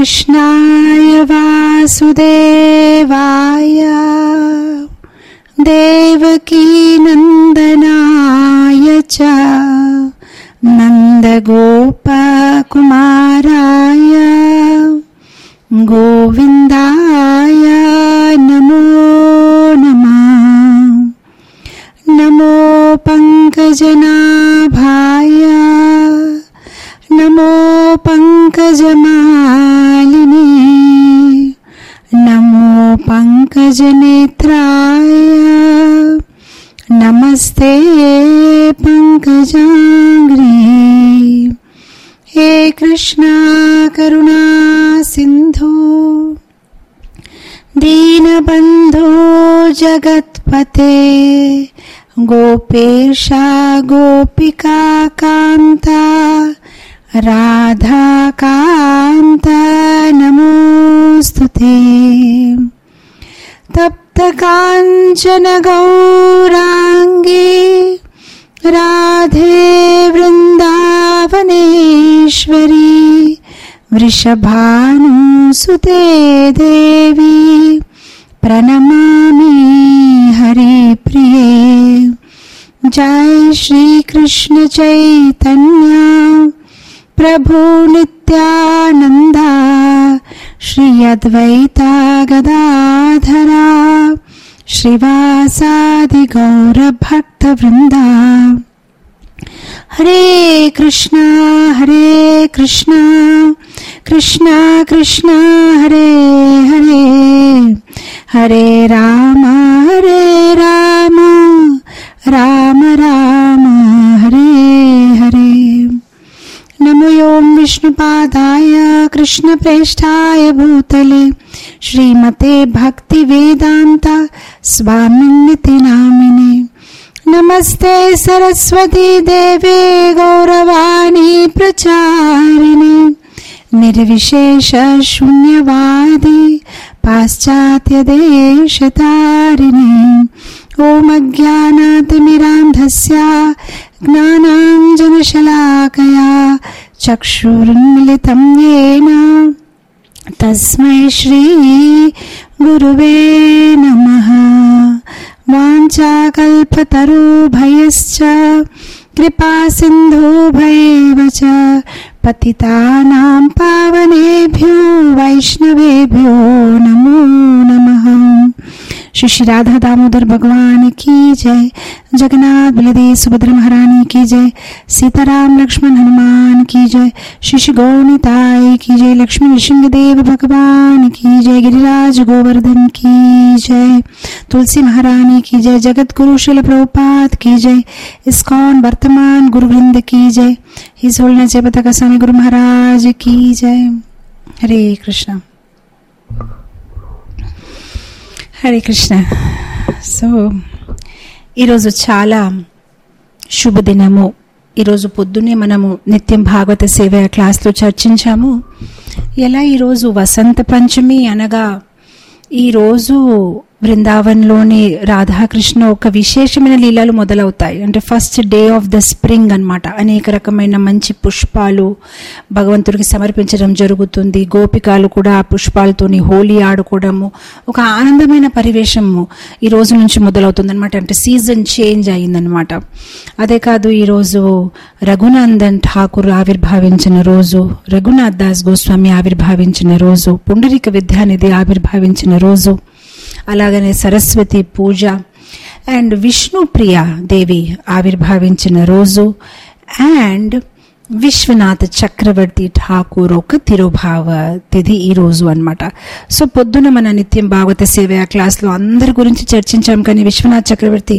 कृष्णाय वासुदेवाय देवकीनन्दनाय च नन्दगोपकुमाराय गोविन्दाय नमो नमः नमो पङ्कजनाभाय नमो पङ्कजमालिने नमो पङ्कजनेत्राय नमस्ते पङ्कजाङ्ग्रे हे कृष्णा करुणा सिन्धु दीनबन्धो जगत्पते गोपेशा गोपिका कान्ता राधाकान्त नमोऽस्तु ते तप्तकाञ्चन गौराङ्गे राधे वृन्दावनेश्वरी वृषभानुसुते देवी प्रणमामि हरिप्रिये जय श्रीकृष्ण चैतन्य प्रभु नित्यानन्दा श्री अद्वैता गदाधरा श्रीवासादि गौरभक्तवृन्दा हरे कृष्णा हरे कृष्णा कृष्णा कृष्णा हरे हरे हरे राम हरे राम राम राम हरे हरे नमो यों विष्णुपादाय कृष्णप्रेष्ठाय भूतले श्रीमते भक्तिवेदान्त स्वामिन्निति नामिने नमस्ते सरस्वती देवे गौरवाणी प्रचारिणे निर्विशेष शून्यवादी पाश्चात्यदेशतारिणे ॐ अज्ञानातिमिरान्धस्य ज्ञानाञ्जनशलाकया चक्षुरुन्मिलितं येन तस्मै श्री गुरुवे नमः वाञ्छाकल्पतरुभयश्च कृपासिन्धुभैव च पतितानां पावनेभ्यो वैष्णवेभ्यो नमो नमः श्री श्री राधा दामोदर भगवान की जय जगन्नाथ बलदेव सुभद्रा महारानी की जय सीताराम लक्ष्मण हनुमान की जय श्री श्री गौनिताई की जय लक्ष्मी नृसिंहदेव भगवान की जय गिरिराज गोवर्धन की जय तुलसी महारानी की जय जगत गुरु शिल प्रभुपाद की जय इस्कॉन वर्तमान गुरु वृंद की जय हिज होलने जय पताका स्वामी गुरु महाराज की जय हरे कृष्ण హరే కృష్ణ సో ఈరోజు చాలా శుభదినము ఈరోజు పొద్దున్నే మనము నిత్యం భాగవత సేవ క్లాస్లో చర్చించాము ఎలా ఈరోజు వసంత పంచమి అనగా ఈరోజు బృందావన్లోని రాధాకృష్ణ ఒక విశేషమైన లీలలు మొదలవుతాయి అంటే first day of the spring అన్నమాట అనేక రకమైన మంచి పుష్పాలు భగవంతుడికి సమర్పించడం జరుగుతుంది గోపికాలు కూడా ఆ పుష్పాలతోని హోలీ ఆడుకోవడము ఒక ఆనందమైన పరివేశము ఈ రోజు నుంచి మొదలవుతుంది అనమాట అంటే సీజన్ చేంజ్ అయిందనమాట అదే కాదు ఈరోజు రఘునందన్ ఠాకూర్ ఆవిర్భావించిన రోజు రఘునాథ్ దాస్ గోస్వామి ఆవిర్భావించిన రోజు పుండరిక విద్యానిధి ఆవిర్భావించిన రోజు అలాగనే సరస్వతి పూజ అండ్ విష్ణుప్రియ దేవి ఆవిర్భావించిన రోజు అండ్ విశ్వనాథ్ చక్రవర్తి ఠాకూర్ ఒక తిరుభావ తిథి ఈ రోజు అనమాట సో పొద్దున మన నిత్యం భాగవత సేవ క్లాస్లో అందరి గురించి చర్చించాం కానీ విశ్వనాథ్ చక్రవర్తి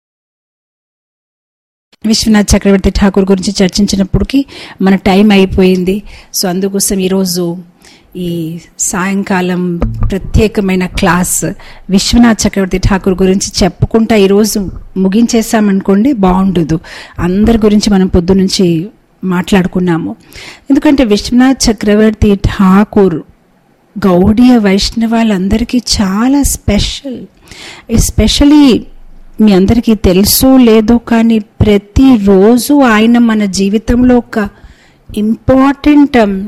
విశ్వనాథ్ చక్రవర్తి ఠాకూర్ గురించి చర్చించినప్పటికీ మన టైం అయిపోయింది సో అందుకోసం ఈరోజు ఈ సాయంకాలం ప్రత్యేకమైన క్లాస్ విశ్వనాథ్ చక్రవర్తి ఠాకూర్ గురించి చెప్పుకుంటా ఈరోజు ముగించేసామనుకోండి బాగుండదు అందరి గురించి మనం పొద్దు నుంచి మాట్లాడుకున్నాము ఎందుకంటే విశ్వనాథ్ చక్రవర్తి ఠాకూర్ గౌడీయ వైష్ణవాలందరికీ చాలా స్పెషల్ ఎస్పెషలీ మీ అందరికీ తెలుసో లేదో కానీ ప్రతిరోజు ఆయన మన జీవితంలో ఒక ఇంపార్టెంట్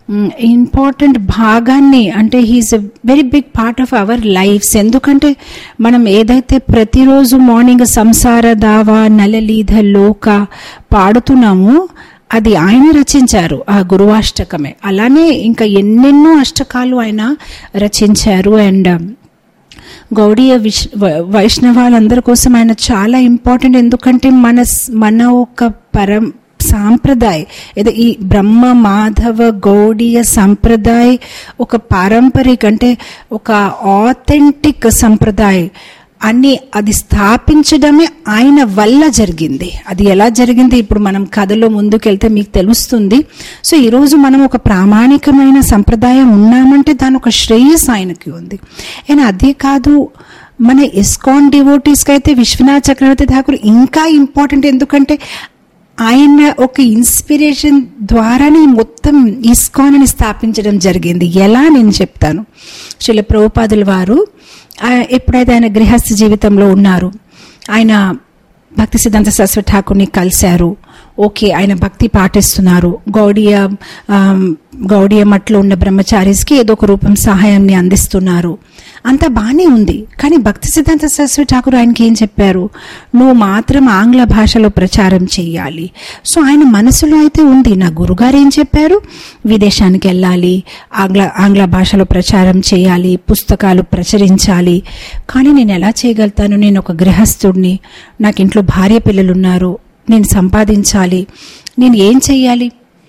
ఇంపార్టెంట్ భాగాన్ని అంటే he's a very big part of our lives ఎందుకంటే మనం ఏదైతే ప్రతిరోజు మార్నింగ్ సంసార దావా నలలీధ లోక పాడుతున్నామో అది ఆయన రచించారు ఆ గురువాష్టకమే అలానే ఇంకా ఎన్నెన్నో అష్టకాలు ఆయన రచించారు అండ్ గౌడీయ విష్ వ- వైష్ణవాలందరి కోసం ఆయన చాలా ఇంపార్టెంట్ ఎందుకంటే మన స్- మన ఒక పరం సాంప్రదాయ ఏదో ఈ బ్రహ్మ మాధవ గౌడీయ సంప్రదాయ ఒక పారంపరిక అంటే ఒక ఆథెంటిక్ సంప్రదాయ అన్ని అది స్థాపించడమే ఆయన వల్ల జరిగింది అది ఎలా జరిగింది ఇప్పుడు మనం కథలో ముందుకెళ్తే మీకు తెలుస్తుంది సో ఈరోజు మనం ఒక ప్రామాణికమైన సంప్రదాయం ఉన్నామంటే దాని ఒక శ్రేయస్ ఆయనకి ఉంది అండ్ అదే కాదు మన ఇస్కాన్ డివోటీస్కి అయితే విశ్వనాథ్ చక్రవర్తి ఠాకూర్ ఇంకా ఇంపార్టెంట్ ఎందుకంటే ఆయన ఒక ఇన్స్పిరేషన్ ద్వారానే ఈ మొత్తం ఇస్కాన్ అని స్థాపించడం జరిగింది ఎలా నేను చెప్తాను శిల ప్రభుపాదుల వారు ఆ, ఎప్పుడైతే ఆయన గృహస్థ జీవితంలో ఉన్నారు ఆయన భక్తి సిద్ధాంత సరస్వతి ఠాకూర్ని కలిశారు ఓకే ఆయన భక్తి పాటిస్తున్నారు గౌడీయ ఆమ్, గౌడీయ మట్లో ఉన్న బ్రహ్మచారీస్కి ఏదో ఒక రూపం సహాయాన్ని అందిస్తున్నారు అంతా బాగానే ఉంది కానీ భక్తి సిద్ధాంత సరస్వతి ఠాకూర్ ఆయనకి ఏం చెప్పారు నువ్వు మాత్రం ఆంగ్ల భాషలో ప్రచారం చేయాలి సో ఆయన మనసులో అయితే ఉంది నా గురుగారు ఏం చెప్పారు విదేశానికి వెళ్ళాలి ఆంగ్ల ఆంగ్ల భాషలో ప్రచారం చేయాలి పుస్తకాలు ప్రచురించాలి కానీ నేను ఎలా చేయగలుగుతాను నేను ఒక గృహస్థుడిని నాకు ఇంట్లో భార్య పిల్లలు ఉన్నారు నేను సంపాదించాలి నేను ఏం చెయ్యాలి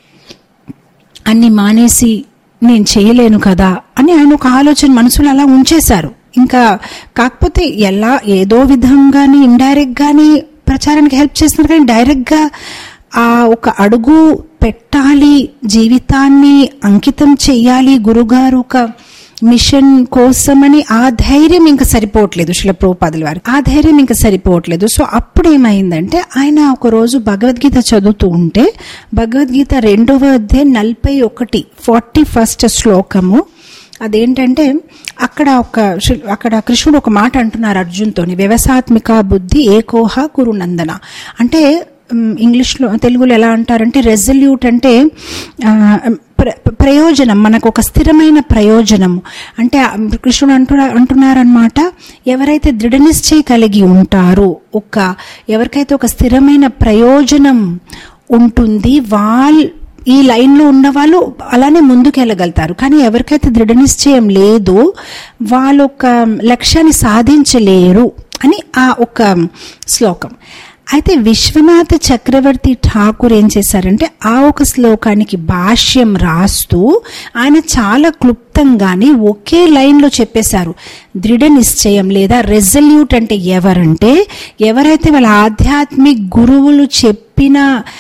అన్ని మానేసి నేను చేయలేను కదా అని ఆయన ఒక ఆలోచన మనసులో అలా ఉంచేశారు ఇంకా కాకపోతే ఎలా ఏదో విధంగాని ఇండైరెక్ట్ గాని ప్రచారానికి హెల్ప్ చేస్తున్నారు కానీ డైరెక్ట్ గా ఆ ఒక అడుగు పెట్టాలి జీవితాన్ని అంకితం చెయ్యాలి గురుగారు ఒక మిషన్ కోసమని ఆ ధైర్యం ఇంకా సరిపోవట్లేదు శిల ప్రభుపాదుల వారికి ఆ ధైర్యం ఇంకా సరిపోవట్లేదు సో అప్పుడు ఏమైందంటే ఆయన ఒక రోజు భగవద్గీత చదువుతూ ఉంటే భగవద్గీత రెండవ అధ్యాయం నలభై ఒకటి ఫార్టీ ఫస్ట్ శ్లోకము అదేంటంటే అక్కడ ఒక శి- అక్కడ కృష్ణుడు ఒక మాట అంటున్నారు అర్జున్తోని వ్యవసాత్మిక బుద్ధి ఏకోహ కురునందన అంటే మ్, ఇంగ్లీష్లో తెలుగులో ఎలా అంటారంటే రెజల్యూట్ అంటే ఆ, ప్ర- ప్రయోజనం మనకు ఒక స్థిరమైన ప్రయోజనం అంటే ఆ కృష్ణుడు అంటున్నా అంటున్నారనమాట ఎవరైతే దృఢ నిశ్చయ కలిగి ఉంటారో ఒక ఎవరికైతే ఒక స్థిరమైన ప్రయోజనం ఉంటుంది వాళ్ళ ఈ లైన్లో ఉన్న వాళ్ళు అలానే ముందుకు వెళ్ళగలుగుతారు కానీ ఎవరికైతే దృఢ నిశ్చయం లేదో వాళ్ళు ఒక లక్ష్యాన్ని సాధించలేరు అని ఆ ఒక శ్లోకం అయితే విశ్వనాథ చక్రవర్తి ఠాకూర్ ఏం చేశారంటే ఆ ఒక శ్లోకానికి భాష్యం రాస్తూ ఆయన చాలా క్లుప్తంగానే ఒకే లైన్లో చెప్పేశారు దృఢ నిశ్చయం లేదా రెజల్యూట్ అంటే ఎవరంటే ఎవరైతే వాళ్ళ ఆధ్యాత్మిక గురువులు చెప్పిన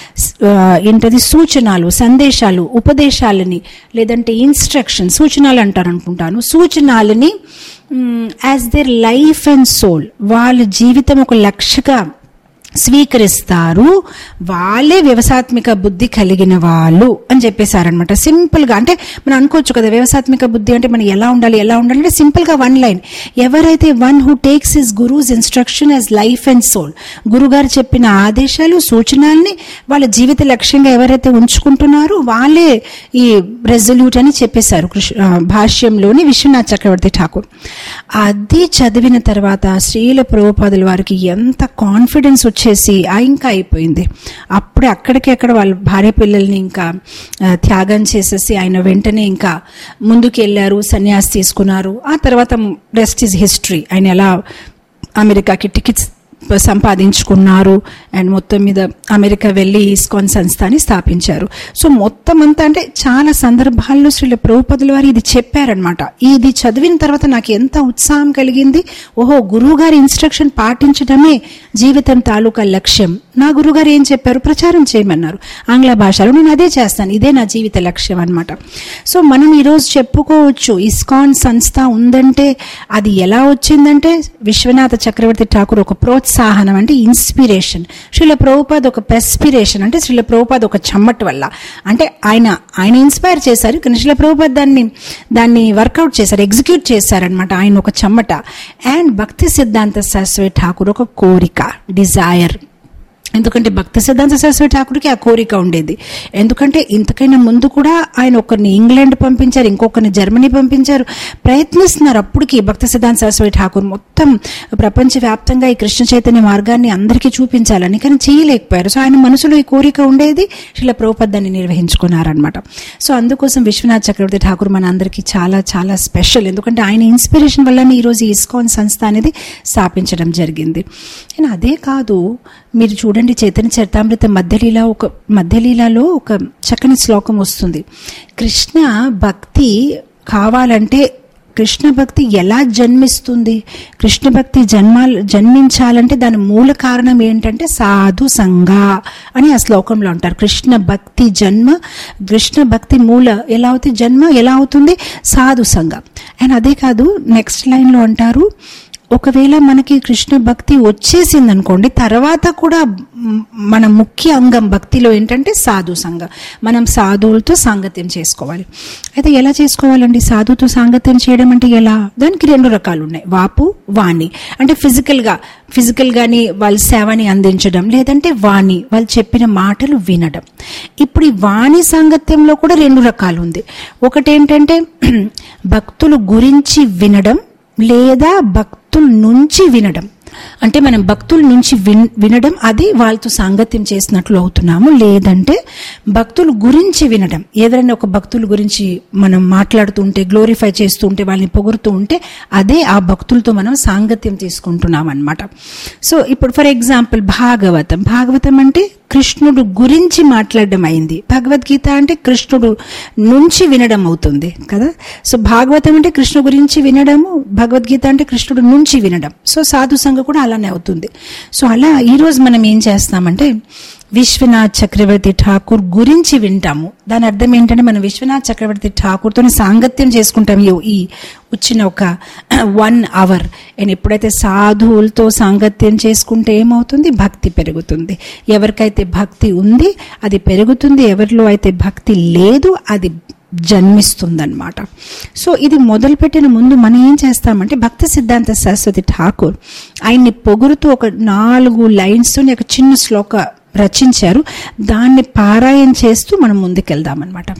ఆ, ఏంటది సూచనలు సందేశాలు ఉపదేశాలని లేదంటే ఇన్స్ట్రక్షన్ సూచనలు అంటారు అనుకుంటాను సూచనలని as their life and soul వాళ్ళ జీవితం ఒక లక్ష్యగా స్వీకరిస్తారు వాళ్ళే వ్యవసాత్మిక బుద్ధి కలిగిన వాళ్ళు అని చెప్పేశారనమాట సింపుల్ గా అంటే మనం అనుకోవచ్చు కదా వ్యవసాత్మిక బుద్ధి అంటే మనం ఎలా ఉండాలి ఎలా ఉండాలి అంటే సింపుల్ గా వన్ లైన్ ఎవరైతే one who takes his guru's instruction as life and soul గురుగారు చెప్పిన ఆదేశాలు సూచనల్ని వాళ్ళ జీవిత లక్ష్యంగా ఎవరైతే ఉంచుకుంటున్నారో వాళ్ళే ఈ రెజల్యూట్ అని చెప్పేశారు కృష్ణ ఆ, భాష్యంలోని విశ్వనాథ్ చక్రవర్తి ఠాకూర్ అది చదివిన తర్వాత శ్రీల ప్రభుపాదుల వారికి ఎంత కాన్ఫిడెన్స్ వచ్చేసి ఆ ఇంకా అయిపోయింది అప్పుడే అక్కడికి అక్కడ వాళ్ళ భార్య పిల్లల్ని ఇంకా ఆ, త్యాగం చేసేసి ఆయన వెంటనే ఇంకా ముందుకు వెళ్ళారు సన్యాసి తీసుకున్నారు ఆ తర్వాత రెస్ట్ ఈజ్ హిస్టరీ ఆయన ఎలా అమెరికాకి టికెట్స్ సంపాదించుకున్నారు అండ్ మొత్తం మీద అమెరికా వెళ్ళి ఇస్కాన్ సంస్థని స్థాపించారు సో మొత్తం అంతా అంటే చాలా సందర్భాల్లో శ్రీల ప్రభుపదుల వారు ఇది చెప్పారనమాట ఇది చదివిన తర్వాత నాకు ఎంత ఉత్సాహం కలిగింది ఓహో గురువు గారి ఇన్స్ట్రక్షన్ పాటించడమే జీవితం తాలూకా లక్ష్యం నా గురుగారు ఏం చెప్పారు ప్రచారం చేయమన్నారు ఆంగ్ల భాషలో నేను అదే చేస్తాను ఇదే నా జీవిత లక్ష్యం అనమాట సో మనం ఈరోజు చెప్పుకోవచ్చు ఇస్కాన్ సంస్థ ఉందంటే అది ఎలా వచ్చిందంటే విశ్వనాథ చక్రవర్తి ఠాకూర్ ఒక ప్రోత్సాహనం అంటే ఇన్స్పిరేషన్ శ్రీల ప్రభుపాద్ ఒక పెస్పిరేషన్ అంటే శ్రీల ప్రభుపాద్ ఒక చెమ్మట వల్ల అంటే ఆయన ఆయన ఇన్స్పైర్ చేశారు కానీ శ్రీల ప్రభుపాద్ దాన్ని దాన్ని వర్కౌట్ చేశారు ఎగ్జిక్యూట్ చేశారనమాట ఆయన ఒక చెమ్మట అండ్ భక్తి సిద్ధాంత శాస్త్రి ఠాకూర్ ఒక కోరిక డిజైర్ ఎందుకంటే భక్త సిద్ధాంత సరస్వతి ఠాకూర్కి ఆ కోరిక ఉండేది ఎందుకంటే ఇంతకైనా ముందు కూడా ఆయన ఒకరిని ఇంగ్లాండ్ పంపించారు ఇంకొకరిని జర్మనీ పంపించారు ప్రయత్నిస్తున్నారు అప్పటికి భక్త సిద్ధాంత సరస్వతి ఠాకూర్ మొత్తం ప్రపంచవ్యాప్తంగా ఈ కృష్ణ చైతన్య మార్గాన్ని అందరికీ చూపించాలని కానీ చేయలేకపోయారు సో ఆయన మనసులో ఈ కోరిక ఉండేది శిల ప్రభుపద్దాన్ని నిర్వహించుకున్నారనమాట సో అందుకోసం విశ్వనాథ్ చక్రవర్తి ఠాకూర్ మన అందరికీ చాలా చాలా స్పెషల్ ఎందుకంటే ఆయన ఇన్స్పిరేషన్ వల్లనే ఈరోజు ఈ ఇస్కాన్ సంస్థ అనేది స్థాపించడం జరిగింది అండ్ అదే కాదు మీరు చూడండి చైతన్య చరితామృత మధ్యలీల ఒక మధ్యలీలలో ఒక చక్కని శ్లోకం వస్తుంది కృష్ణ భక్తి కావాలంటే కృష్ణ భక్తి ఎలా జన్మిస్తుంది కృష్ణ భక్తి జన్మ జన్మించాలంటే దాని మూల కారణం ఏంటంటే సాధు సంగ అని ఆ శ్లోకంలో అంటారు కృష్ణ భక్తి జన్మ కృష్ణ భక్తి మూల ఎలా అవుతుంది జన్మ ఎలా అవుతుంది సాధు సంగ అండ్ అదే కాదు నెక్స్ట్ లైన్లో అంటారు ఒకవేళ మనకి కృష్ణ భక్తి వచ్చేసింది అనుకోండి తర్వాత కూడా మ్, మన ముఖ్య అంగం భక్తిలో ఏంటంటే సాధు సంఘ మనం సాధువులతో సాంగత్యం చేసుకోవాలి అయితే ఎలా చేసుకోవాలండి సాధువుతో సాంగత్యం చేయడం అంటే ఎలా దానికి రెండు రకాలు ఉన్నాయి వాపు వాణి అంటే ఫిజికల్గా ఫిజికల్ గాని వాళ్ళ సేవని అందించడం లేదంటే వాణి వాళ్ళు చెప్పిన మాటలు వినడం ఇప్పుడు ఈ వాణి సాంగత్యంలో కూడా రెండు రకాలు ఉంది ఒకటేంటంటే భక్తులు గురించి వినడం లేదా భక్తుల నుంచి వినడం అంటే మనం భక్తుల నుంచి విన్ వినడం అది వాళ్ళతో సాంగత్యం చేసినట్లు అవుతున్నాము లేదంటే భక్తుల గురించి వినడం ఏదైనా ఒక భక్తుల గురించి మనం మాట్లాడుతూ ఉంటే గ్లోరిఫై చేస్తూ ఉంటే వాళ్ళని పొగుడుతూ ఉంటే అదే ఆ భక్తులతో మనం సాంగత్యం తీసుకుంటున్నాం అనమాట సో ఇప్పుడు ఫర్ ఎగ్జాంపుల్ భాగవతం భాగవతం అంటే కృష్ణుడు గురించి మాట్లాడడం అయింది భగవద్గీత అంటే కృష్ణుడు నుంచి వినడం అవుతుంది కదా సో భాగవతం అంటే కృష్ణ గురించి వినడము భగవద్గీత అంటే కృష్ణుడు నుంచి వినడం సో సాధు సంఘ కూడా అలానే అవుతుంది సో అలా ఈరోజు మనం ఏం చేస్తామంటే విశ్వనాథ్ చక్రవర్తి ఠాకూర్ గురించి వింటాము దాని అర్థం ఏంటంటే మనం విశ్వనాథ్ చక్రవర్తి ఠాకూర్తో సాంగత్యం చేసుకుంటాం ఈ- ఈ వచ్చిన ఒక వన్ అవర్ అండ్ ఎప్పుడైతే సాధువులతో సాంగత్యం చేసుకుంటే ఏమవుతుంది భక్తి పెరుగుతుంది ఎవరికైతే భక్తి ఉంది అది పెరుగుతుంది ఎవరిలో అయితే భక్తి లేదు అది జన్మిస్తుందన్నమాట సో ఇది మొదలుపెట్టిన ముందు మనం ఏం చేస్తామంటే భక్త సిద్ధాంత సరస్వతి ఠాకూర్ ఆయన్ని పొగురుతూ ఒక నాలుగు లైన్స్తో ఒక చిన్న శ్లోక రచించారు దాన్ని పారాయణ చేస్తూ మనం ముందుకెళ్దామన్నమాట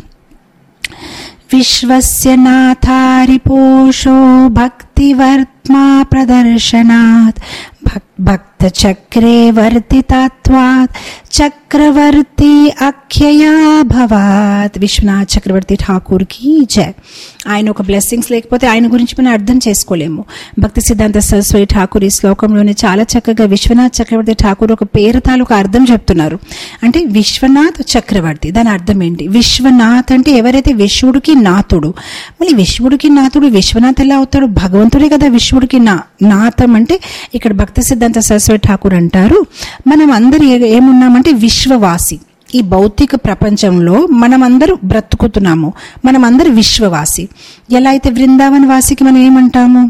విశ్వస్య నాథారిపోషో భక్తివర్త్మా ప్రదర్శనాత్ భక్ భక్తచక్రే వర్తితత్వాత్ చక్రవర్తి అఖ్యయా భవాత్ విశ్వనాథ్ చక్రవర్తి ఠాకూర్ కి జయ ఆయన ఒక బ్లెస్సింగ్స్ లేకపోతే ఆయన గురించి మనం అర్థం చేసుకోలేము భక్తి సిద్ధాంత సరస్వతి ఠాకూర్ ఈ శ్లోకంలోనే చాలా చక్కగా విశ్వనాథ్ చక్రవర్తి ఠాకూర్ ఒక పేరు తాలూకు అర్థం చెప్తున్నారు అంటే విశ్వనాథ్ చక్రవర్తి దాని అర్థం ఏంటి విశ్వనాథ్ అంటే ఎవరైతే విశ్వడికి నాథుడు మళ్ళీ విశ్వడికి నాథుడు విశ్వనాథ్ ఎలా అవుతాడు భగవంతుడే కదా విశ్వడికి నా నాథం అంటే ఇక్కడ భక్తి సిద్ధాంత సరస్వతి ఠాకూర్ అంటారు మనం అందరు ఏ- ఏమున్నామంటే విశ్వవాసి ఈ భౌతిక ప్రపంచంలో మనమందరూ బ్రతుకుతున్నాము మనమందరూ విశ్వవాసి ఎలా అయితే బృందావన్ వాసికి మనం ఏమంటాము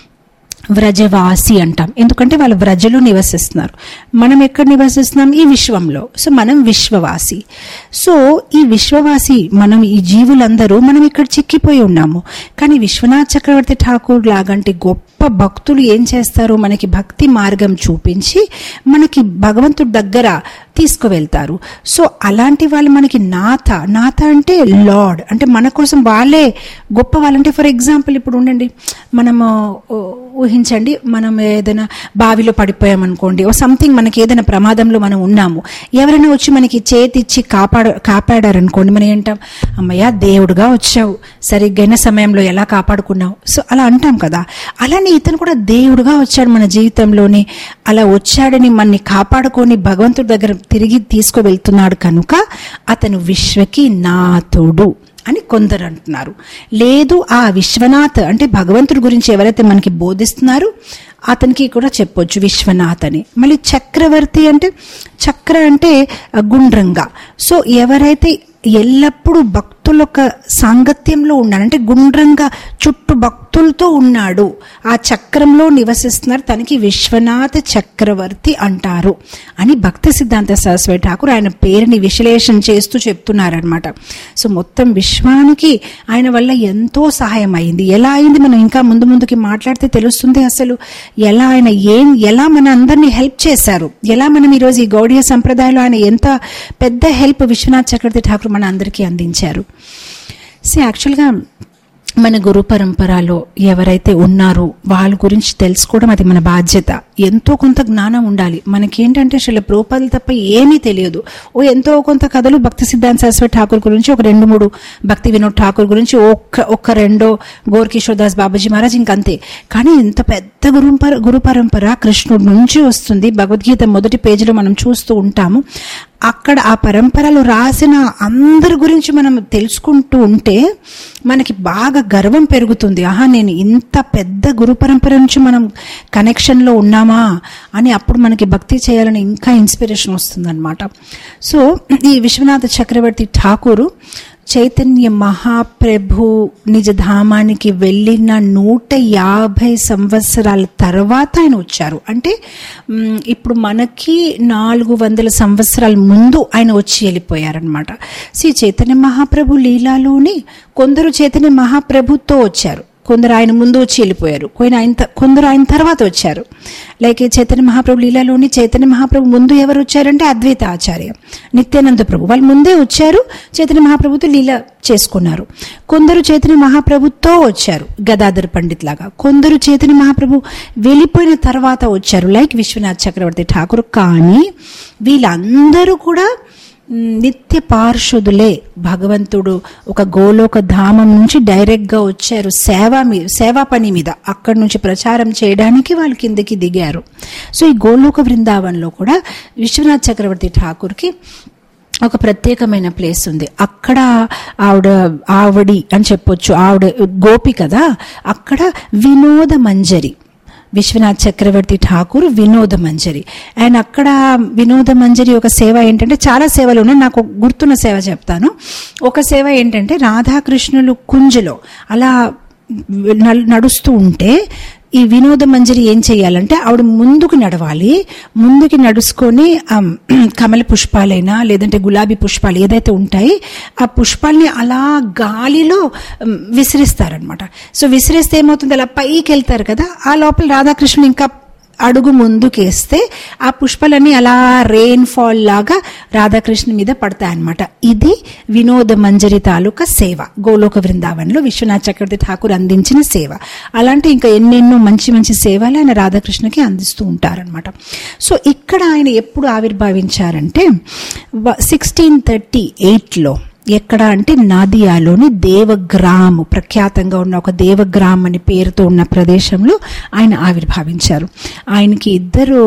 వ్రజవాసి అంటాం ఎందుకంటే వాళ్ళు వ్రజలు నివసిస్తున్నారు మనం ఎక్కడ నివసిస్తున్నాం ఈ విశ్వంలో సో మనం విశ్వవాసి సో ఈ విశ్వవాసి మనం ఈ జీవులందరూ మనం ఇక్కడ చిక్కిపోయి ఉన్నాము కానీ విశ్వనాథ్ చక్రవర్తి ఠాకూర్ లాగంటి గొప్ప భక్తులు ఏం చేస్తారు మనకి భక్తి మార్గం చూపించి మనకి భగవంతుడి దగ్గర తీసుకువెళ్తారు సో అలాంటి వాళ్ళు మనకి నాథ నాథ అంటే లార్డ్ అంటే మన కోసం వాళ్ళే గొప్ప వాళ్ళంటే ఫర్ ఎగ్జాంపుల్ ఇప్పుడు ఉండండి మనము ఊ, ఊహించండి మనం ఏదైనా బావిలో పడిపోయామనుకోండి ఓ సంథింగ్ మనకి ఏదైనా ప్రమాదంలో మనం ఉన్నాము ఎవరైనా వచ్చి మనకి చేతి ఇచ్చి కాపాడ కాపాడారనుకోండి మనం ఏంటాం అమ్మయ్య దేవుడుగా వచ్చావు సరిగ్గైన సమయంలో ఎలా కాపాడుకున్నావు సో అలా అంటాం కదా అలానే ఇతను కూడా దేవుడుగా వచ్చాడు మన జీవితంలోని అలా వచ్చాడని మనని కాపాడుకొని భగవంతుడి దగ్గర తిరిగి తీసుకువెళ్తున్నాడు కనుక అతను విశ్వకి నాథుడు అని కొందరు అంటున్నారు లేదు ఆ విశ్వనాథ్ అంటే భగవంతుడి గురించి ఎవరైతే మనకి బోధిస్తున్నారో అతనికి కూడా చెప్పొచ్చు విశ్వనాథ్ అని మళ్ళీ చక్రవర్తి అంటే చక్ర అంటే ఆ, గుండ్రంగా సో ఎవరైతే ఎల్లప్పుడూ భక్తుల యొక్క సాంగత్యంలో ఉండాలి అంటే గుండ్రంగా చుట్టూ భక్తులు భక్తులతో ఉన్నాడు ఆ చక్రంలో నివసిస్తున్నారు తనకి విశ్వనాథ చక్రవర్తి అంటారు అని భక్తి సిద్ధాంత సరస్వతి ఠాకూర్ ఆయన పేరుని విశ్లేషణ చేస్తూ చెప్తున్నారనమాట సో మొత్తం విశ్వానికి ఆయన వల్ల ఎంతో సహాయం అయింది ఎలా అయింది మనం ఇంకా ముందు ముందుకి మాట్లాడితే తెలుస్తుంది అసలు ఎలా ఆయన ఏం ఎలా మన అందరినీ హెల్ప్ చేశారు ఎలా మనం ఈరోజు ఈ గౌడీయ సంప్రదాయంలో ఆయన ఎంత పెద్ద హెల్ప్ విశ్వనాథ్ చక్రవర్తి ఠాకూర్ మన అందరికీ అందించారు సో యాక్చువల్గా మన గురు పరంపరలో ఎవరైతే ఉన్నారో వాళ్ళ గురించి తెలుసుకోవడం అది మన బాధ్యత ఎంతో కొంత జ్ఞానం ఉండాలి మనకేంటంటే అసలు ప్రోపాలు తప్ప ఏమీ తెలియదు ఓ ఎంతో కొంత కథలు భక్తి సిద్ధాంత సరస్వతి ఠాకూర్ గురించి ఒక రెండు మూడు భక్తి వినోద్ ఠాకూర్ గురించి ఒక్క ఒక్క రెండో గోర్ కిషోర్ దాస్ బాబాజీ మహారాజ్ ఇంకంతే కానీ ఇంత పెద్ద గురు పర- గురు పరంపర కృష్ణుడి నుంచి వస్తుంది భగవద్గీత మొదటి పేజీలో మనం చూస్తూ ఉంటాము అక్కడ ఆ పరంపరలో రాసిన అందరి గురించి మనం తెలుసుకుంటూ ఉంటే మనకి బాగా గర్వం పెరుగుతుంది ఆహా నేను ఇంత పెద్ద గురు పరంపర నుంచి మనం కనెక్షన్లో ఉన్నామా అని అప్పుడు మనకి భక్తి చేయాలని ఇంకా ఇన్స్పిరేషన్ వస్తుందన్నమాట సో ఈ విశ్వనాథ చక్రవర్తి ఠాకూరు చైతన్య మహాప్రభు నిజ ధామానికి వెళ్ళిన నూట యాభై సంవత్సరాల తర్వాత ఆయన వచ్చారు అంటే మ్, ఇప్పుడు మనకి నాలుగు వందల సంవత్సరాల ముందు ఆయన వచ్చి వెళ్ళిపోయారనమాట శ్రీ చైతన్య మహాప్రభు లీలాలోని కొందరు చైతన్య మహాప్రభుతో వచ్చారు కొందరు ఆయన ముందు వచ్చి వెళ్ళిపోయారు కొన్ని ఆయన త- కొందరు ఆయన తర్వాత వచ్చారు లైక్ ఈ చైతన్య మహాప్రభు లీలాలోని చైతన్య మహాప్రభు ముందు ఎవరు వచ్చారంటే అద్వైత ఆచార్య నిత్యానంద ప్రభు వాళ్ళు ముందే వచ్చారు చైతన్య మహాప్రభుతో లీల చేసుకున్నారు కొందరు చైతన్య మహాప్రభుతో వచ్చారు గదాధర్ పండిత్ లాగా కొందరు చైతన్య మహాప్రభు వెళ్ళిపోయిన తర్వాత వచ్చారు లైక్ విశ్వనాథ్ చక్రవర్తి ఠాకూర్ కానీ వీళ్ళందరూ కూడా మ్, నిత్య పార్షదులే భగవంతుడు ఒక గోలోక ధామం నుంచి డైరెక్ట్ గా వచ్చారు సేవ మీ సేవా పని మీద అక్కడి నుంచి ప్రచారం చేయడానికి వాళ్ళు కిందకి దిగారు సో ఈ గోలోక బృందావనంలో కూడా విశ్వనాథ్ చక్రవర్తి ఠాకూర్కి ఒక ప్రత్యేకమైన ప్లేస్ ఉంది అక్కడ ఆవిడ ఆవిడి అని చెప్పొచ్చు ఆవిడ గోపి కదా అక్కడ వినోద మంజరి విశ్వనాథ్ చక్రవర్తి ఠాకూర్ వినోద మంజరి అండ్ అక్కడ వినోద మంజరి ఒక సేవ ఏంటంటే చాలా సేవలు ఉన్నాయి నాకు ఒక గుర్తున్న సేవ చెప్తాను ఒక సేవ ఏంటంటే రాధాకృష్ణులు కుంజలో అలా నల్- నడుస్తూ ఉంటే ఈ వినోద మంజరి ఏం చేయాలంటే ఆవిడ ముందుకు నడవాలి ముందుకి నడుచుకొని ఆ, కమల పుష్పాలైనా లేదంటే గులాబీ పుష్పాలు ఏదైతే ఉంటాయి ఆ పుష్పాల్ని అలా గాలిలో ఉమ్, విసిరిస్తారనమాట సో విసిరిస్తే ఏమవుతుంది అలా పైకి వెళ్తారు కదా ఆ లోపల రాధాకృష్ణుడు ఇంకా అడుగు ముందుకేస్తే ఆ పుష్పాలన్నీ అలా రెయిన్ ఫాల్ లాగా రాధాకృష్ణ మీద పడతాయన్నమాట ఇది వినోద మంజరి తాలూకా సేవ గోలోక బృందావనంలో విశ్వనాథ్ చక్రవర్తి ఠాకూర్ అందించిన సేవ అలాంటి ఇంకా ఎన్నెన్నో మంచి మంచి సేవలు ఆయన రాధాకృష్ణకి అందిస్తూ ఉంటారనమాట సో ఇక్కడ ఆయన ఎప్పుడు ఆవిర్భావించారంటే సిక్స్టీన్ థర్టీ ఎయిట్లో ఎక్కడ అంటే నాదియాలోని దేవగ్రామ్ ప్రఖ్యాతంగా ఉన్న ఒక దేవగ్రామ్ అని పేరుతో ఉన్న ప్రదేశంలో ఆయన ఆవిర్భావించారు ఆయనకి ఇద్దరు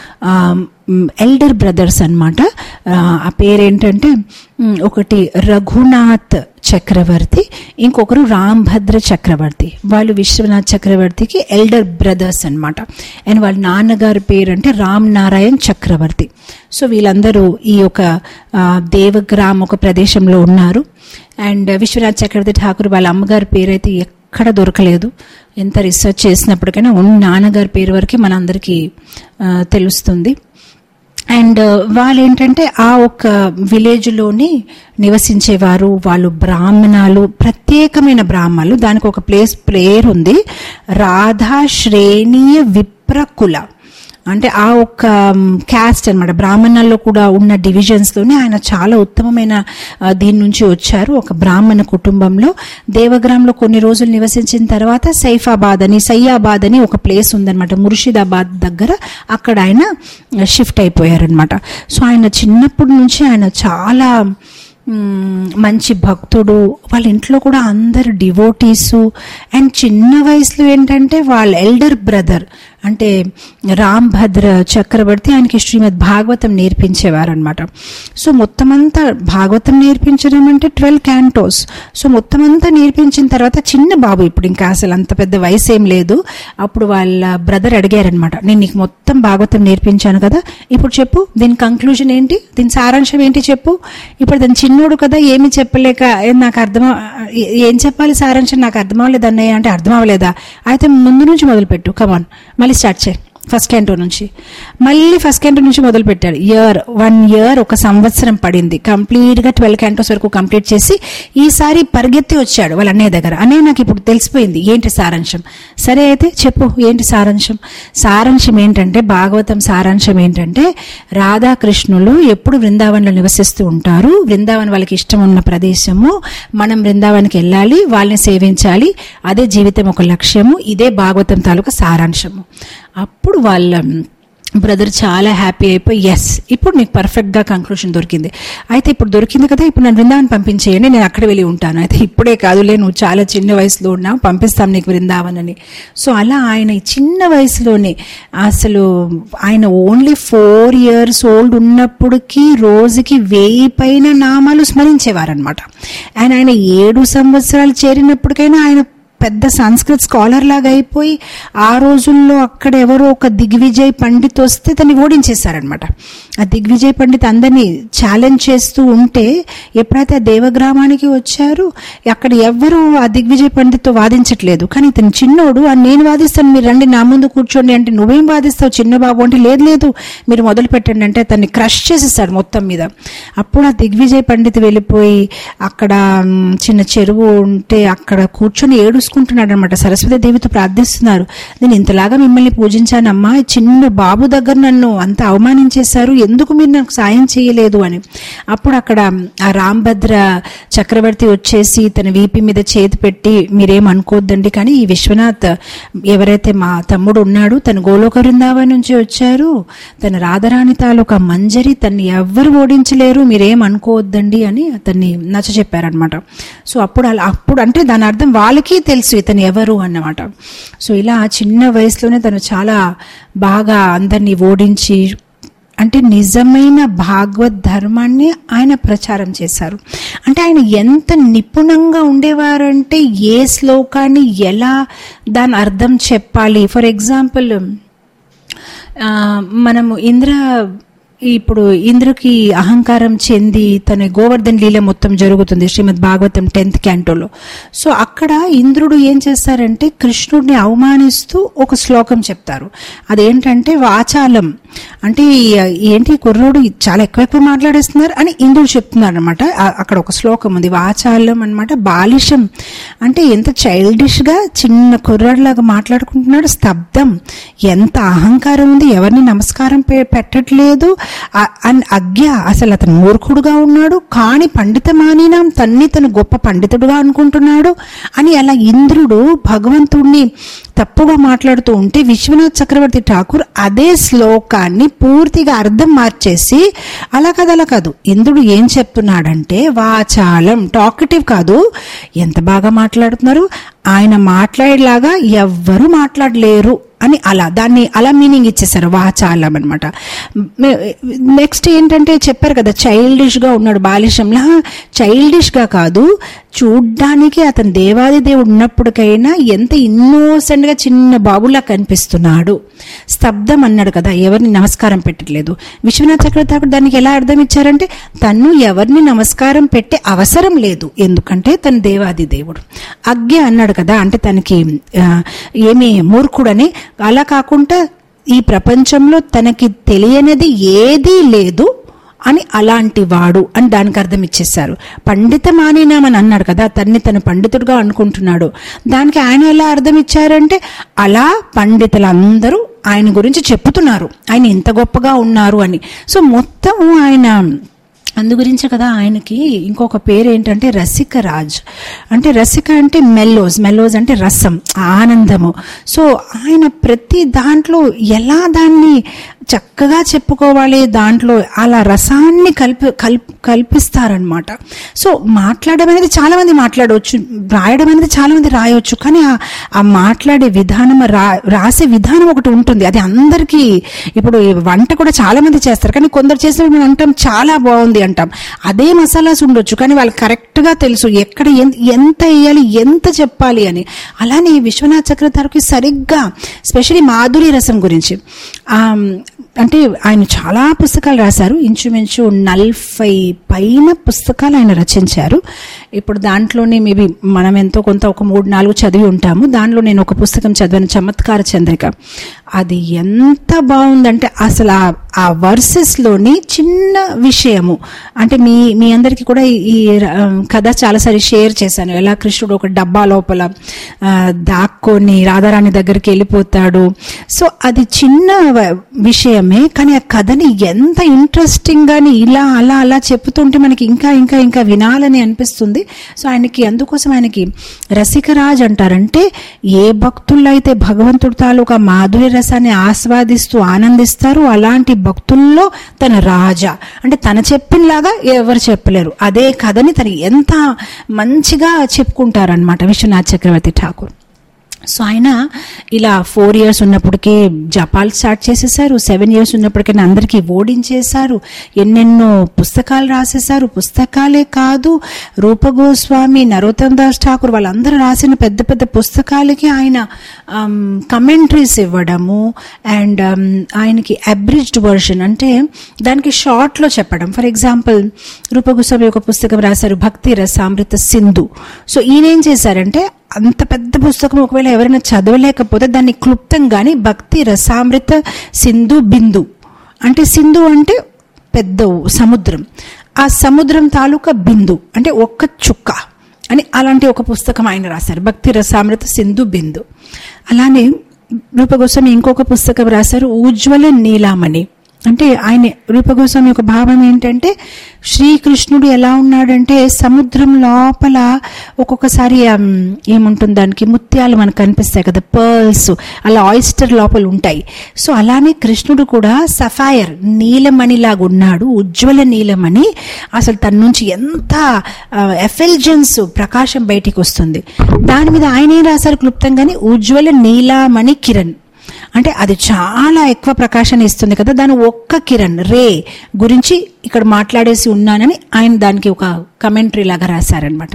ఎల్డర్ బ్రదర్స్ అనమాట ఆ పేరేంటంటే ఉమ్, ఒకటి రఘునాథ్ చక్రవర్తి ఇంకొకరు రాంభద్ర చక్రవర్తి వాళ్ళు విశ్వనాథ్ చక్రవర్తికి ఎల్డర్ బ్రదర్స్ అన్నమాట అండ్ వాళ్ళ నాన్నగారి పేరు అంటే రామ్ నారాయణ్ చక్రవర్తి సో వీళ్ళందరూ ఈ యొక్క ఆ, దేవగ్రామ్ ఒక ప్రదేశంలో ఉన్నారు అండ్ విశ్వనాథ్ చక్రవర్తి ఠాకూర్ వాళ్ళ అమ్మగారి పేరు అయితే ఎక్కడ దొరకలేదు ఎంత రీసెర్చ్ చేసినప్పటికైనా ఉన్న నాన్నగారి పేరు వరకే మనందరికీ ఆ, తెలుస్తుంది అండ్ వాళ్ళు ఏంటంటే ఆ ఒక్క విలేజ్లోని నివసించేవారు వాళ్ళు బ్రాహ్మణాలు ప్రత్యేకమైన బ్రాహ్మణులు దానికి ఒక ప్లేస్ పేరు ఉంది రాధా శ్రేణీయ విప్రకుల అంటే ఆ ఒక్క క్యాస్ట్ అన్నమాట బ్రాహ్మణాల్లో కూడా ఉన్న డివిజన్స్లోనే ఆయన చాలా ఉత్తమమైన ఆ, దీని నుంచి వచ్చారు ఒక బ్రాహ్మణ కుటుంబంలో దేవగ్రామ్లో కొన్ని రోజులు నివసించిన తర్వాత సైఫాబాద్ అని సయ్యాబాద్ అని ఒక ప్లేస్ ఉందన్నమాట ముర్షిదాబాద్ దగ్గర అక్కడ ఆయన షిఫ్ట్ అయిపోయారనమాట సో ఆయన చిన్నప్పటి నుంచి ఆయన చాలా మ్మ్, మంచి భక్తుడు వాళ్ళ ఇంట్లో కూడా అందరు డివోటీసు అండ్ చిన్న వయసులో ఏంటంటే వాళ్ళ ఎల్డర్ బ్రదర్ అంటే రామ్ భద్ర చక్రవర్తి ఆయనకి శ్రీమద్ భాగవతం నేర్పించేవారు అనమాట సో మొత్తం అంతా భాగవతం నేర్పించడం అంటే ట్వెల్వ్ క్యాంటోస్ సో మొత్తం అంతా నేర్పించిన తర్వాత చిన్న బాబు ఇప్పుడు ఇంకా అసలు అంత పెద్ద వయసు ఏం లేదు అప్పుడు వాళ్ళ బ్రదర్ అడిగారనమాట నేను నీకు మొత్తం భాగవతం నేర్పించాను కదా ఇప్పుడు చెప్పు దీని కంక్లూజన్ ఏంటి దీని సారాంశం ఏంటి చెప్పు ఇప్పుడు దాని చిన్నోడు కదా ఏమి చెప్పలేక ఏ నాకు అర్థం ఏం చెప్పాలి సారాంశం నాకు అర్థం అవ్వలేదు అన్నయ్య అంటే అర్థం అవ్వలేదా అయితే ముందు నుంచి మొదలుపెట్టు కమాన్ మళ్ళీ స్టార్ట్ చేయి ఫస్ట్ క్యాంటో నుంచి మళ్ళీ ఫస్ట్ క్యాంటో నుంచి మొదలు పెట్టాడు ఇయర్ వన్ ఇయర్ ఒక సంవత్సరం పడింది కంప్లీట్ గా ట్వెల్వ్ క్యాంటోస్ వరకు కంప్లీట్ చేసి ఈసారి పరిగెత్తి వచ్చాడు వాళ్ళ అన్నయ్య దగ్గర అన్నయ్య నాకు ఇప్పుడు తెలిసిపోయింది ఏంటి సారాంశం సరే అయితే చెప్పు ఏంటి సారాంశం సారాంశం ఏంటంటే భాగవతం సారాంశం ఏంటంటే రాధాకృష్ణులు ఎప్పుడు బృందావనంలో నివసిస్తూ ఉంటారు బృందావన్ వాళ్ళకి ఇష్టం ఉన్న ప్రదేశము మనం బృందావన్కి వెళ్ళాలి వాళ్ళని సేవించాలి అదే జీవితం ఒక లక్ష్యము ఇదే భాగవతం తాలూకా సారాంశము అప్పుడు వాళ్ళ బ్రదర్ చాలా హ్యాపీ అయిపోయి ఎస్ ఇప్పుడు నీకు పర్ఫెక్ట్గా కంక్లూషన్ దొరికింది అయితే ఇప్పుడు దొరికింది కదా ఇప్పుడు నన్ను బృందావన్ పంపించేయండి నేను అక్కడ వెళ్ళి ఉంటాను అయితే ఇప్పుడే కాదులే నువ్వు చాలా చిన్న వయసులో ఉన్నావు పంపిస్తాం నీకు బృందావన్ అని సో అలా ఆయన ఈ చిన్న వయసులోనే అసలు ఆయన ఓన్లీ ఫోర్ ఇయర్స్ ఓల్డ్ ఉన్నప్పటికీ రోజుకి వెయ్యి పైన నామాలు స్మరించేవారనమాట అండ్ ఆయన ఏడు సంవత్సరాలు చేరినప్పటికైనా ఆయన పెద్ద సంస్కృత్ స్కాలర్ లాగా అయిపోయి ఆ రోజుల్లో అక్కడ ఎవరో ఒక దిగ్విజయ్ పండిత్ వస్తే తన్ని ఓడించేశారనమాట ఆ దిగ్విజయ్ పండిత్ అందరినీ ఛాలెంజ్ చేస్తూ ఉంటే ఎప్పుడైతే ఆ దేవగ్రామానికి వచ్చారు అక్కడ ఎవ్వరూ ఆ దిగ్విజయ్ పండిత్తో వాదించట్లేదు కానీ ఇతను చిన్నోడు "ఆ, నేను వాదిస్తాను మీరు రండి నా ముందు కూర్చోండి అంటే నువ్వేం వాదిస్తావు చిన్న బాబు అంటే లేదు లేదు మీరు మొదలు పెట్టండి అంటే తన్ని క్రష్ చేసేసాడు మొత్తం మీద అప్పుడు ఆ దిగ్విజయ్ పండిత్ వెళ్ళిపోయి అక్కడ మ్, చిన్న చెరువు ఉంటే అక్కడ కూర్చొని ఏడుసుకుంటున్నాడు అనమాట సరస్వతి దేవితో ప్రార్థిస్తున్నారు నేను ఇంతలాగా మిమ్మల్ని పూజించానమ్మా ఈ చిన్న బాబు దగ్గర నన్ను అంత అవమానించేశారు ఎందుకు మీరు నాకు సాయం చేయలేదు అని అప్పుడు అక్కడ ఆ రాంభద్ర చక్రవర్తి వచ్చేసి తన వీపి మీద చేతి పెట్టి మీరేం అనుకోవద్దండి కానీ ఈ విశ్వనాథ్ ఎవరైతే మా తమ్ముడు ఉన్నాడు తను గోలోక బృందావనం నుంచి వచ్చారు తన రాధరాణి తాలూకా మంజరి తన్ని ఎవ్వరు ఓడించలేరు మీరేం అనుకోవద్దండి అని అతన్ని నచ్చ చెప్పారనమాట సో అప్పుడు అలా అప్పుడు అంటే దాని అర్థం వాళ్ళకి తెలుసు ఇతను ఎవరు అన్నమాట సో ఇలా చిన్న వయసులోనే తను చాలా బాగా అందరినీ ఓడించి అంటే నిజమైన భాగవత్ ధర్మాన్ని ఆయన ప్రచారం చేశారు అంటే ఆయన ఎంత నిపుణంగా ఉండేవారంటే ఏ శ్లోకాన్ని ఎలా దాని అర్థం చెప్పాలి ఫర్ ఎగ్జాంపుల్ ఆ, మనము ఇంద్ర ఇప్పుడు ఇంద్రుకి అహంకారం చెంది తన గోవర్ధన్ లీల మొత్తం జరుగుతుంది శ్రీమద్ భాగవతం టెన్త్ క్యాంటోలో సో అక్కడ ఇంద్రుడు ఏం చేస్తారంటే కృష్ణుడిని అవమానిస్తూ ఒక శ్లోకం చెప్తారు అదేంటంటే వాచాలం అంటే ఈ- ఏంటి కుర్రోడు చాలా ఎక్కువ ఎక్కువ మాట్లాడేస్తున్నారు అని ఇంద్రుడు చెప్తున్నారు అనమాట అక్కడ ఒక శ్లోకం ఉంది వాచాలం అన్నమాట బాలిషం అంటే ఎంత చైల్డిష్ గా చిన్న కుర్రాడిలాగా మాట్లాడుకుంటున్నాడు స్తబ్దం ఎంత అహంకారం ఉంది ఎవరిని నమస్కారం పె- పెట్టట్లేదు అ- అన్ అజ్ఞ అసలు అతను మూర్ఖుడుగా ఉన్నాడు కానీ పండిత మానినాం తన్ని తను గొప్ప పండితుడుగా అనుకుంటున్నాడు అని అలా ఇంద్రుడు భగవంతుణ్ణి తప్పుగా మాట్లాడుతూ ఉంటే విశ్వనాథ్ చక్రవర్తి ఠాకూర్ అదే శ్లోకాన్ని పూర్తిగా అర్థం మార్చేసి అలా కాదు అలా కాదు ఇంద్రుడు ఏం చెప్తున్నాడంటే వాచాలం టాకటివ్ కాదు ఎంత బాగా మాట్లాడుతున్నారు ఆయన మాట్లాడేలాగా ఎవ్వరు మాట్లాడలేరు అని అలా దాన్ని అలా మీనింగ్ ఇచ్చేసారు వాచాలం అనమాట నెక్స్ట్ ఏంటంటే చెప్పారు కదా చైల్డిష్ గా ఉన్నాడు బాలిషంలా చైల్డిష్ గా కాదు చూడ్డానికి అతను దేవాది దేవుడు ఉన్నప్పటికైనా ఎంత ఇన్నోసెంట్ గా చిన్న బాబులా కనిపిస్తున్నాడు స్తబ్దం అన్నాడు కదా ఎవరిని నమస్కారం పెట్టట్లేదు విశ్వనాథ్ చక్రవర్తి దానికి ఎలా అర్థం ఇచ్చారంటే తను ఎవరిని నమస్కారం పెట్టే అవసరం లేదు ఎందుకంటే తను దేవాది దేవుడు అజ్ఞ అన్నాడు కదా అంటే తనకి ఆ, ఏమి మూర్ఖుడని అలా కాకుండా ఈ ప్రపంచంలో తనకి తెలియనిది ఏదీ లేదు అని అలాంటి వాడు అని దానికి అర్థం ఇచ్చేశారు పండిత మానినామని అన్నాడు కదా తన్ని తను పండితుడుగా అనుకుంటున్నాడు దానికి ఆయన ఎలా అర్థం ఇచ్చారంటే అలా పండితులందరూ ఆయన గురించి చెప్పుతున్నారు ఆయన ఇంత గొప్పగా ఉన్నారు అని సో మొత్తం ఆయన అందు గురించే కదా ఆయనకి ఇంకొక పేరు ఏంటంటే రసిక రాజ్ అంటే రసిక అంటే మెల్లోజ్ మెల్లోజ్ అంటే రసం ఆనందము సో ఆయన ప్రతి దాంట్లో ఎలా దాన్ని చక్కగా చెప్పుకోవాలి దాంట్లో అలా రసాన్ని కలిపి కల్ప కల్పిస్తారనమాట సో మాట్లాడడం అనేది చాలా మంది మాట్లాడవచ్చు రాయడం అనేది చాలా మంది రాయవచ్చు కానీ ఆ- ఆ మాట్లాడే విధానం రా రాసే విధానం ఒకటి ఉంటుంది అది అందరికీ ఇప్పుడు ఈ వంట కూడా చాలా మంది చేస్తారు కానీ కొందరు చేసినప్పుడు మనం అంటాం చాలా బాగుంది అంటాం అదే మసాలాస్ ఉండొచ్చు కానీ వాళ్ళకి కరెక్ట్గా తెలుసు ఎక్కడ ఎన్- ఎంత వేయాలి ఎంత చెప్పాలి అని అలానే విశ్వనాథ్ చక్రధారికి సరిగ్గా స్పెషలీ మాధురి రసం గురించి ఆ, అంటే ఆయన చాలా పుస్తకాలు రాశారు ఇంచుమించు నలభై పైన పుస్తకాలు ఆయన రచించారు ఇప్పుడు దాంట్లోనే మేబీ మనం ఎంతో కొంత ఒక మూడు నాలుగు చదివి ఉంటాము దాంట్లో నేను ఒక పుస్తకం చదివాను చమత్కార చంద్రిక అది ఎంత బాగుందంటే అసలు ఆ ఆ వర్సెస్లోని చిన్న విషయము అంటే మీ మీ అందరికీ కూడా ఈ- ఈ ఆ, కథ చాలాసారి షేర్ చేశాను ఎలా కృష్ణుడు ఒక డబ్బా లోపల ఆ, దాక్కొని రాధారాణి దగ్గరికి వెళ్ళిపోతాడు సో అది చిన్న వ- విషయమే కానీ ఆ కథని ఎంత ఇంట్రెస్టింగ్ గాని ఇలా అలా అలా చెప్తుంటే మనకి ఇంకా ఇంకా ఇంకా వినాలని అనిపిస్తుంది సో ఆయనకి అందుకోసం ఆయనకి రసికరాజ్ అంటారంటే ఏ భక్తుల్లో అయితే భగవంతుడి తాలూకా మాధుర్య రసాన్ని ఆస్వాదిస్తూ ఆనందిస్తారు అలాంటి భక్తుల్లో తన రాజా అంటే తన చెప్పినలాగా ఎవరు చెప్పలేరు అదే కథని తను ఎంత మంచిగా చెప్పుకుంటారనమాట విశ్వనాథ్ చక్రవర్తి ఠాకూర్ సో ఆయన ఇలా ఫోర్ ఇయర్స్ ఉన్నప్పటికే జపాలు స్టార్ట్ చేసేసారు సెవెన్ ఇయర్స్ ఉన్నప్పటికీ అందరికీ ఓడించేశారు ఎన్నెన్నో పుస్తకాలు రాసేశారు పుస్తకాలే కాదు రూపగోస్వామి నరోత్తమ్ దాస్ ఠాకూర్ వాళ్ళందరూ రాసిన పెద్ద పెద్ద పుస్తకాలకి ఆయన కమెంట్రీస్ ఇవ్వడము అండ్ ఆయనకి అబ్రిజ్డ్ వర్షన్ అంటే దానికి షార్ట్లో చెప్పడం ఫర్ ఎగ్జాంపుల్ రూపగోస్వామి ఒక పుస్తకం రాశారు భక్తి రసామృత సింధు సో ఈయన ఏం చేశారంటే అంత పెద్ద పుస్తకం ఒకవేళ ఎవరైనా చదవలేకపోతే దాన్ని క్లుప్తంగాని భక్తి రసామృత సింధు బిందు అంటే సింధు అంటే పెద్ద సముద్రం ఆ సముద్రం తాలూకా బిందు అంటే ఒక్క చుక్క అని అలాంటి ఒక పుస్తకం ఆయన రాశారు భక్తి రసామృత సింధు బిందు అలానే రూపగోస్వామి ఇంకొక పుస్తకం రాశారు ఉజ్వల నీలామణి అంటే ఆయన రూపగోస్వామి యొక్క భావం ఏంటంటే శ్రీకృష్ణుడు ఎలా ఉన్నాడంటే సముద్రం లోపల ఒక్కొక్కసారి ఆమ్, ఏముంటుంది దానికి ముత్యాలు మనకు కనిపిస్తాయి కదా పర్ల్స్ అలా ఆయిస్టర్ లోపల ఉంటాయి సో అలానే కృష్ణుడు కూడా సఫైర్ నీలమణిలాగా ఉన్నాడు ఉజ్వల నీలమణి అసలు తన నుంచి ఎంత ఎఫెల్జెన్స్ ప్రకాశం బయటికి వస్తుంది దాని మీద ఆయన ఏం రాశారు క్లుప్తంగానే ఉజ్వల నీలామణి కిరణ్ అంటే అది చాలా ఎక్కువ ప్రకాశాన్ని ఇస్తుంది కదా దాని ఒక్క కిరణ్ రే గురించి ఇక్కడ మాట్లాడేసి ఉన్నానని ఆయన దానికి ఒక కమెంటరీ లాగా రాశారనమాట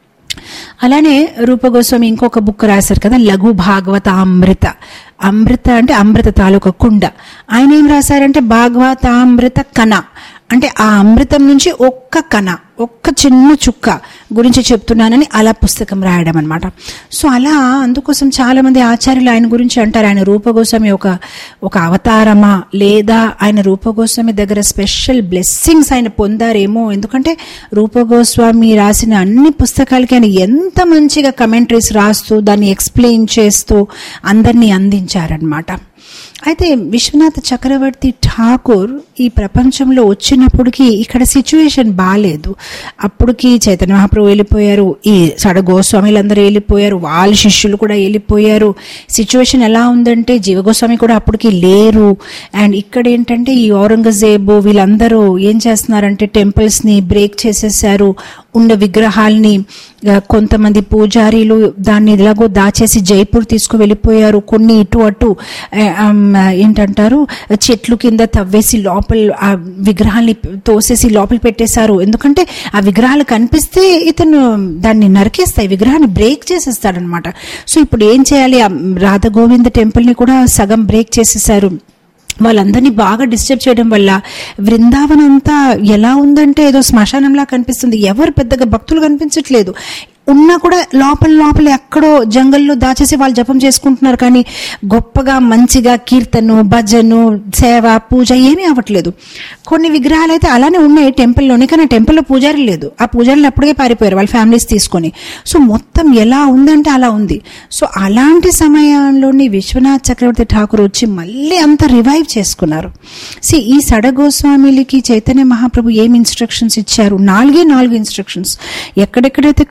అలానే రూపగోస్వామి ఇంకొక బుక్ రాశారు కదా లఘు భాగవత అమృత అమృత అంటే అమృత తాలూకా కుండ ఆయన ఏం రాశారంటే భాగవతామృత కణ అంటే ఆ అమృతం నుంచి ఒక్క కణ ఒక్క చిన్న చుక్క గురించి చెప్తున్నానని అలా పుస్తకం రాయడం అనమాట సో అలా అందుకోసం చాలా మంది ఆచార్యులు ఆయన గురించి అంటారు ఆయన రూపగోస్వామి ఒక ఒక అవతారమా లేదా ఆయన రూపగోస్వామి దగ్గర స్పెషల్ బ్లెస్సింగ్స్ ఆయన పొందారేమో ఎందుకంటే రూపగోస్వామి రాసిన అన్ని పుస్తకాలకి ఆయన ఎంత మంచిగా కమెంటరీస్ రాస్తూ దాన్ని ఎక్స్ప్లెయిన్ చేస్తూ అందరినీ అందించారనమాట అయితే విశ్వనాథ చక్రవర్తి ఠాకూర్ ఈ ప్రపంచంలో వచ్చినప్పటికీ ఇక్కడ సిచ్యువేషన్ బాగాలేదు అప్పటికి చైతన్య మహాప్రభు వెళ్ళిపోయారు ఈ సడ గోస్వామిలందరూ వెళ్ళిపోయారు వాళ్ళ శిష్యులు కూడా వెళ్ళిపోయారు సిచ్యువేషన్ ఎలా ఉందంటే జీవగోస్వామి కూడా అప్పటికి లేరు అండ్ ఇక్కడ ఏంటంటే ఈ ఔరంగజేబు వీళ్ళందరూ ఏం చేస్తున్నారంటే temples ని బ్రేక్ చేసేసారు ఉన్న విగ్రహాల్ని ఆ, కొంతమంది పూజారీలు దాన్ని ఇలాగో దాచేసి జైపూర్ తీసుకు వెళ్ళిపోయారు కొన్ని ఇటు అటు ఆ, ఆమ్, ఏంటంటారు చెట్లు కింద తవ్వేసి లోపల ఆ విగ్రహాల్ని తోసేసి లోపల పెట్టేశారు ఎందుకంటే ఆ విగ్రహాలు కనిపిస్తే ఇతను దాన్ని నరికేస్తాయి విగ్రహాన్ని బ్రేక్ చేసేస్తాడనమాట సో ఇప్పుడు ఏం చేయాలి ఆ రాధ గోవింద టెంపుల్ ని కూడా సగం బ్రేక్ చేసేసారు వాళ్ళందరినీ బాగా డిస్టర్బ్ చేయడం వల్ల బృందావనం అంతా ఎలా ఉందంటే ఏదో శ్మశానంలా కనిపిస్తుంది ఎవరు పెద్దగా భక్తులు కనిపించట్లేదు ఉన్నా కూడా లోపల లోపల ఎక్కడో జంగల్లో దాచేసి వాళ్ళు జపం చేసుకుంటున్నారు కానీ గొప్పగా మంచిగా కీర్తను భజను సేవ పూజ ఏమీ అవ్వట్లేదు కొన్ని విగ్రహాలు అయితే అలానే ఉన్నాయి టెంపుల్లోనే కానీ ఆ టెంపుల్లో పూజారి లేదు ఆ పూజారులు అప్పుడే పారిపోయారు వాళ్ళ ఫ్యామిలీస్ తీసుకొని సో మొత్తం ఎలా ఉందంటే అలా ఉంది సో అలాంటి సమయంలోని విశ్వనాథ్ చక్రవర్తి ఠాకూర్ వచ్చి మళ్ళీ అంత రివైవ్ చేసుకున్నారు సి ఈ సడగోస్వామిలకి చైతన్య మహాప్రభు ఏం ఇన్స్ట్రక్షన్స్ ఇచ్చారు నాలుగే నాలుగు ఇన్స్ట్రక్షన్స్ ఎక్కడెక్కడైతే కృష్ణ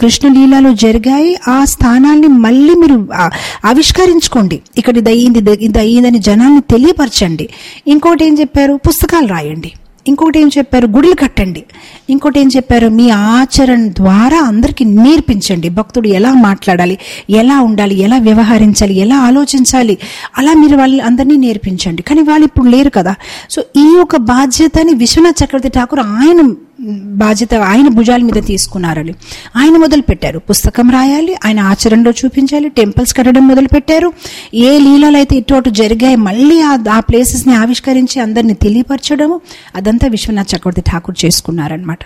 లీలాలు జరిగాయి ఆ స్థానాల్ని మళ్ళీ మీరు ఆ, ఆవిష్కరించుకోండి ఇక్కడ ఇది అయ్యింది ఇది- ఇది అయ్యిందని జనాన్ని తెలియపరచండి ఇంకోటి ఏం చెప్పారు పుస్తకాలు రాయండి ఇంకోటి ఏం చెప్పారు గుడులు కట్టండి ఇంకోటి ఏం చెప్పారు మీ ఆచరణ ద్వారా అందరికీ నేర్పించండి భక్తుడు ఎలా మాట్లాడాలి ఎలా ఉండాలి ఎలా వ్యవహరించాలి ఎలా ఆలోచించాలి అలా మీరు వాళ్ళ అందరినీ నేర్పించండి కానీ వాళ్ళు ఇప్పుడు లేరు కదా సో ఈ యొక్క బాధ్యతని విశ్వనాథ్ చక్రవర్తి ఠాకూర్ ఆయన బాధ్యత ఆయన భుజాల మీద తీసుకున్నారని ఆయన మొదలు పెట్టారు పుస్తకం రాయాలి ఆయన ఆచరణలో చూపించాలి టెంపుల్స్ కట్టడం మొదలు పెట్టారు ఏ లీలలు అయితే ఇటు అటు జరిగాయి మళ్ళీ ఆ ఆ ప్లేసెస్ ని ఆవిష్కరించి అందరిని తెలియపరచడము అదంతా విశ్వనాథ్ చక్రవర్తి ఠాకూర్ చేసుకున్నారనమాట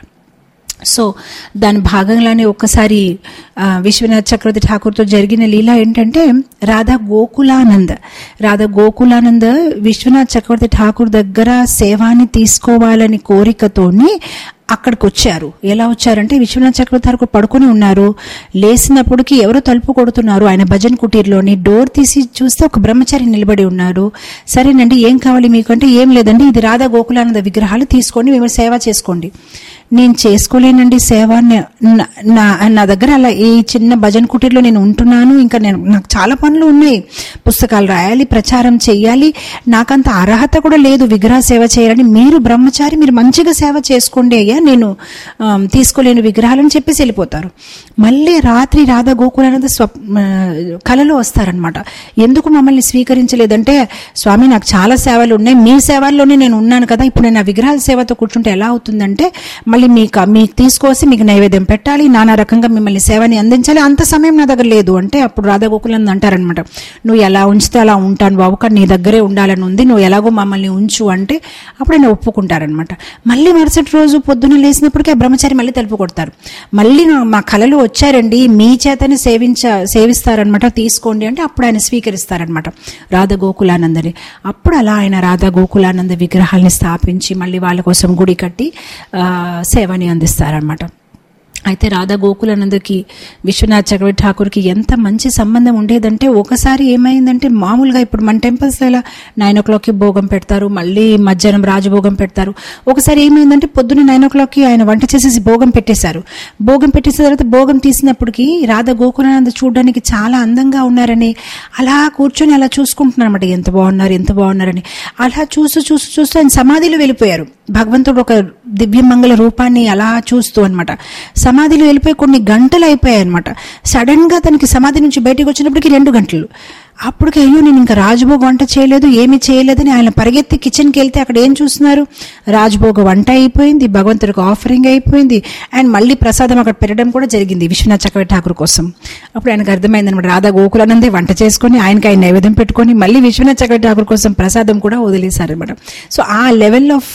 సో దాని భాగంగానే ఒక్కసారి ఆ, విశ్వనాథ్ చక్రవర్తి ఠాకూర్తో జరిగిన లీల ఏంటంటే రాధా గోకులానంద్ రాధా గోకులానంద్ విశ్వనాథ్ చక్రవర్తి ఠాకూర్ దగ్గర సేవాని తీసుకోవాలని కోరికతోని అక్కడికి వచ్చారు ఎలా వచ్చారంటే విశ్వనాథ్ చక్రవర్తి ఠాకూర్ పడుకొని ఉన్నారు లేచినప్పటికి ఎవరో తలుపు కొడుతున్నారు ఆయన భజన్ కుటీర్లోని డోర్ తీసి చూస్తే ఒక బ్రహ్మచారి నిలబడి ఉన్నారు సరేనండి ఏం కావాలి మీకు అంటే ఏం లేదండి ఇది రాధా గోకులానంద విగ్రహాలు తీసుకోండి మేము సేవ చేసుకోండి నేను చేసుకోలేనండి సేవ నే- నా- నా నా దగ్గర అలా ఈ చిన్న భజన్ కుటీర్లో నేను ఉంటున్నాను ఇంకా నేను నాకు చాలా పనులు ఉన్నాయి పుస్తకాలు రాయాలి ప్రచారం చేయాలి నాకంత అర్హత కూడా లేదు విగ్రహ సేవ చేయాలని మీరు బ్రహ్మచారి మీరు మంచిగా సేవ చేసుకోండి అయ్యా నేను ఆమ్, తీసుకోలేని విగ్రహాలని చెప్పేసి వెళ్ళిపోతారు మళ్ళీ రాత్రి రాధా గోకులానంద స్వప్ ఆ, కలలో వస్తారనమాట ఎందుకు మమ్మల్ని స్వీకరించలేదంటే స్వామి నాకు చాలా సేవలు ఉన్నాయి మీ సేవల్లోనే నేను ఉన్నాను కదా ఇప్పుడు నేను ఆ విగ్రహాల సేవతో కూర్చుంటే ఎలా అవుతుందంటే మళ్ళీ మీకు మీకు తీసుకొసి మీకు నైవేద్యం పెట్టాలి నానా రకంగా మిమ్మల్ని సేవని అందించాలి అంత సమయం నా దగ్గర లేదు అంటే అప్పుడు రాధా గోకులంద్ అంటారనమాట నువ్వు ఎలా ఉంచితే అలా ఉంటాను బాబు కానీ నీ దగ్గరే ఉండాలని ఉంది నువ్వు ఎలాగో మమ్మల్ని ఉంచు అంటే అప్పుడు ఆయన ఒప్పుకుంటారనమాట మళ్ళీ మరుసటి రోజు పొద్దున్న లేచినప్పటికీ ఆ బ్రహ్మచారి మళ్ళీ తలుపు కొడతారు మళ్ళీ నా- మా కళలు వచ్చారండి మీ చేతనే సేవించ సేవిస్తారనమాట తీసుకోండి అంటే అప్పుడు ఆయన స్వీకరిస్తారనమాట రాధ గోకులానందని అప్పుడు అలా ఆయన రాధా గోకులానంద విగ్రహాల్ని స్థాపించి మళ్ళీ వాళ్ళ కోసం గుడి కట్టి ఆ, సేవని అందిస్తారనమాట అయితే రాధా గోకులానందకి విశ్వనాథ్ చక్రవర్తి ఠాకూర్కి ఎంత మంచి సంబంధం ఉండేదంటే ఒకసారి ఏమైందంటే మామూలుగా ఇప్పుడు మన టెంపుల్స్ ఇలా నైన్ ఓ క్లాక్కి భోగం పెడతారు మళ్ళీ మధ్యాహ్నం రాజభోగం పెడతారు ఒకసారి ఏమైందంటే పొద్దున్న నైన్ ఓ క్లాక్కి ఆయన వంట చేసేసి భోగం పెట్టేశారు భోగం పెట్టేసిన తర్వాత భోగం తీసినప్పటికి రాధా గోకులానంద చూడడానికి చాలా అందంగా ఉన్నారని అలా కూర్చొని అలా చూసుకుంటున్నారు అనమాట ఎంత బాగున్నారు ఎంత బాగున్నారని అలా చూస్తూ చూస్తూ చూస్తూ ఆయన సమాధిలో వెళ్ళిపోయారు భగవంతుడు ఒక దివ్యమంగళ రూపాన్ని అలా చూస్తూ అన్నమాట సమాధిలో వెళ్ళిపోయి కొన్ని గంటలు అయిపోయాయి అనమాట సడన్ గా తనకి సమాధి నుంచి బయటికి వచ్చినప్పటికి రెండు గంటలు అప్పటికి అయ్యో నేను ఇంకా రాజభోగ వంట చేయలేదు ఏమీ చేయలేదని ఆయన పరిగెత్తి కిచెన్కి వెళ్తే అక్కడ ఏం చూస్తున్నారు రాజభోగ వంట అయిపోయింది భగవంతుడికి ఆఫరింగ్ అయిపోయింది అండ్ మళ్ళీ ప్రసాదం అక్కడ పెట్టడం కూడా జరిగింది విశ్వనాథ్ చక్రవర్తి ఠాకూర్ కోసం అప్పుడు ఆయనకు అర్థమైంది అనమాట రాధా గోకులానందే వంట చేసుకొని ఆయనకి ఆయన నైవేద్యం పెట్టుకొని మళ్ళీ విశ్వనాథ్ చక్రవర్తి ఠాకూర్ కోసం ప్రసాదం కూడా వదిలేశారు అనమాట సో ఆ లెవెల్ ఆఫ్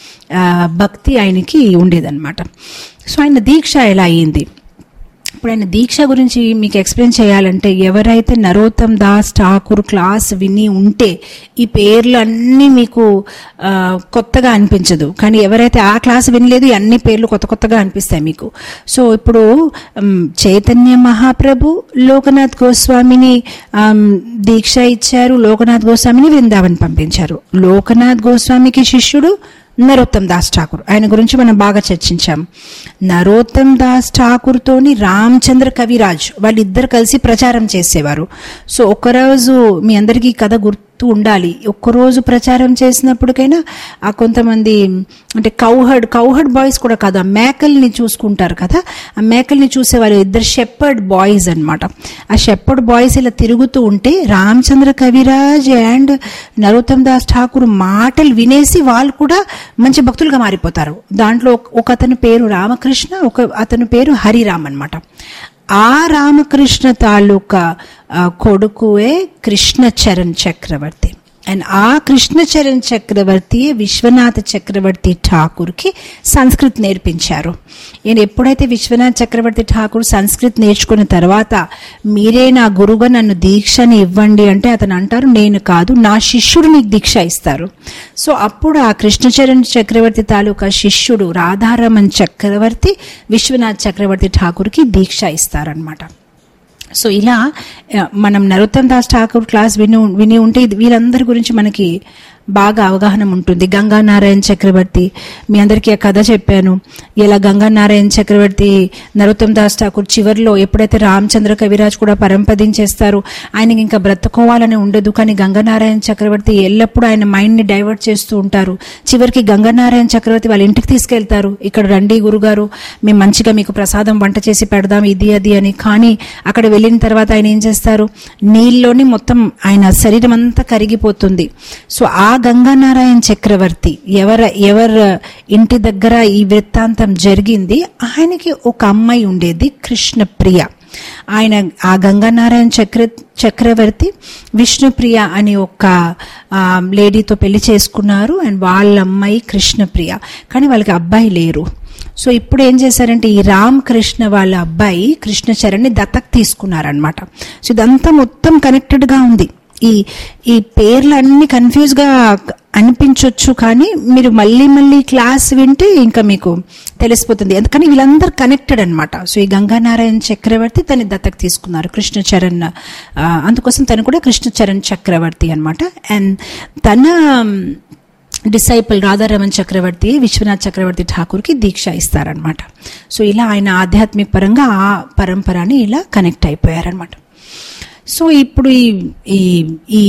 భక్తి ఆయనకి ఉండేదన్నమాట సో ఆయన దీక్ష ఎలా అయ్యింది ఇప్పుడు ఆయన దీక్ష గురించి మీకు ఎక్స్ప్లెయిన్ చేయాలంటే ఎవరైతే నరోత్తమ్ దాస్ ఠాకూర్ క్లాస్ విని ఉంటే ఈ పేర్లు అన్నీ మీకు ఆ, కొత్తగా అనిపించదు కానీ ఎవరైతే ఆ క్లాస్ వినలేదు ఈ అన్ని పేర్లు కొత్త కొత్తగా అనిపిస్తాయి మీకు సో ఇప్పుడు ఉమ్, చైతన్య మహాప్రభు లోకనాథ్ గోస్వామిని ఆమ్, దీక్ష ఇచ్చారు లోకనాథ్ గోస్వామిని వృందావన్ పంపించారు లోకనాథ్ గోస్వామికి శిష్యుడు నరోత్తమ్ దాస్ ఠాకూర్ ఆయన గురించి మనం బాగా చర్చించాం నరోత్తమ్ దాస్ ఠాకూర్ తోని రామచంద్ర కవిరాజ్ వాళ్ళిద్దరు కలిసి ప్రచారం చేసేవారు సో ఒకరోజు మీ అందరికీ ఈ కథ గుర్తు ఉండాలి ఒక్కరోజు ప్రచారం చేసినప్పటికైనా ఆ కొంతమంది అంటే కౌహర్డ్ కౌహర్డ్ బాయ్స్ కూడా కాదు ఆ మేకల్ని చూసుకుంటారు కదా ఆ మేకల్ని చూసేవారు ఇద్దరు షెప్పర్డ్ బాయ్స్ అన్నమాట ఆ షెప్పర్డ్ బాయ్స్ ఇలా తిరుగుతూ ఉంటే రామచంద్ర కవిరాజ్ అండ్ నరోత్తమ్ దాస్ ఠాకూర్ మాటలు వినేసి వాళ్ళు కూడా మంచి భక్తులుగా మారిపోతారు దాంట్లో ఒక- ఒక అతని పేరు రామకృష్ణ ఒక అతని పేరు హరిరామ్ అన్నమాట ఆ రామకృష్ణ తాలూకా ఆ, కొడుకువే కృష్ణ చరణ్ చక్రవర్తి అండ్ ఆ కృష్ణ చరణ్ చక్రవర్తి విశ్వనాథ చక్రవర్తి ఠాకూర్కి సంస్కృత్ నేర్పించారు నేను ఎప్పుడైతే విశ్వనాథ్ చక్రవర్తి ఠాకూర్ సంస్కృత్ నేర్చుకున్న తర్వాత మీరే నా గురువుగా నన్ను దీక్షని ఇవ్వండి అంటే అతను అంటారు నేను కాదు నా శిష్యుడు నీకు దీక్ష ఇస్తారు సో అప్పుడు ఆ కృష్ణచరణ్ చక్రవర్తి తాలూకా శిష్యుడు రాధారమన్ చక్రవర్తి విశ్వనాథ్ చక్రవర్తి ఠాకూర్కి దీక్ష ఇస్తారనమాట సో ఇలా ఆ, మనం నరోత్తమ్ దాస్ ఠాకూర్ క్లాస్ విని విని ఉంటే ఇది వీళ్ళందరి గురించి మనకి బాగా అవగాహన ఉంటుంది గంగానారాయణ చక్రవర్తి మీ అందరికీ ఆ కథ చెప్పాను ఇలా గంగానారాయణ చక్రవర్తి నరోత్తమ్ దాస్ ఠాకూర్ చివరిలో ఎప్పుడైతే రామచంద్ర కవిరాజ్ కూడా పరంపదించేస్తారు ఆయనకి ఇంకా బ్రతుకోవాలని ఉండదు కానీ గంగానారాయణ చక్రవర్తి ఎల్లప్పుడూ ఆయన మైండ్ ని డైవర్ట్ చేస్తూ ఉంటారు చివరికి గంగానారాయణ చక్రవర్తి వాళ్ళ ఇంటికి తీసుకెళ్తారు ఇక్కడ రండి గురుగారు మేము మంచిగా మీకు ప్రసాదం వంట చేసి పెడదాం ఇది అది అని కానీ అక్కడ వెళ్ళిన తర్వాత ఆయన ఏం చేస్తారు నీళ్ళలోని మొత్తం ఆయన శరీరం అంతా కరిగిపోతుంది సో ఆ గంగానారాయణ చక్రవర్తి ఎవర ఎవరు ఇంటి దగ్గర ఈ వృత్తాంతం జరిగింది ఆయనకి ఒక అమ్మాయి ఉండేది కృష్ణప్రియ ఆయన ఆ గంగానారాయణ చక్ర చక్రవర్తి విష్ణుప్రియ అని ఒక ఆ, లేడీతో పెళ్లి చేసుకున్నారు అండ్ వాళ్ళ అమ్మాయి కృష్ణప్రియ కానీ వాళ్ళకి అబ్బాయి లేరు సో ఇప్పుడు ఏం చేశారంటే ఈ రామ్ కృష్ణ వాళ్ళ అబ్బాయి కృష్ణ చరణ్ని దత్తక్ తీసుకున్నారనమాట సో ఇదంతా మొత్తం కనెక్టెడ్ గా ఉంది ఈ ఈ పేర్లు అన్ని కన్ఫ్యూజ్ గా అనిపించవచ్చు కానీ మీరు మళ్ళీ మళ్ళీ క్లాస్ వింటే ఇంకా మీకు తెలిసిపోతుంది ఎందుకని వీళ్ళందరూ కనెక్టెడ్ అనమాట సో ఈ గంగానారాయణ చక్రవర్తి తన దత్తకు తీసుకున్నారు కృష్ణ చరణ్ ఆ, అందుకోసం తను కూడా కృష్ణ చరణ్ చక్రవర్తి అనమాట అండ్ తన డిసైపుల్ రాధారమణ్ చక్రవర్తి విశ్వనాథ్ చక్రవర్తి ఠాకూర్కి దీక్ష ఇస్తారనమాట సో ఇలా ఆయన ఆధ్యాత్మిక పరంగా ఆ పరంపరని ఇలా కనెక్ట్ అయిపోయారనమాట సో ఇప్పుడు ఈ ఈ ఈ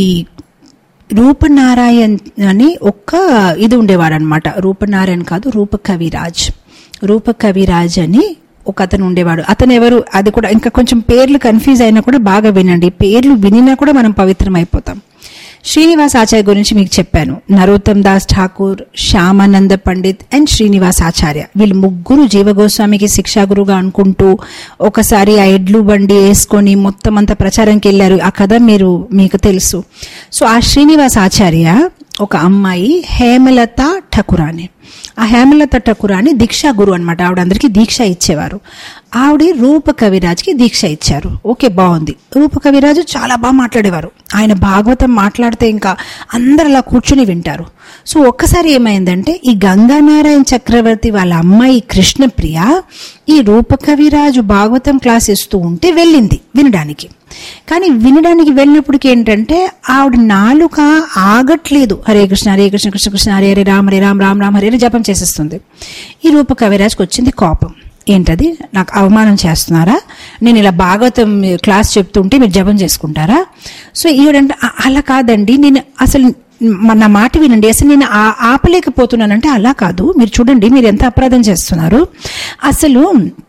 రూపనారాయణ్ అని ఒక్క ఇది ఉండేవాడు అనమాట రూపనారాయణ్ కాదు రూప కవిరాజ్ రూప కవిరాజ్ అని ఒక అతను ఉండేవాడు అతను ఎవరు అది కూడా ఇంకా కొంచెం పేర్లు కన్ఫ్యూజ్ అయినా కూడా బాగా వినండి పేర్లు వినినా కూడా మనం పవిత్రం అయిపోతాం శ్రీనివాస్ ఆచార్య గురించి మీకు చెప్పాను నరోత్తమ్ దాస్ ఠాకూర్ శ్యామానంద పండిత్ అండ్ శ్రీనివాస్ ఆచార్య వీళ్ళు ముగ్గురు జీవగోస్వామికి శిక్షా గురుగా అనుకుంటూ ఒకసారి ఆ ఎడ్లు బండి వేసుకొని మొత్తం అంతా ప్రచారంకి వెళ్ళారు ఆ కథ మీరు మీకు తెలుసు సో ఆ శ్రీనివాస్ ఆచార్య ఒక అమ్మాయి హేమలత ఠకురాని ఆ హేమలత ఠకురాని దీక్షా గురు అనమాట ఆవిడ అందరికీ దీక్ష ఇచ్చేవారు ఆవిడ రూప కవిరాజ్కి దీక్ష ఇచ్చారు ఓకే బాగుంది రూప కవిరాజు చాలా బాగా మాట్లాడేవారు ఆయన భాగవతం మాట్లాడితే ఇంకా అందరు అలా కూర్చుని వింటారు సో ఒక్కసారి ఏమైందంటే ఈ గంగానారాయణ చక్రవర్తి వాళ్ళ అమ్మాయి కృష్ణప్రియ ఈ రూప కవిరాజు భాగవతం క్లాస్ ఇస్తూ ఉంటే వెళ్ళింది వినడానికి కానీ వినడానికి వెళ్ళినప్పటికి ఏంటంటే ఆవిడ నాలుక ఆగట్లేదు హరే కృష్ణ హరే కృష్ణ కృష్ణ కృష్ణ హరే హరే రామ హరే రామ రామ రామ హరే హరే జపం చేసేస్తుంది ఈ రూప కవిరాజ్కి వచ్చింది కోపం ఏంటది నాకు అవమానం చేస్తున్నారా నేను ఇలా భాగవతం క్లాస్ చెప్తుంటే మీరు జపం చేసుకుంటారా సో ఈవిడంటే "అ- అలా కాదండి నేను అసలు మ- నా మాట వినండి అసలు నేను ఆ- ఆపలేకపోతున్నానంటే అలా కాదు మీరు చూడండి మీరు ఎంత అపరాధం చేస్తున్నారు అసలు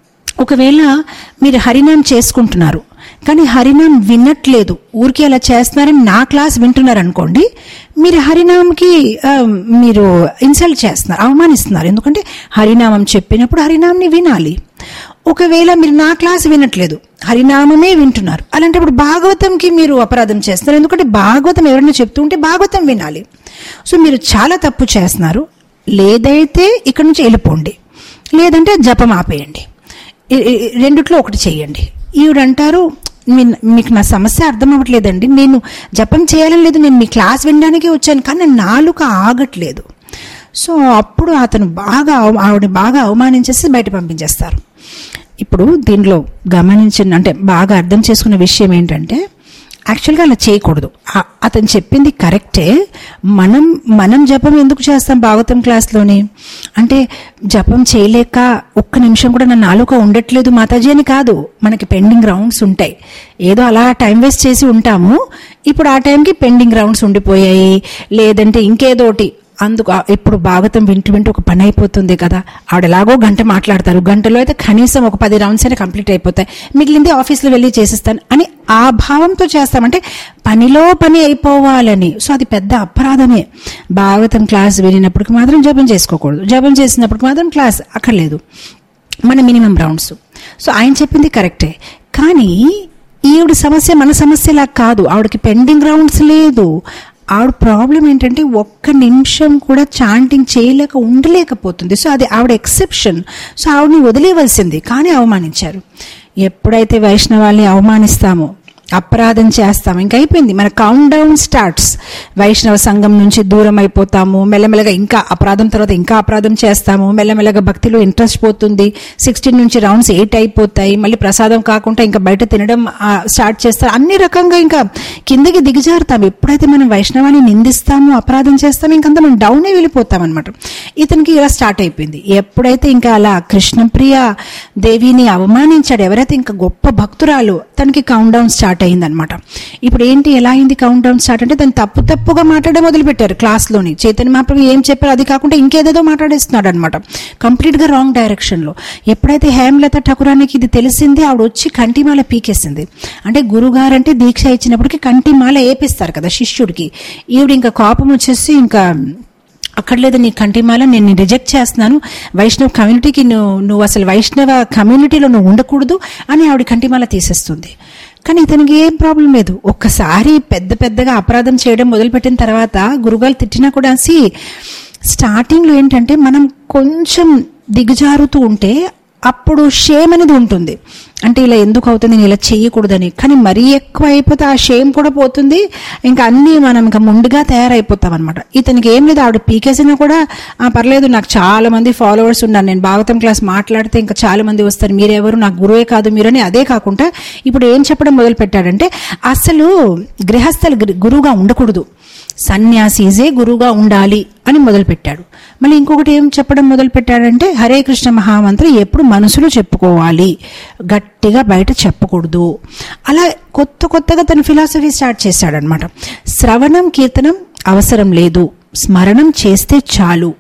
ఒకవేళ మీరు హరినామ్ చేసుకుంటున్నారు కానీ హరినామ్ వినట్లేదు ఊరికి అలా చేస్తున్నారని నా క్లాస్ వింటున్నారు అనుకోండి మీరు హరినామ్కి ఆ, మీరు ఇన్సల్ట్ చేస్తున్నారు అవమానిస్తున్నారు ఎందుకంటే హరినామం చెప్పినప్పుడు హరినామ్ని వినాలి ఒకవేళ మీరు నా క్లాస్ వినట్లేదు హరినామమే వింటున్నారు అలాంటప్పుడు భాగవతంకి మీరు అపరాధం చేస్తున్నారు ఎందుకంటే భాగవతం ఎవరైనా చెప్తూ ఉంటే భాగవతం వినాలి సో మీరు చాలా తప్పు చేస్తున్నారు లేదైతే ఇక్కడ నుంచి వెళ్ళిపోండి లేదంటే జపం ఆపేయండి ఈ- ఈ- రెండిట్లో ఒకటి చేయండి ఈవిడంటారు "మీ- మీకు నా సమస్య అర్థం అవ్వట్లేదండి నేను జపం చేయాలని లేదు నేను మీ క్లాస్ వినడానికి వచ్చాను కానీ నా నాలుక ఆగట్లేదు సో అప్పుడు అతను బాగా అవ- ఆవిడ బాగా అవమానించేసి బయట పంపించేస్తారు ఇప్పుడు దీనిలో గమనించిన అంటే బాగా అర్థం చేసుకున్న విషయం ఏంటంటే యాక్చువల్గా అలా చేయకూడదు ఆ- అతను చెప్పింది కరెక్టే మనం మనం జపం ఎందుకు చేస్తాం భాగవతం క్లాస్లోని అంటే జపం చేయలేక ఒక్క నిమిషం కూడా నా నాలుక ఉండట్లేదు మాతాజీ అని కాదు మనకి పెండింగ్ రౌండ్స్ ఉంటాయి ఏదో అలా టైం వేస్ట్ చేసి ఉంటాము ఇప్పుడు ఆ టైంకి పెండింగ్ రౌండ్స్ ఉండిపోయాయి లేదంటే ఇంకేదోటి అందుకు ఆ- ఇప్పుడు భాగవతం వింటూ వింటూ ఒక పని అయిపోతుంది కదా ఆవిడ ఎలాగో గంట మాట్లాడతారు గంటలో అయితే కనీసం ఒక పది రౌండ్స్ అయినా కంప్లీట్ అయిపోతాయి మిగిలింది ఆఫీస్లో వెళ్ళి చేసేస్తాను అని ఆ భావంతో చేస్తామంటే పనిలో పని అయిపోవాలని సో అది పెద్ద అపరాధమే భాగవతం క్లాస్ వినినప్పటికి మాత్రం జపం చేసుకోకూడదు జపం చేసినప్పటికి మాత్రం క్లాస్ అక్కర్లేదు మన మినిమం రౌండ్స్ సో ఆయన చెప్పింది కరెక్టే కానీ ఈవిడ సమస్య మన సమస్యలా కాదు ఆవిడకి పెండింగ్ రౌండ్స్ లేదు ఆవిడ ప్రాబ్లం ఏంటంటే ఒక్క నిమిషం కూడా చాంటింగ్ చేయలేక ఉండలేకపోతుంది సో అది ఆవిడ ఎక్సెప్షన్ సో ఆవిడని వదిలేవలసింది కానీ అవమానించారు ఎప్పుడైతే వైష్ణవాల్ని అవమానిస్తామో అపరాధం చేస్తాం ఇంకా అయిపోయింది మన కౌంట్ డౌన్ స్టార్ట్స్ వైష్ణవ సంఘం నుంచి దూరం అయిపోతాము మెల్లమెల్లగా ఇంకా అపరాధం తర్వాత ఇంకా అపరాధం చేస్తాము మెల్లమెల్లగా భక్తిలో ఇంట్రెస్ట్ పోతుంది సిక్స్టీన్ నుంచి రౌండ్స్ ఎయిట్ అయిపోతాయి మళ్ళీ ప్రసాదం కాకుండా ఇంకా బయట తినడం ఆ, స్టార్ట్ చేస్తారు అన్ని రకంగా ఇంకా కిందకి దిగజారుతాం ఎప్పుడైతే మనం వైష్ణవాన్ని నిందిస్తామో అపరాధం చేస్తామో ఇంకంతా మనం డౌనే వెళ్ళిపోతాం అనమాట ఇతనికి ఇలా స్టార్ట్ అయిపోయింది ఎప్పుడైతే ఇంకా అలా కృష్ణప్రియ దేవిని అవమానించాడు ఎవరైతే ఇంకా గొప్ప భక్తురాలు తనకి కౌంట్ డౌన్ స్టార్ట్ అయిందనమాట ఇప్పుడు ఏంటి ఎలా అయింది కౌంట్ డౌన్ స్టార్ట్ అంటే తను తప్పు తప్పుగా మాట్లాడే మొదలు పెట్టారు క్లాస్లోని చైతన్య మహాప్రభు ఏం చెప్పారు అది కాకుండా ఇంకేదేదో మాట్లాడేస్తున్నాడు అనమాట కంప్లీట్గా రాంగ్ డైరెక్షన్లో ఎప్పుడైతే హేమలత ఠకురానికి ఇది తెలిసింది ఆవిడ వచ్చి కంటిమాల పీకేసింది అంటే గురుగారు అంటే దీక్ష ఇచ్చినప్పటికీ కంటిమాల ఏపిస్తారు కదా శిష్యుడికి ఈవిడ ఇంకా కోపం వచ్చేసి ఇంకా అక్కడ లేదు నీ కంటిమాల నేను రిజెక్ట్ చేస్తున్నాను వైష్ణవ్ కమ్యూనిటీకి నువ్వు నువ్వు అసలు వైష్ణవ కమ్యూనిటీలో నువ్వు ఉండకూడదు అని ఆవిడ కంటిమాల తీసేస్తుంది కానీ ఇతనికి ఏం ప్రాబ్లం లేదు ఒక్కసారి పెద్ద పెద్దగా అపరాధం చేయడం మొదలుపెట్టిన తర్వాత గురుగారు తిట్టినా కూడా సి స్టార్టింగ్లో ఏంటంటే మనం కొంచెం దిగజారుతూ ఉంటే అప్పుడు షేమ్ అనేది ఉంటుంది అంటే ఇలా ఎందుకు అవుతుంది నేను ఇలా చేయకూడదని కానీ మరీ ఎక్కువ అయిపోతే ఆ షేమ్ కూడా పోతుంది ఇంకా అన్నీ మనం ఇంకా ముందుగా తయారైపోతాం అనమాట ఇతనికి ఏం లేదు ఆవిడ పీకేసినా కూడా "ఆ, పర్లేదు నాకు చాలా మంది ఫాలోవర్స్ ఉన్నారు నేను భాగవతం క్లాస్ మాట్లాడితే ఇంకా చాలా మంది వస్తారు మీరెవరు నాకు గురువే కాదు మీరని అదే కాకుండా ఇప్పుడు ఏం చెప్పడం మొదలు పెట్టాడంటే అసలు గృహస్థలు గు- గురువుగా ఉండకూడదు సన్యాసీజే గురువుగా ఉండాలి అని మొదలుపెట్టాడు మళ్ళీ ఇంకొకటి ఏం చెప్పడం మొదలు పెట్టాడంటే హరే కృష్ణ మహామంత్రం ఎప్పుడు మనసులో చెప్పుకోవాలి గట్టిగా బయట చెప్పకూడదు అలా కొత్త కొత్తగా తన ఫిలాసఫీ స్టార్ట్ చేశాడనమాట శ్రవణం కీర్తనం అవసరం లేదు స్మరణం చేస్తే చాలు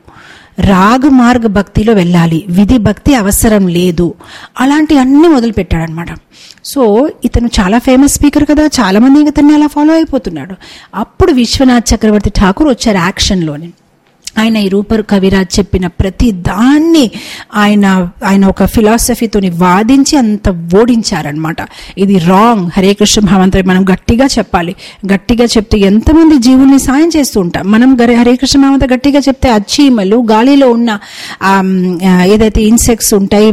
రాగ మార్గ భక్తిలో వెళ్ళాలి విధి భక్తి అవసరం లేదు అలాంటి అన్ని మొదలు పెట్టాడనమాట సో ఇతను చాలా ఫేమస్ స్పీకర్ కదా చాలా మంది ఇతన్ని అలా ఫాలో అయిపోతున్నాడు అప్పుడు విశ్వనాథ్ చక్రవర్తి ఠాకూర్ వచ్చారు యాక్షన్లోని ఆయన ఈ రూపర్ కవిరాజ్ చెప్పిన ప్రతి దాన్ని ఆయన ఆయన ఒక ఫిలాసఫీతోని వాదించి అంత ఓడించారనమాట ఇది రాంగ్ హరే కృష్ణ మహామంత్రి మనం గట్టిగా చెప్పాలి గట్టిగా చెప్తే ఎంతమంది జీవుల్ని సాయం చేస్తూ ఉంటాం మనం గరి హరే కృష్ణ మహామంత్రి గట్టిగా చెప్తే ఆ చీమలు గాలిలో ఉన్న ఆ, ఆ, ఏదైతే ఇన్సెక్ట్స్ ఉంటాయి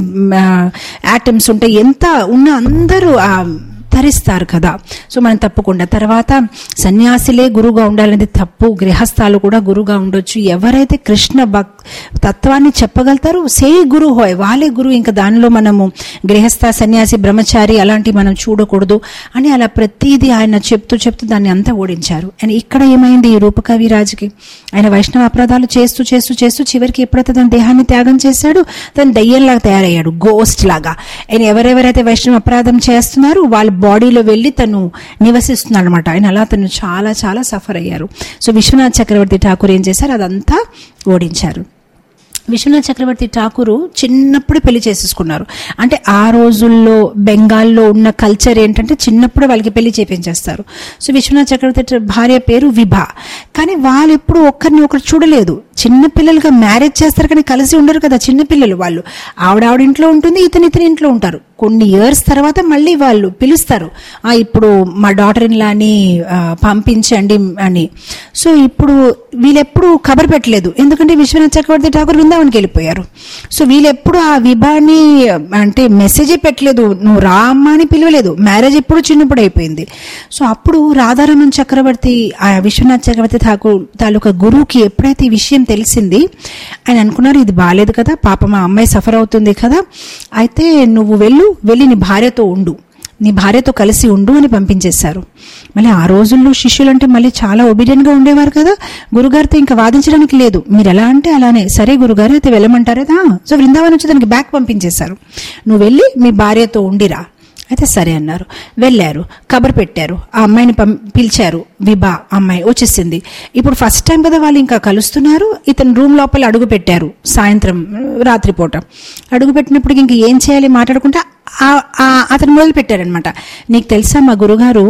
యాటమ్స్ ఉంటాయి ఎంత ఉన్న అందరూ ఆ ధరిస్తారు కదా సో మనం తప్పకుండా తర్వాత సన్యాసిలే గురువుగా ఉండాలనేది తప్పు గృహస్థాలు కూడా గురువుగా ఉండొచ్చు ఎవరైతే కృష్ణ భక్ తత్వాన్ని చెప్పగలుగుతారో సే గురు హోయ్ వాళ్ళే గురువు ఇంకా దానిలో మనము గృహస్థ సన్యాసి బ్రహ్మచారి అలాంటివి మనం చూడకూడదు అని అలా ప్రతిదీ ఆయన చెప్తూ చెప్తూ దాన్ని అంతా ఓడించారు అండ్ ఇక్కడ ఏమైంది ఈ రూపకవి రాజుకి ఆయన వైష్ణవ అపరాధాలు చేస్తూ చేస్తూ చేస్తూ చివరికి ఎప్పుడైతే తన దేహాన్ని త్యాగం చేశాడు తను దయ్యంలాగా తయారయ్యాడు గోస్ట్ లాగా ఆయన ఎవరెవరైతే వైష్ణవ అపరాధం చేస్తున్నారో వాళ్ళ బాడీలో వెళ్ళి తను నివసిస్తున్నాడు అనమాట ఆయన అలా తను చాలా చాలా సఫర్ అయ్యారు సో విశ్వనాథ్ చక్రవర్తి ఠాకూర్ ఏం చేశారు అదంతా ఓడించారు విశ్వనాథ్ చక్రవర్తి ఠాకూరు చిన్నప్పుడే పెళ్లి చేసేసుకున్నారు అంటే ఆ రోజుల్లో బెంగాల్లో ఉన్న కల్చర్ ఏంటంటే చిన్నప్పుడే వాళ్ళకి పెళ్లి చేపించేస్తారు సో విశ్వనాథ్ చక్రవర్తి ట- భార్య పేరు విభా కానీ వాళ్ళు ఎప్పుడు ఒక్కరిని ఒకరు చూడలేదు చిన్న పిల్లలుగా మ్యారేజ్ చేస్తారు కానీ కలిసి ఉండరు కదా చిన్న పిల్లలు వాళ్ళు ఆవిడ ఆవిడ ఇంట్లో ఉంటుంది ఇతను ఇతని ఇంట్లో ఉంటారు కొన్ని ఇయర్స్ తర్వాత మళ్ళీ వాళ్ళు పిలుస్తారు "ఆ, ఇప్పుడు మా డాటర్ ఇన్లాని పంపించండి అని సో ఇప్పుడు వీళ్ళెప్పుడు ఖబర్ పెట్టలేదు ఎందుకంటే విశ్వనాథ్ చక్రవర్తి ఠాకూర్ బృందావనికి వెళ్ళిపోయారు సో వీళ్ళెప్పుడు ఆ విభాని అంటే మెసేజే పెట్టలేదు నువ్వు రామ్మా అని పిలవలేదు మ్యారేజ్ ఎప్పుడు చిన్నప్పుడు అయిపోయింది సో అప్పుడు రాధారమణ్ చక్రవర్తి ఆ విశ్వనాథ్ చక్రవర్తి ఠాకూర్ తాలూకా గురువుకి ఎప్పుడైతే ఈ విషయం తెలిసింది ఆయన అనుకున్నారు ఇది బాగాలేదు కదా పాప మా అమ్మాయి సఫర్ అవుతుంది కదా అయితే నువ్వు వెళ్ళు వెళ్ళి నీ భార్యతో ఉండు నీ భార్యతో కలిసి ఉండు అని పంపించేశారు మళ్ళీ ఆ రోజుల్లో శిష్యులు అంటే మళ్ళీ చాలా ఒబీడియన్ గా ఉండేవారు కదా గురుగారితో ఇంకా వాదించడానికి లేదు మీరు ఎలా అంటే అలానే సరే గురుగారు అయితే వెళ్ళమంటారా సో బృందావనం వచ్చి దానికి బ్యాక్ పంపించేశారు నువ్వు వెళ్ళి మీ భార్యతో ఉండిరా అయితే సరే అన్నారు వెళ్ళారు కబర్ పెట్టారు ఆ అమ్మాయిని పం పిలిచారు విభా అమ్మాయి వచ్చేసింది ఇప్పుడు ఫస్ట్ టైం కదా వాళ్ళు ఇంకా కలుస్తున్నారు ఇతను రూమ్ లోపల అడుగు పెట్టారు సాయంత్రం రాత్రిపూట అడుగు పెట్టినప్పుడు ఇంక ఏం చేయాలి మాట్లాడుకుంటే ఆ- ఆ- అతను మొదలు పెట్టారనమాట నీకు తెలుసా మా గురుగారు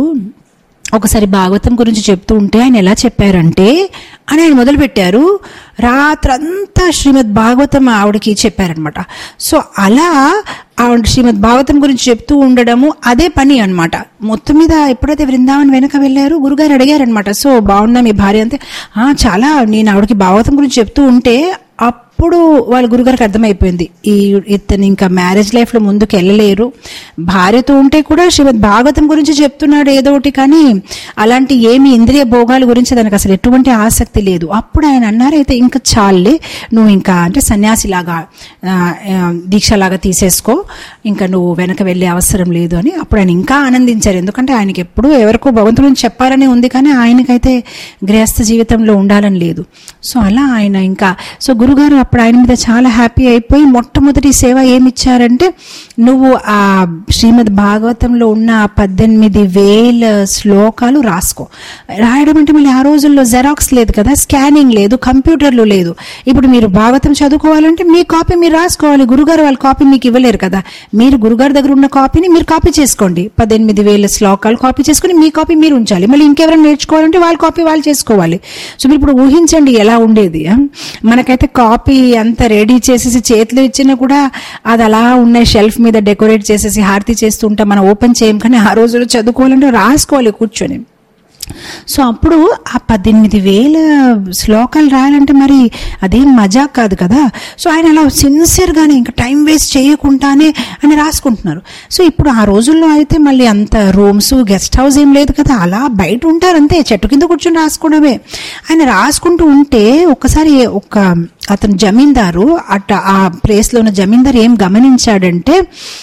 ఒకసారి భాగవతం గురించి చెప్తూ ఉంటే ఆయన ఎలా చెప్పారంటే అని ఆయన మొదలు పెట్టారు రాత్రంతా శ్రీమద్ భాగవతం ఆవిడకి చెప్పారనమాట సో అలా ఆవిడ శ్రీమద్ భాగవతం గురించి చెప్తూ ఉండడము అదే పని అన్నమాట మొత్తం మీద ఎప్పుడైతే బృందావన్ వెనక వెళ్ళారు గురుగారు అడిగారనమాట సో బాగున్నా మీ భార్య అంతే "ఆ, చాలా నేను ఆవిడకి భాగవతం గురించి చెప్తూ ఉంటే అప్పుడు అప్పుడు వాళ్ళ గురుగారికి అర్థమైపోయింది ఈ ఇతను ఇంకా మ్యారేజ్ లైఫ్ లో ముందుకు వెళ్ళలేరు భార్యతో ఉంటే కూడా శ్రీమద్ భాగవతం గురించి చెప్తున్నాడు ఏదో ఒకటి కానీ అలాంటి ఏమి ఇంద్రియ భోగాల గురించి దానికి అసలు ఎటువంటి ఆసక్తి లేదు అప్పుడు ఆయన అన్నారైతే ఇంకా చాలే నువ్వు ఇంకా అంటే సన్యాసిలాగా ఆ, ఆ, దీక్షలాగా తీసేసుకో ఇంకా నువ్వు వెనక వెళ్ళే అవసరం లేదు అని అప్పుడు ఆయన ఇంకా ఆనందించారు ఎందుకంటే ఆయనకి ఎప్పుడూ ఎవరికో భగవంతుడిని చెప్పాలని ఉంది కానీ ఆయనకైతే గృహస్థ జీవితంలో ఉండాలని లేదు సో అలా ఆయన ఇంకా సో గురుగారు అప్పుడు ఆయన మీద చాలా హ్యాపీ అయిపోయి మొట్టమొదటి సేవ ఏమి ఇచ్చారంటే నువ్వు ఆ శ్రీమద్ భాగవతంలో ఉన్న ఆ పద్దెనిమిది వేల శ్లోకాలు రాసుకో రాయడం అంటే మళ్ళీ ఆ రోజుల్లో జెరాక్స్ లేదు కదా స్కానింగ్ లేదు కంప్యూటర్లు లేదు ఇప్పుడు మీరు భాగవతం చదువుకోవాలంటే మీ కాపీ మీరు రాసుకోవాలి గురుగారు వాళ్ళ కాపీ మీకు ఇవ్వలేరు కదా మీరు గురుగారి దగ్గర ఉన్న కాపీని మీరు కాపీ చేసుకోండి పద్దెనిమిది వేల శ్లోకాలు కాపీ చేసుకుని మీ కాపీ మీరు ఉంచాలి మళ్ళీ ఇంకెవరైనా నేర్చుకోవాలంటే వాళ్ళ కాపీ వాళ్ళు చేసుకోవాలి సో మీరు ఇప్పుడు ఊహించండి ఎలా ఉండేది ఆ? మనకైతే కాపీ అంత రెడీ చేసేసి చేతిలో ఇచ్చినా కూడా అది అలా ఉన్న షెల్ఫ్ మీద డెకరేట్ చేసేసి హారతి చేస్తూ ఉంటాం మనం ఓపెన్ చేయం కానీ ఆ రోజుల్లో చదువుకోవాలంటే రాసుకోవాలి కూర్చొని సో అప్పుడు ఆ పద్దెనిమిది వేల శ్లోకాలు రాయాలంటే మరి అదేం మజా కాదు కదా సో ఆయన అలా సిన్సియర్గానే ఇంకా టైం వేస్ట్ చేయకుండానే అని రాసుకుంటున్నారు సో ఇప్పుడు ఆ రోజుల్లో అయితే మళ్ళీ అంత రూమ్స్ గెస్ట్ హౌస్ ఏం లేదు కదా అలా బయట ఉంటారు అంతే చెట్టు కింద కూర్చొని రాసుకోవడమే ఆయన రాసుకుంటూ ఉంటే ఒకసారి ఒక అతను జమీందారు అట్ట ఆ ప్లేస్లో ఉన్న జమీందారు ఏం గమనించాడంటే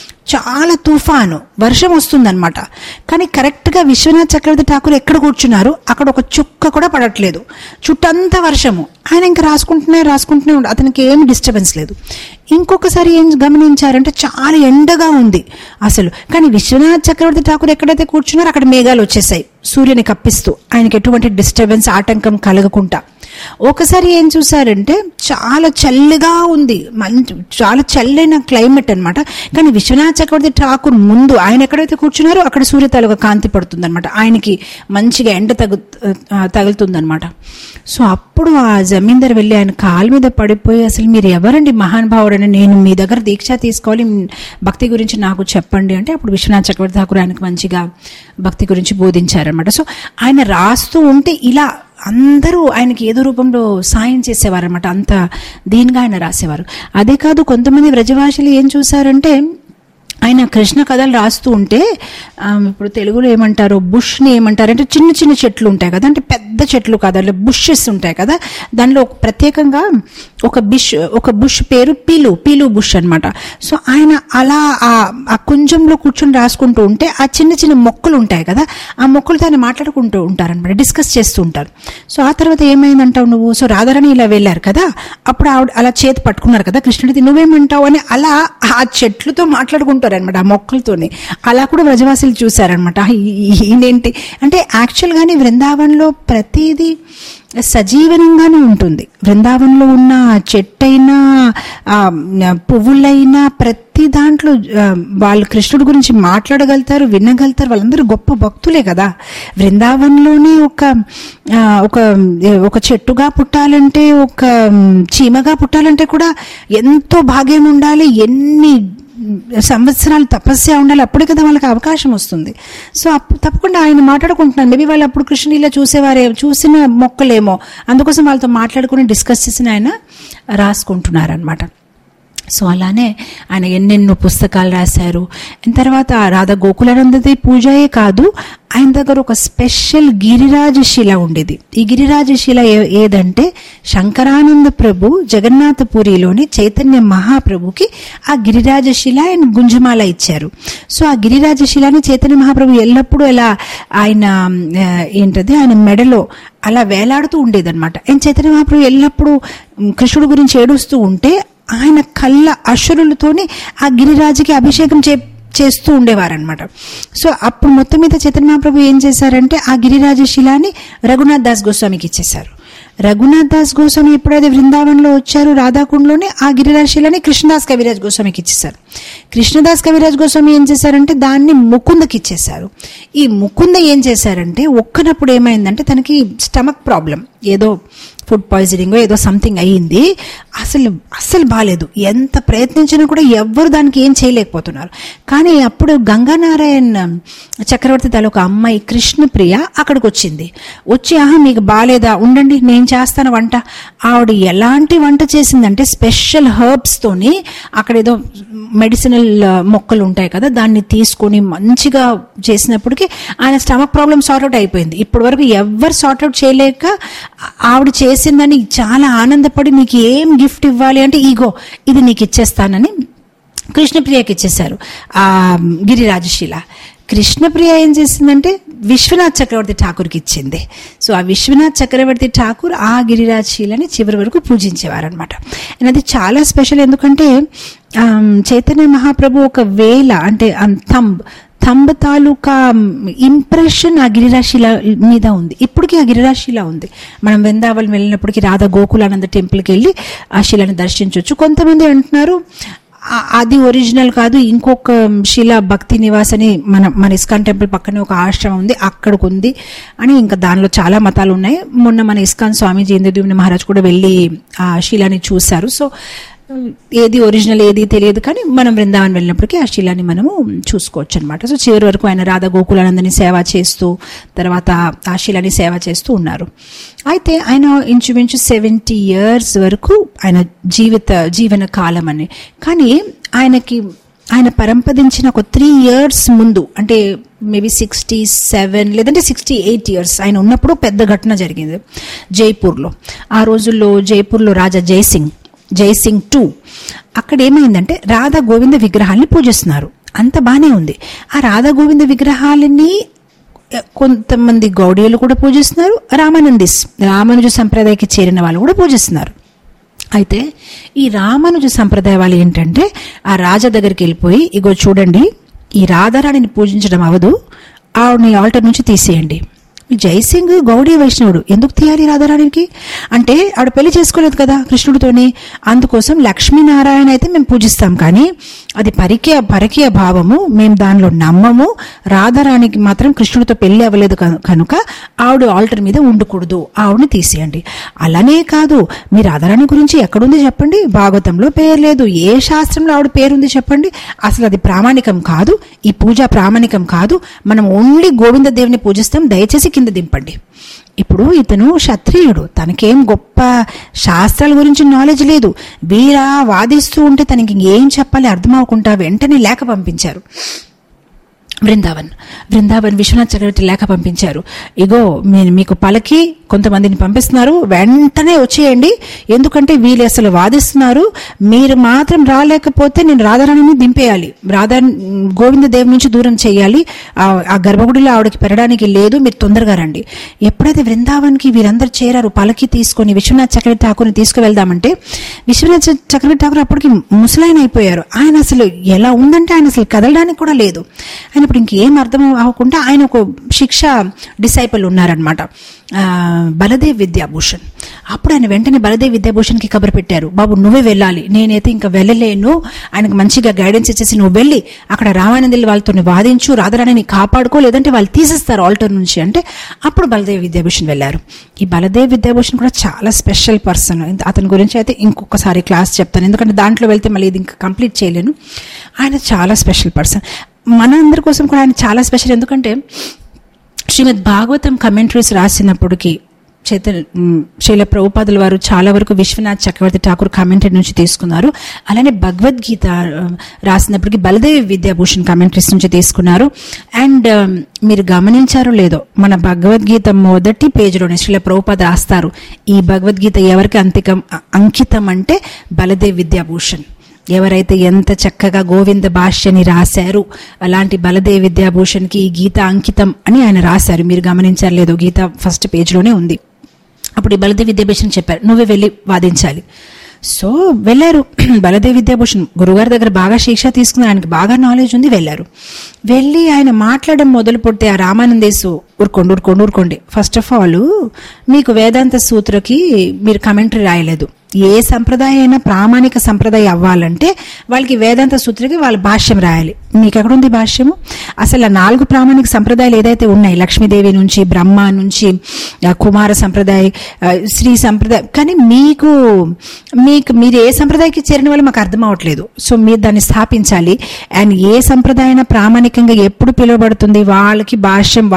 చాలా తుఫాను వర్షం వస్తుందన్నమాట కానీ కరెక్ట్గా విశ్వనాథ్ చక్రవర్తి ఠాకూర్ ఎక్కడ కూర్చున్నారు అక్కడ ఒక చుక్క కూడా పడట్లేదు చుట్టంతా వర్షము ఆయన ఇంకా రాసుకుంటూనే రాసుకుంటూనే ఉండు అతనికి ఏమి డిస్టర్బెన్స్ లేదు ఇంకొకసారి ఏం గమనించారంటే చాలా ఎండగా ఉంది అసలు కానీ విశ్వనాథ్ చక్రవర్తి ఠాకూర్ ఎక్కడైతే కూర్చున్నారో అక్కడ మేఘాలు వచ్చేసాయి సూర్యుని కప్పిస్తూ ఆయనకి ఎటువంటి డిస్టర్బెన్స్ ఆటంకం కలగకుండా ఒకసారి ఏం చూసారంటే చాలా చల్లగా ఉంది మంచి చాలా చల్లైన క్లైమేట్ అన్నమాట కానీ విశ్వనాథ్ చక్రవర్తి ఠాకూర్ ముందు ఆయన ఎక్కడైతే కూర్చున్నారో అక్కడ సూర్య తాలూకా కాంతి పడుతుంది అనమాట ఆయనకి మంచిగా ఎండ తగు తగులుతుంది అనమాట సో అప్పుడు ఆ జమీందార్ వెళ్ళి ఆయన కాలు మీద పడిపోయి అసలు మీరు ఎవరండి మహానుభావుడు అని నేను మీ దగ్గర దీక్ష తీసుకోవాలి భక్తి గురించి నాకు చెప్పండి అంటే అప్పుడు విశ్వనాథ్ చక్రవర్తి ఠాకూర్ ఆయనకు మంచిగా భక్తి గురించి బోధించారనమాట సో ఆయన రాస్తూ ఉంటే ఇలా అందరూ ఆయనకి ఏదో రూపంలో సాయం చేసేవారనమాట అంత దీనిగా ఆయన రాసేవారు అదే కాదు కొంతమంది వ్రజభాషలు ఏం చూసారంటే ఆయన కృష్ణ కథలు రాస్తూ ఉంటే ఆ, ఇప్పుడు తెలుగులో ఏమంటారు బుష్ని ఏమంటారు అంటే చిన్న చిన్న చెట్లు ఉంటాయి కదా అంటే పెద్ద చెట్లు కాదు అలా బుషెస్ ఉంటాయి కదా దానిలో ఒక ప్రత్యేకంగా ఒక బిష్ ఒక బుష్ పేరు పీలు పీలు బుష్ అన్నమాట సో ఆయన అలా ఆ- ఆ కుంజంలో కూర్చొని రాసుకుంటూ ఉంటే ఆ చిన్న చిన్న మొక్కలు ఉంటాయి కదా ఆ మొక్కలతో ఆయన మాట్లాడుకుంటూ ఉంటారనమాట డిస్కస్ చేస్తూ ఉంటారు సో ఆ తర్వాత ఏమైందంటావు నువ్వు సో రాధారాణి ఇలా వెళ్ళారు కదా అప్పుడు ఆవిడ అలా చేతి పట్టుకున్నారు కదా కృష్ణుడిది నువ్వేమంటావు అని అలా ఆ చెట్లతో మాట్లాడుకుంటారు అనమాట ఆ మొక్కలతోని అలా కూడా వ్రజవాసులు చూసారనమాట ఈయనేంటి అంటే యాక్చువల్గానే బృందావనంలో ప్రతిదీ సజీవనంగానే ఉంటుంది బృందావనంలో ఉన్న చెట్టైనా ఆ, పువ్వులైనా ప్రతి దాంట్లో ఆ, వాళ్ళు కృష్ణుడి గురించి మాట్లాడగలుగుతారు వినగలుగుతారు వాళ్ళందరూ గొప్ప భక్తులే కదా బృందావనంలోనే ఒక ఆ, ఒక ఒక చెట్టుగా పుట్టాలంటే ఒక చీమగా పుట్టాలంటే కూడా ఎంతో భాగ్యం ఉండాలి ఎన్ని సంవత్సరాలు తపస్య ఉండాలి అప్పుడే కదా వాళ్ళకి అవకాశం వస్తుంది సో అప్పుడు తప్పకుండా ఆయన మాట్లాడుకుంటున్నారు మేబీ వాళ్ళు అప్పుడు కృష్ణలీల చూసేవారే చూసిన మొక్కలేమో అందుకోసం వాళ్ళతో మాట్లాడుకుని డిస్కస్ చేసిన ఆయన రాసుకుంటున్నారనమాట సో అలానే ఆయన ఎన్నెన్నో పుస్తకాలు రాశారు అండ్ తర్వాత రాధా గోకులానందది పూజయే కాదు ఆయన దగ్గర ఒక స్పెషల్ గిరిరాజ శిల ఉండేది ఈ గిరిరాజ శిల ఏ- ఏదంటే శంకరానంద ప్రభు జగన్నాథపురిలోని చైతన్య మహాప్రభుకి ఆ గిరిరాజ శిల ఆయన గుంజమాల ఇచ్చారు సో ఆ గిరిరాజ శిలని చైతన్య మహాప్రభు ఎల్లప్పుడూ ఎలా ఆయన ఆ, ఏంటది ఆయన మెడలో అలా వేలాడుతూ ఉండేదన్నమాట ఆయన చైతన్య మహాప్రభు ఎల్లప్పుడూ ఉమ్, కృష్ణుడు గురించి ఏడుస్తూ ఉంటే ఆయన కళ్ళ అశ్రులతోని ఆ గిరిరాజుకి అభిషేకం చే చేస్తూ ఉండేవారనమాట సో అప్పుడు మొత్తం మీద చైతన్య మహాప్రభు ఏం చేశారంటే ఆ గిరిరాజ శిలాని రఘునాథ్ దాస్ గోస్వామికి ఇచ్చేశారు రఘునాథ్ దాస్ గోస్వామి ఎప్పుడైతే బృందావనంలో వచ్చారు రాధాకుండలోనే ఆ గిరిరాజ శిలాని కృష్ణదాస్ కవిరాజ్ గోస్వామికి ఇచ్చేశారు కృష్ణదాస్ కవిరాజ్ గోస్వామి ఏం చేశారంటే దాన్ని ముకుందకి ఇచ్చేశారు ఈ ముకుంద ఏం చేశారంటే ఒక్కనప్పుడు ఏమైందంటే తనకి స్టమక్ ప్రాబ్లం ఏదో ఫుడ్ పాయిజనింగ్ ఏదో సంథింగ్ అయ్యింది అసలు అస్సలు బాగాలేదు ఎంత ప్రయత్నించినా కూడా ఎవ్వరు దానికి ఏం చేయలేకపోతున్నారు కానీ అప్పుడు గంగానారాయణ్ చక్రవర్తి తాలూకా అమ్మాయి కృష్ణప్రియ అక్కడికి వచ్చింది వచ్చి ఆహా మీకు బాగాలేదా ఉండండి నేను చేస్తాను వంట ఆవిడ ఎలాంటి వంట చేసిందంటే స్పెషల్ హర్బ్స్తోని అక్కడ ఏదో మెడిసినల్ మొక్కలు ఉంటాయి కదా దాన్ని తీసుకొని మంచిగా చేసినప్పటికీ ఆయన స్టమక్ ప్రాబ్లమ్ సార్ట్అవుట్ అయిపోయింది ఇప్పటి వరకు ఎవరు సార్ట్అవుట్ చేయలేక ఆవిడ చేసిందని చాలా ఆనందపడి నీకు ఏం గిఫ్ట్ ఇవ్వాలి అంటే ఈగో ఇది నీకు ఇచ్చేస్తానని కృష్ణప్రియకి ఇచ్చేశారు ఆ గిరిరాజశీల కృష్ణప్రియ ఏం చేసిందంటే విశ్వనాథ్ చక్రవర్తి ఠాకూర్కి ఇచ్చింది సో ఆ విశ్వనాథ్ చక్రవర్తి ఠాకూర్ ఆ గిరిరాజశీలని చివరి వరకు పూజించేవారనమాట అండ్ అది చాలా స్పెషల్ ఎందుకంటే ఆమ్, చైతన్య మహాప్రభు ఒక వేల అంటే థంబ్ థంబ్ తాలూకా ఇంప్రెషన్ ఆ గిరిరాశిల మీద ఉంది ఇప్పటికీ ఆ గిరిరాశిల ఉంది మనం వృందావన్ వెళ్ళినప్పటికీ రాధా గోకులానంద టెంపుల్కి వెళ్ళి ఆ శిలను దర్శించవచ్చు కొంతమంది అంటున్నారు ఆ- అది ఒరిజినల్ కాదు ఇంకొక శిల భక్తి నివాస్ అని మన మన ఇస్కాన్ టెంపుల్ పక్కనే ఒక ఆశ్రమం ఉంది అక్కడికి ఉంది అని ఇంకా దానిలో చాలా మతాలు ఉన్నాయి మొన్న మన ఇస్కాన్ స్వామీజీ ఇంద్రదీవుని మహారాజ్ కూడా వెళ్ళి ఆ శిలాని చూశారు సో ఏది ఒరిజినల్ ఏది తెలియదు కానీ మనం బృందావన్ వెళ్ళినప్పటికీ ఆ శిలాని మనము చూసుకోవచ్చు అనమాట సో చివరి వరకు ఆయన రాధా గోకులానందని సేవ చేస్తూ తర్వాత ఆ శిలాని సేవ చేస్తూ ఉన్నారు అయితే ఆయన ఇంచుమించు సెవెంటీ ఇయర్స్ వరకు ఆయన జీవిత జీవన కాలం అని కానీ ఆయనకి ఆయన పరంపదించిన ఒక త్రీ ఇయర్స్ ముందు అంటే మేబీ సిక్స్టీ సెవెన్ లేదంటే సిక్స్టీ ఎయిట్ ఇయర్స్ ఆయన ఉన్నప్పుడు పెద్ద ఘటన జరిగింది జైపూర్లో ఆ రోజుల్లో జైపూర్లో రాజా జైసింగ్ జైసింగ్ టూ అక్కడ ఏమైందంటే రాధా గోవింద విగ్రహాల్ని పూజిస్తున్నారు అంత బానే ఉంది ఆ రాధా గోవింద విగ్రహాలని కొంతమంది గౌడీయులు కూడా పూజిస్తున్నారు రామానందిస్ రామానుజ సంప్రదాయకి చేరిన వాళ్ళు కూడా పూజిస్తున్నారు అయితే ఈ రామానుజ సంప్రదాయ వాళ్ళు ఏంటంటే ఆ రాజా దగ్గరికి వెళ్ళిపోయి ఇగో చూడండి ఈ రాధారాణిని పూజించడం అవదు ఆవిడని ఆల్టర్ నుంచి తీసేయండి ఈ జైసింగ్ గౌడీ వైష్ణవుడు ఎందుకు తీయాలి రాధారాణికి అంటే ఆవిడ పెళ్లి చేసుకోలేదు కదా కృష్ణుడితోని అందుకోసం లక్ష్మీనారాయణ అయితే మేము పూజిస్తాం కానీ అది పరికీయ పరకీయ భావము మేము దానిలో నమ్మము రాధారాణికి మాత్రం కృష్ణుడితో పెళ్లి అవ్వలేదు కను- కనుక ఆవిడ ఆల్టర్ మీద ఉండకూడదు ఆవిడని తీసేయండి అలానే కాదు మీ రాధారాణి గురించి ఎక్కడుంది చెప్పండి భాగవతంలో పేరు లేదు ఏ శాస్త్రంలో ఆవిడ పేరుంది చెప్పండి అసలు అది ప్రామాణికం కాదు ఈ పూజ ప్రామాణికం కాదు మనం ఓన్లీ గోవింద దేవుని పూజిస్తాం దయచేసి కింద దింపండి ఇప్పుడు ఇతను క్షత్రియుడు తనకేం గొప్ప శాస్త్రాల గురించి నాలెడ్జ్ లేదు వీరా వాదిస్తూ ఉంటే తనకి ఏం చెప్పాలి అర్థం అవ్వకుండా వెంటనే లేఖ పంపించారు బృందావన్ బృందావన్ విశ్వనాథ్ చక్రవర్తి లేఖ పంపించారు ఇగో నేను మీకు పలకి కొంతమందిని పంపిస్తున్నారు వెంటనే వచ్చేయండి ఎందుకంటే వీళ్ళు అసలు వాదిస్తున్నారు మీరు మాత్రం రాలేకపోతే నేను రాధారాణిని దింపేయాలి రాధా గోవింద దేవి నుంచి దూరం చేయాలి ఆ ఆ గర్భగుడిలో ఆవిడకి పెరడానికి లేదు మీరు తొందరగా రండి ఎప్పుడైతే బృందావన్కి వీరందరూ చేరారు పలకి తీసుకొని విశ్వనాథ్ చక్రవర్తి ఠాకూర్ని తీసుకువెళ్దామంటే విశ్వనాథ్ చ- చక్రవర్తి ఠాకూర్ అప్పటికి ముసలాయన అయిపోయారు ఆయన అసలు ఎలా ఉందంటే ఆయన అసలు కదలడానికి కూడా లేదు ఆయన ఇప్పుడు ఇంకేం అర్థం అవ్వకుండా ఆయన ఒక శిక్ష డిసైపుల్ ఉన్నారనమాట బలదేవ్ విద్యాభూషణ్ అప్పుడు ఆయన వెంటనే బలదేవ్ విద్యాభూషణ్కి కబురు పెట్టారు బాబు నువ్వే వెళ్ళాలి నేనైతే ఇంకా వెళ్ళలేను ఆయనకు మంచిగా గైడెన్స్ ఇచ్చేసి నువ్వు వెళ్ళి అక్కడ రామానందులు వాళ్ళతో వాదించు రాధారాణిని కాపాడుకో లేదంటే వాళ్ళు తీసేస్తారు ఆల్టర్ నుంచి అంటే అప్పుడు బలదేవ్ విద్యాభూషణ్ వెళ్ళారు ఈ బలదేవ్ విద్యాభూషణ్ కూడా చాలా స్పెషల్ పర్సన్ అతని గురించి అయితే ఇంకొకసారి క్లాస్ చెప్తాను ఎందుకంటే దాంట్లో వెళ్తే మళ్ళీ ఇది ఇంకా కంప్లీట్ చేయలేను ఆయన చాలా స్పెషల్ పర్సన్ మన అందరి కోసం కూడా ఆయన చాలా స్పెషల్ ఎందుకంటే శ్రీమద్ భాగవతం కమెంటరీస్ రాసినప్పటికీ చైతన్య మ్, శైల ప్రభుపాదుల వారు చాలా వరకు విశ్వనాథ్ చక్రవర్తి ఠాకూర్ కామెంటరీ నుంచి తీసుకున్నారు అలానే భగవద్గీత ఆ, రాసినప్పటికీ బలదేవి విద్యాభూషణ్ కామెంటరీస్ నుంచి తీసుకున్నారు అండ్ ఆ, మీరు గమనించారో లేదో మన భగవద్గీత మొదటి పేజీలోనే శ్రీల ప్రభుపాద రాస్తారు ఈ భగవద్గీత ఎవరికి అంతికం అంకితం అంటే బలదేవ్ విద్యాభూషణ్ ఎవరైతే ఎంత చక్కగా గోవింద భాష్యని రాశారు అలాంటి బలదేవ్ విద్యాభూషణ్కి ఈ గీత అంకితం అని ఆయన రాశారు మీరు గమనించారు లేదో గీత ఫస్ట్ పేజ్లోనే ఉంది అప్పుడు ఈ బలదేవ్ విద్యాభూషణ్ చెప్పారు నువ్వే వెళ్ళి వాదించాలి సో వెళ్ళారు బలదేవ్ విద్యాభూషణ్ గురుగారి దగ్గర బాగా శిక్ష తీసుకుని ఆయనకి బాగా నాలెడ్జ్ ఉంది వెళ్ళారు వెళ్ళి ఆయన మాట్లాడడం మొదలు పెడితే ఆ రామానందేశు ఊరుకోండి ఊరుకోండి ఊరుకోండి ఫస్ట్ ఆఫ్ ఆల్ మీకు వేదాంత సూత్రకి మీరు కమెంటరీ రాయలేదు ఏ సంప్రదాయం అయినా ప్రామాణిక సంప్రదాయం అవ్వాలంటే వాళ్ళకి వేదాంత సూత్రకి వాళ్ళ భాష్యం రాయాలి మీకు ఎక్కడుంది భాష్యము అసలు ఆ నాలుగు ప్రామాణిక సంప్రదాయాలు ఏదైతే ఉన్నాయి లక్ష్మీదేవి నుంచి బ్రహ్మ నుంచి ఆ, కుమార సంప్రదాయ ఆ, శ్రీ సంప్రదాయం కానీ మీకు మీకు మీరు ఏ సంప్రదాయకి చేరిన వాళ్ళు మాకు అర్థం అవ్వట్లేదు సో మీరు దాన్ని స్థాపించాలి అండ్ ఏ సంప్రదాయం ప్రామాణికంగా ఎప్పుడు పిలువబడుతుంది వాళ్ళకి భాష్యం వాళ్ళ సొంత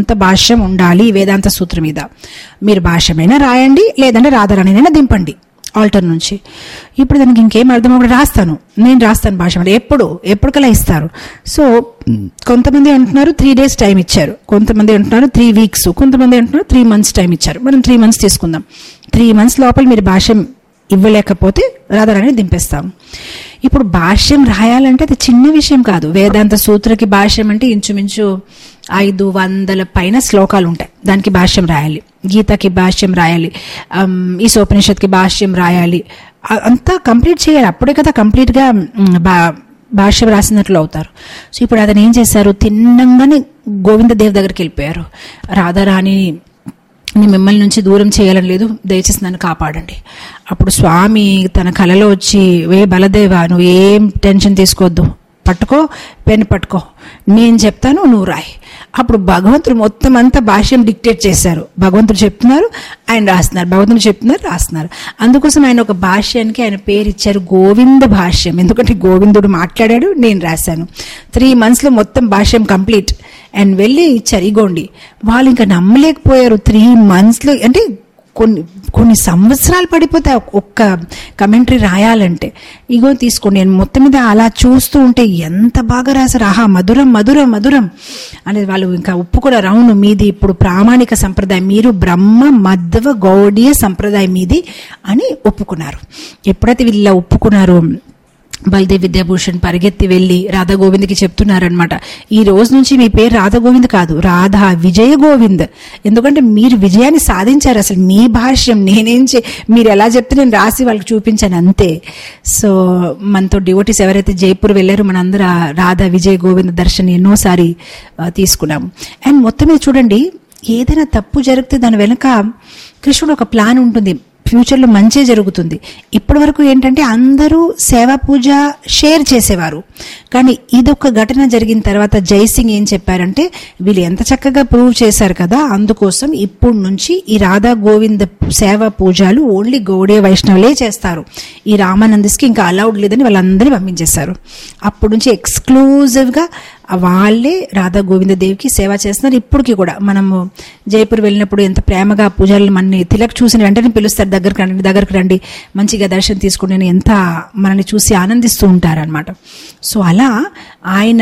సొంత భాష్యం ఉండాలి వేదాంత సూత్రం మీద మీరు భాష్యమైనా రాయండి లేదంటే రాధారాణినైనా దింపండి ఆల్టర్ నుంచి ఇప్పుడు దానికి ఇంకేం అర్థం అవ్వదు రాస్తాను నేను రాస్తాను భాష అంటే ఎప్పుడు ఎప్పటికలా ఇస్తారు సో కొంతమంది అంటున్నారు త్రీ డేస్ టైం ఇచ్చారు కొంతమంది అంటున్నారు త్రీ వీక్స్ కొంతమంది అంటున్నారు త్రీ మంత్స్ టైం ఇచ్చారు మనం త్రీ మంత్స్ తీసుకుందాం త్రీ మంత్స్ లోపల మీరు భాష్యం ఇవ్వలేకపోతే రాధారాణి దింపేస్తాం ఇప్పుడు భాష్యం రాయాలంటే అది చిన్న విషయం కాదు వేదాంత సూత్రకి భాష్యం అంటే ఇంచుమించు ఐదు వందల పైన శ్లోకాలు ఉంటాయి దానికి భాష్యం రాయాలి గీతకి భాష్యం రాయాలి అమ్, ఈశోపనిషత్కి భాష్యం రాయాలి అ- అంతా కంప్లీట్ చేయాలి అప్పుడే కదా కంప్లీట్గా మ్, బా భాష్యం రాసినట్లు అవుతారు సో ఇప్పుడు అతను ఏం చేశారు తిన్నంగానే గోవిందదేవ్ దగ్గరికి వెళ్ళిపోయారు రాధారాణి నేను మిమ్మల్ని నుంచి దూరం చేయాలని లేదు దయచేసి నన్ను కాపాడండి అప్పుడు స్వామి తన కలలో వచ్చి వే బలదేవా నువ్వు ఏం టెన్షన్ తీసుకోవద్దు పట్టుకో పెన్ పట్టుకో నేను చెప్తాను నువ్వు రాయి అప్పుడు భగవంతుడు మొత్తం అంతా భాష్యం డిక్టేట్ చేశారు భగవంతుడు చెప్తున్నారు ఆయన రాస్తున్నారు భగవంతుడు చెప్తున్నారు రాస్తున్నారు అందుకోసం ఆయన ఒక భాష్యానికి ఆయన పేరు ఇచ్చారు గోవింద భాష్యం ఎందుకంటే గోవిందుడు మాట్లాడాడు నేను రాశాను త్రీ మంత్స్లో మొత్తం భాష్యం కంప్లీట్ అండ్ వెళ్ళి ఇచ్చారు ఇగోండి వాళ్ళు ఇంకా నమ్మలేకపోయారు త్రీ మంత్స్లో అంటే కొన్ని కొన్ని సంవత్సరాలు పడిపోతాయి ఒక్క కమెంటరీ రాయాలంటే ఇగో తీసుకోండి నేను మొత్తం మీద అలా చూస్తూ ఉంటే ఎంత బాగా రాశారు ఆహా మధురం మధురం మధురం అనేది వాళ్ళు ఇంకా ఒప్పుకోవడం అవును మీది ఇప్పుడు ప్రామాణిక సంప్రదాయం మీరు బ్రహ్మ మధ్వ గౌడీయ సంప్రదాయం మీది అని ఒప్పుకున్నారు ఎప్పుడైతే వీళ్ళు ఇలా ఒప్పుకున్నారు బల్దేవ్ విద్యాభూషణ్ పరిగెత్తి వెళ్ళి రాధా గోవింద్కి చెప్తున్నారనమాట ఈ రోజు నుంచి మీ పేరు రాధా గోవింద్ కాదు రాధా విజయ గోవింద్ ఎందుకంటే మీరు విజయాన్ని సాధించారు అసలు మీ భాష్యం నేనేం చే మీరు ఎలా చెప్తే నేను రాసి వాళ్ళకి చూపించాను అంతే సో మనతో డివోటీస్ ఎవరైతే జైపూర్ వెళ్ళారో మనందరూ ఆ రాధా విజయ గోవింద్ దర్శన్ ఎన్నోసారి ఆ, తీసుకున్నాము అండ్ మొత్తం మీద చూడండి ఏదైనా తప్పు జరిగితే దాని వెనుక కృష్ణుడు ఒక ప్లాన్ ఉంటుంది ఫ్యూచర్లో మంచి జరుగుతుంది ఇప్పటి వరకు ఏంటంటే అందరూ సేవా పూజ షేర్ చేసేవారు కానీ ఇదొక ఘటన జరిగిన తర్వాత జైసింగ్ ఏం చెప్పారంటే వీళ్ళు ఎంత చక్కగా ప్రూవ్ చేశారు కదా అందుకోసం ఇప్పుడు నుంచి ఈ రాధా గోవింద సేవా పూజలు ఓన్లీ గౌడే వైష్ణవులే చేస్తారు ఈ రామానందస్కి ఇంకా అలౌడ్ లేదని వాళ్ళందరినీ పంపించేశారు అప్పటి నుంచి ఎక్స్క్లూజివ్గా వాళ్ళే రాధా గోవింద దేవికి సేవ చేస్తున్నారు ఇప్పటికి కూడా మనము జైపూర్ వెళ్ళినప్పుడు ఎంత ప్రేమగా పూజలు మనని తిలక్ చూసిన వెంటనే పిలుస్తారు దగ్గరికి రండి దగ్గరికి రండి మంచిగా దర్శనం తీసుకుని నేను ఎంత మనల్ని చూసి ఆనందిస్తూ ఉంటారనమాట సో అలా ఆయన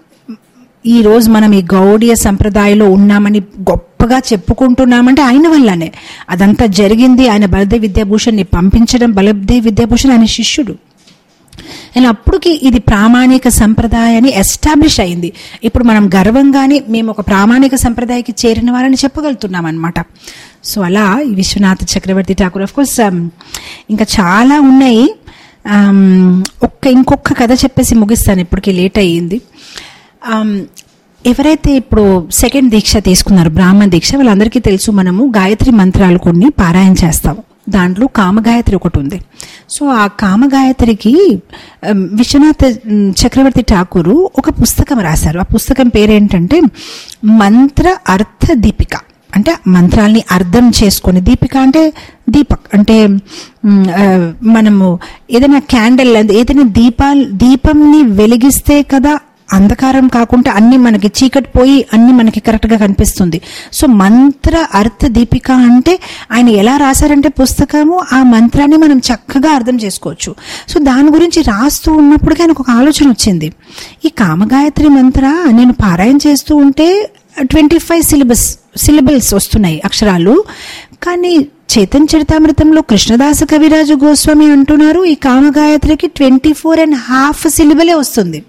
ఈ రోజు మనం ఈ గౌడీయ సంప్రదాయంలో ఉన్నామని గొప్పగా చెప్పుకుంటున్నామంటే ఆయన వల్లనే అదంతా జరిగింది ఆయన బలదేవ్ విద్యాభూషణ్ని పంపించడం బలదేవ్ విద్యాభూషణ్ ఆయన శిష్యుడు అండ్ అప్పటికి ఇది ప్రామాణిక సంప్రదాయాన్ని ఎస్టాబ్లిష్ అయింది ఇప్పుడు మనం గర్వంగానే మేము ఒక ప్రామాణిక సంప్రదాయకి చేరిన వారని చెప్పగలుగుతున్నాం అనమాట సో అలా ఈ విశ్వనాథ చక్రవర్తి ఠాకూర్ ఆఫ్ కోర్స్ ఇంకా చాలా ఉన్నాయి Um, ఒక్క ఇంకొక కథ చెప్పేసి ముగిస్తాను ఇప్పటికి లేట్ అయ్యింది Um, ఎవరైతే ఇప్పుడు సెకండ్ దీక్ష తీసుకున్నారు బ్రాహ్మణ దీక్ష వాళ్ళందరికీ తెలుసు మనము గాయత్రి మంత్రాలు కొన్ని పారాయణ చేస్తాము దాంట్లో కామగాయత్రి ఒకటి ఉంది సో ఆ కామగాయత్రికి ఉమ్, విశ్వనాథ ఉమ్, చక్రవర్తి ఠాకూరు ఒక పుస్తకం రాశారు ఆ పుస్తకం పేరేంటంటే మంత్ర అర్థ దీపిక అంటే మంత్రాల్ని అర్థం చేసుకొని దీపిక అంటే దీపక్ అంటే ఉమ్, ఆ, మనము ఏదైనా క్యాండిల్ ఏదైనా దీపాలు దీపంని వెలిగిస్తే కదా అంధకారం కాకుండా అన్ని మనకి చీకటి పోయి అన్ని మనకి కరెక్ట్ గా కనిపిస్తుంది సో మంత్ర అర్థ దీపిక అంటే ఆయన ఎలా రాశారంటే పుస్తకము ఆ మంత్రాన్ని మనం చక్కగా అర్థం చేసుకోవచ్చు సో దాని గురించి రాస్తూ ఉన్నప్పటికీ ఆయనకు ఒక ఆలోచన వచ్చింది ఈ కామగాయత్రి మంత్ర నేను పారాయణ చేస్తూ ఉంటే ట్వంటీ ఫైవ్ సిలబస్ సిలబల్స్ వస్తున్నాయి అక్షరాలు కానీ చైతన్య చరితామృతంలో కృష్ణదాస కవిరాజు గోస్వామి అంటున్నారు ఈ కామగాయత్రికి ట్వంటీ ఫోర్ అండ్ హాఫ్ సిలబలే వస్తుంది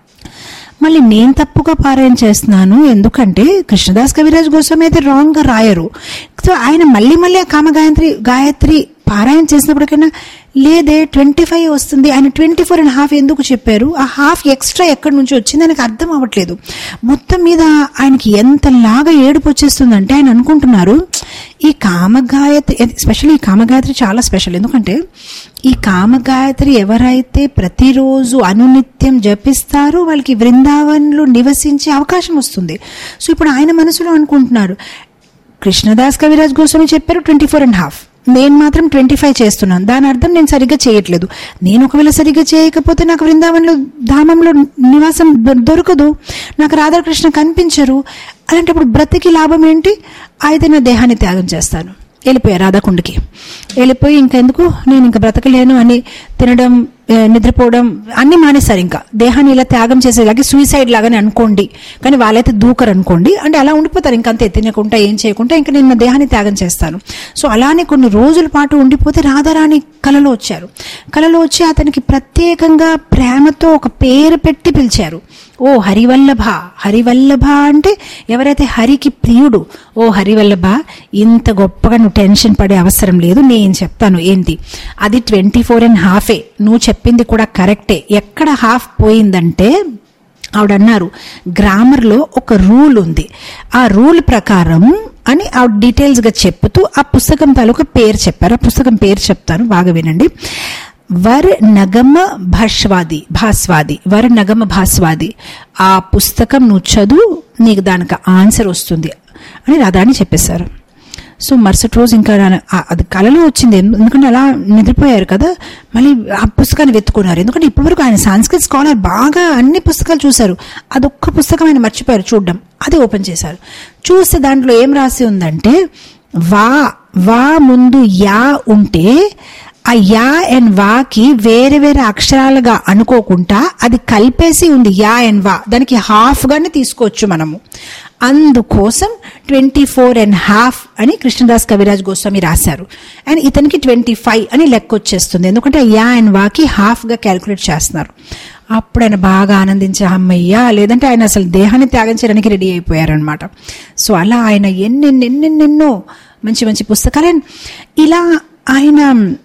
మళ్ళీ నేను తప్పుగా పారాయణ చేస్తున్నాను ఎందుకంటే కృష్ణదాస్ కవిరాజ్ గోస్వామి అయితే రాంగ్ గా రాయరు సో ఆయన మళ్ళీ మళ్ళీ ఆ కామ గాయత్రి గాయత్రి పారాయణ చేసినప్పటికైనా లేదే ట్వంటీ ఫైవ్ వస్తుంది ఆయన ట్వంటీ ఫోర్ అండ్ హాఫ్ ఎందుకు చెప్పారు ఆ హాఫ్ ఎక్స్ట్రా ఎక్కడి నుంచి వచ్చింది ఆయనకు అర్థం అవ్వట్లేదు మొత్తం మీద ఆయనకి ఎంతలాగా ఏడుపు వచ్చేస్తుందంటే ఆయన అనుకుంటున్నారు ఈ కామగాయత్రి స్పెషల్లీ ఈ కామగాయత్రి చాలా స్పెషల్ ఎందుకంటే ఈ కామగాయత్రి ఎవరైతే ప్రతిరోజు అనునిత్యం జపిస్తారో వాళ్ళకి బృందావన్లో నివసించే అవకాశం వస్తుంది సో ఇప్పుడు ఆయన మనసులో అనుకుంటున్నారు కృష్ణదాస్ కవిరాజ్ గోస్వామి చెప్పారు ట్వంటీ ఫోర్ అండ్ హాఫ్ నేను మాత్రం ట్వంటీ ఫైవ్ చేస్తున్నాను దాని అర్థం నేను సరిగ్గా చేయట్లేదు నేను ఒకవేళ సరిగ్గా చేయకపోతే నాకు బృందావనంలో ధామంలో నివాసం దొ- దొరకదు నాకు రాధాకృష్ణ కనిపించరు అలాంటప్పుడు బ్రతికి లాభం ఏంటి అయితే నా దేహాన్ని త్యాగం చేస్తాను వెళ్ళిపోయారు రాధాకుండికి వెళ్ళిపోయి ఇంకెందుకు నేను ఇంకా బ్రతకలేను అని తినడం ఏ, నిద్రపోవడం అన్ని మానేశారు ఇంకా దేహాన్ని ఇలా త్యాగం చేసేలాగే సూసైడ్ లాగానే అనుకోండి కానీ వాళ్ళైతే దూకరు అనుకోండి అంటే అలా ఉండిపోతారు ఇంకంతే తినకుండా ఏం చేయకుండా ఇంకా నేను నా దేహాన్ని త్యాగం చేస్తాను సో అలానే కొన్ని రోజుల పాటు ఉండిపోతే రాధారాణి కలలో వచ్చారు కలలో వచ్చి అతనికి ప్రత్యేకంగా ప్రేమతో ఒక పేరు పెట్టి పిలిచారు ఓ హరివల్లభ హరివల్లభ అంటే ఎవరైతే హరికి ప్రియుడు ఓ హరివల్లభ ఇంత గొప్పగా నువ్వు టెన్షన్ పడే అవసరం లేదు నేను చెప్తాను ఏంటి అది ట్వంటీ ఫోర్ అండ్ హాఫే నువ్వు చెప్పింది కూడా కరెక్టే ఎక్కడ హాఫ్ పోయిందంటే ఆవిడ అన్నారు గ్రామర్లో ఒక రూల్ ఉంది ఆ రూల్ ప్రకారం అని ఆవిడ డీటెయిల్స్గా చెప్తూ ఆ పుస్తకం తాలూకా పేరు చెప్పారు ఆ పుస్తకం పేరు చెప్తాను బాగా వినండి వర్ నగమ భాష్వాది భాస్వాది వర్ నగమ భాస్వాది ఆ పుస్తకం నువ్వు చదువు నీకు దానికి ఆన్సర్ వస్తుంది అని రాధాని చెప్పేశారు సో మరుసటి రోజు ఇంకా నా- ఆ- అది కళలో వచ్చింది ఎందు- ఎందుకంటే అలా నిద్రపోయారు కదా మళ్ళీ ఆ పుస్తకాన్ని వెతుకున్నారు ఎందుకంటే ఇప్పటివరకు ఆయన సాంస్క్రిట్ స్కాలర్ బాగా అన్ని పుస్తకాలు చూశారు అదొక్క పుస్తకం ఆయన మర్చిపోయారు చూడడం అది ఓపెన్ చేశారు చూస్తే దాంట్లో ఏం రాసి ఉందంటే వా వా ముందు యా ఉంటే ఆ యా అండ్ వాకి వేరే వేరే అక్షరాలుగా అనుకోకుండా అది కలిపేసి ఉంది యా అండ్ వా దానికి హాఫ్ గానే తీసుకోవచ్చు మనము అందుకోసం ట్వంటీ ఫోర్ అండ్ హాఫ్ అని కృష్ణదాస్ కవిరాజ్ గోస్వామి రాశారు అండ్ ఇతనికి ట్వంటీ ఫైవ్ అని లెక్క వచ్చేస్తుంది ఎందుకంటే యా అండ్ వాకి హాఫ్ గా క్యాలిక్యులేట్ చేస్తున్నారు అప్పుడు ఆయన బాగా ఆనందించే అమ్మయ్యా లేదంటే ఆయన అసలు దేహాన్ని త్యాగం చేయడానికి రెడీ అయిపోయారనమాట సో అలా ఆయన ఎన్నెన్నెన్నెన్నెన్నో మంచి మంచి పుస్తకాలు And ఇలా ఆయన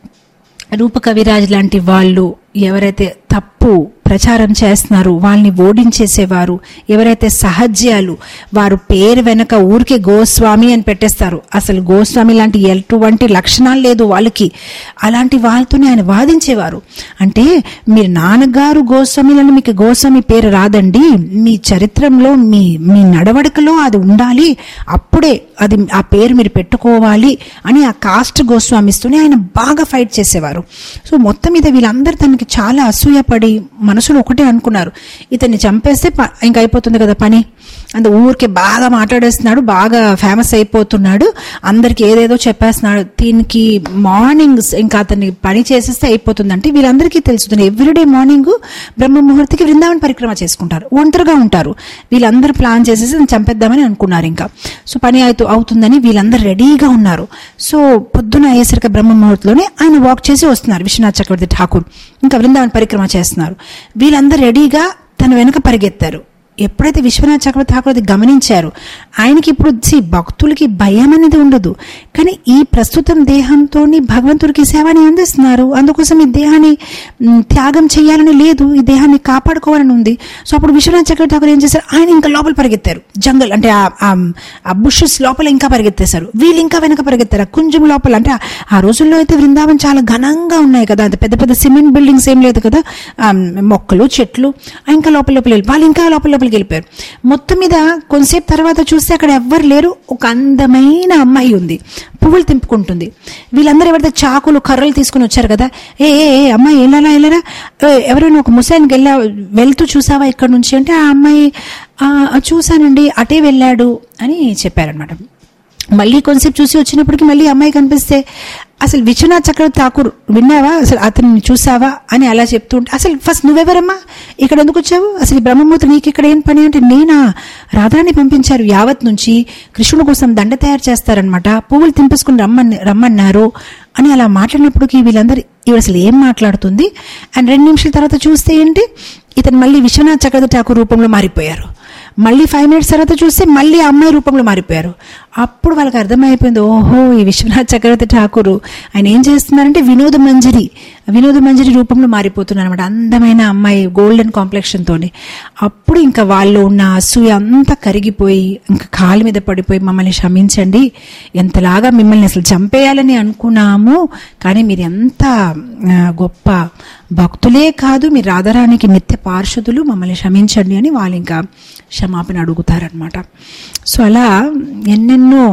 రూపకవిరాజ్ లాంటి వాళ్ళు ఎవరైతే తప్పు ప్రచారం చేస్తున్నారు వాళ్ళని ఓడించేసేవారు ఎవరైతే సహజ్యాలు వారు పేరు వెనక ఊరికే గోస్వామి అని పెట్టేస్తారు అసలు గోస్వామి లాంటి ఎటువంటి లక్షణాలు లేదు వాళ్ళకి అలాంటి వాళ్ళతోనే ఆయన వాదించేవారు అంటే మీరు నాన్నగారు గోస్వామిలను మీకు గోస్వామి పేరు రాదండి మీ చరిత్రలో మీ మీ నడవడికలో అది ఉండాలి అప్పుడే అది ఆ పేరు మీరు పెట్టుకోవాలి అని ఆ కాస్ట్ గోస్వామిస్తూనే ఆయన బాగా ఫైట్ చేసేవారు సో మొత్తం మీద వీళ్ళందరూ తనకి చాలా అసూయపడి మనసులో ఒకటే అనుకున్నారు ఇతన్ని చంపేస్తే ప- ఇంకా అయిపోతుంది కదా పని అంత ఊరికే బాగా మాట్లాడేస్తున్నాడు బాగా ఫేమస్ అయిపోతున్నాడు అందరికి ఏదేదో చెప్పేస్తున్నాడు దీనికి మార్నింగ్ ఇంకా అతన్ని పని చేసేస్తే అయిపోతుంది అంటే వీళ్ళందరికీ తెలుస్తుంది ఎవ్రీడే మార్నింగ్ బ్రహ్మ ముహూర్తికి బృందావన పరిక్రమ చేసుకుంటారు ఒంటరిగా ఉంటారు వీళ్ళందరూ ప్లాన్ చేసేసి అతన్ని చంపేద్దామని అనుకున్నారు ఇంకా సో పని అవుతూ అవుతుందని వీళ్ళందరూ రెడీగా ఉన్నారు సో పొద్దున అయ్యేసరికి బ్రహ్మ ముహూర్తంలోనే ఆయన వాక్ చేసి వస్తున్నారు విశ్వనాథ్ చక్రవర్తి ఠాకూర్ ఇంకా బృందావన పరిక్రమ చేస్తున్నారు వీళ్ళందరూ రెడీగా తన వెనక పరిగెత్తారు ఎప్పుడైతే విశ్వనాథ్ చక్రవర్తి ఠాకూర్ అది గమనించారు ఆయనకి ఇప్పుడు see, భక్తులకి భయం అనేది ఉండదు కానీ ఈ ప్రస్తుతం దేహంతో భగవంతుడికి సేవని అందిస్తున్నారు అందుకోసం ఈ దేహాన్ని మ్, త్యాగం చేయాలని లేదు ఈ దేహాన్ని కాపాడుకోవాలని ఉంది సో అప్పుడు విశ్వనాథ్ చక్రవర్తి ఠాకూర్ ఏం చేశారు ఆయన ఇంకా లోపల పరిగెత్తారు జంగల్ అంటే ఆ- ఆ- ఆ బుషెస్ లోపల ఇంకా పరిగెత్తేశారు వీళ్ళు ఇంకా వెనక పరిగెత్తారు ఆ కుంజం లోపల అంటే ఆ- ఆ రోజుల్లో అయితే బృందావన్ చాలా ఘనంగా ఉన్నాయి కదా అంత పెద్ద పెద్ద సిమెంట్ బిల్డింగ్స్ ఏం లేదు కదా ఆ, మొక్కలు చెట్లు ఆ, ఇంకా లోపల లోపల వెళ్ళి- వాళ్ళు ఇంకా లోపల లోపలికి వెళ్ళిపోయారు మొత్తం మీద కొంతసేపు తర్వాత చూస్తే అక్కడ ఎవ్వరు లేరు ఒక అందమైన అమ్మాయి ఉంది పువ్వులు తింపుకుంటుంది వీళ్ళందరూ ఎవరైతే చాకులు కర్రలు తీసుకుని వచ్చారు కదా ఏ ఏ ఏ, అమ్మాయి వెళ్ళాలా వెళ్ళారా ఏ, ఎవరైనా ఒక ముసలాయనకి వెళ్ళా వెళ్తూ చూసావా ఇక్కడ నుంచి అంటే ఆ అమ్మాయి "ఆ, ఆ, చూశానండి అటే వెళ్ళాడు అని చెప్పారనమాట మళ్ళీ కొంతసేపు చూసి వచ్చినప్పటికి మళ్ళీ అమ్మాయి కనిపిస్తే అసలు విశ్వనాథ్ చక్రవర్తి ఠాకూర్ విన్నావా అసలు అతన్ని చూసావా అని అలా చెప్తూ ఉంటే అసలు ఫస్ట్ నువ్వెవరమ్మా ఇక్కడ ఎందుకు వచ్చావు అసలు ఈ బ్రహ్మమూర్తి నీకు ఇక్కడ ఏం పని అంటే నేనా రాధాని పంపించారు యావత్ నుంచి కృష్ణుడి కోసం దండ తయారు చేస్తారనమాట పువ్వులు తింపేసుకుని రమ్మని రమ్మన్నారు అని అలా మాట్లాడినప్పటికీ వీళ్ళందరూ ఇవి అసలు ఏం మాట్లాడుతుంది అండ్ రెండు నిమిషాల తర్వాత చూస్తే ఏంటి ఇతను మళ్ళీ విశ్వనాథ్ చక్రవర్తి ఠాకూర్ రూపంలో మారిపోయారు మళ్ళీ ఫైవ్ మినిట్స్ తర్వాత చూస్తే మళ్ళీ ఆ అమ్మాయి రూపంలో మారిపోయారు అప్పుడు వాళ్ళకి అర్థమైపోయింది ఓహో ఈ విశ్వనాథ్ చక్రవర్తి ఠాకూరు ఆయన ఏం చేస్తున్నారంటే వినోద మంజరి వినోద మంజరి రూపంలో మారిపోతున్నారు అనమాట అందమైన అమ్మాయి గోల్డెన్ కాంప్లెక్షన్ తోని అప్పుడు ఇంకా వాళ్ళు ఉన్న అసూయ అంతా కరిగిపోయి ఇంకా కాలు మీద పడిపోయి మమ్మల్ని క్షమించండి ఎంతలాగా మిమ్మల్ని అసలు చంపేయాలని అనుకున్నాము కానీ మీరు ఎంత ఆ, గొప్ప భక్తులే కాదు మీరు రాధారానికి నిత్య పార్షదులు మమ్మల్ని క్షమించండి అని వాళ్ళు ఇంకా క్షమాపణ అడుగుతారనమాట సో అలా ఎన్నెన్నో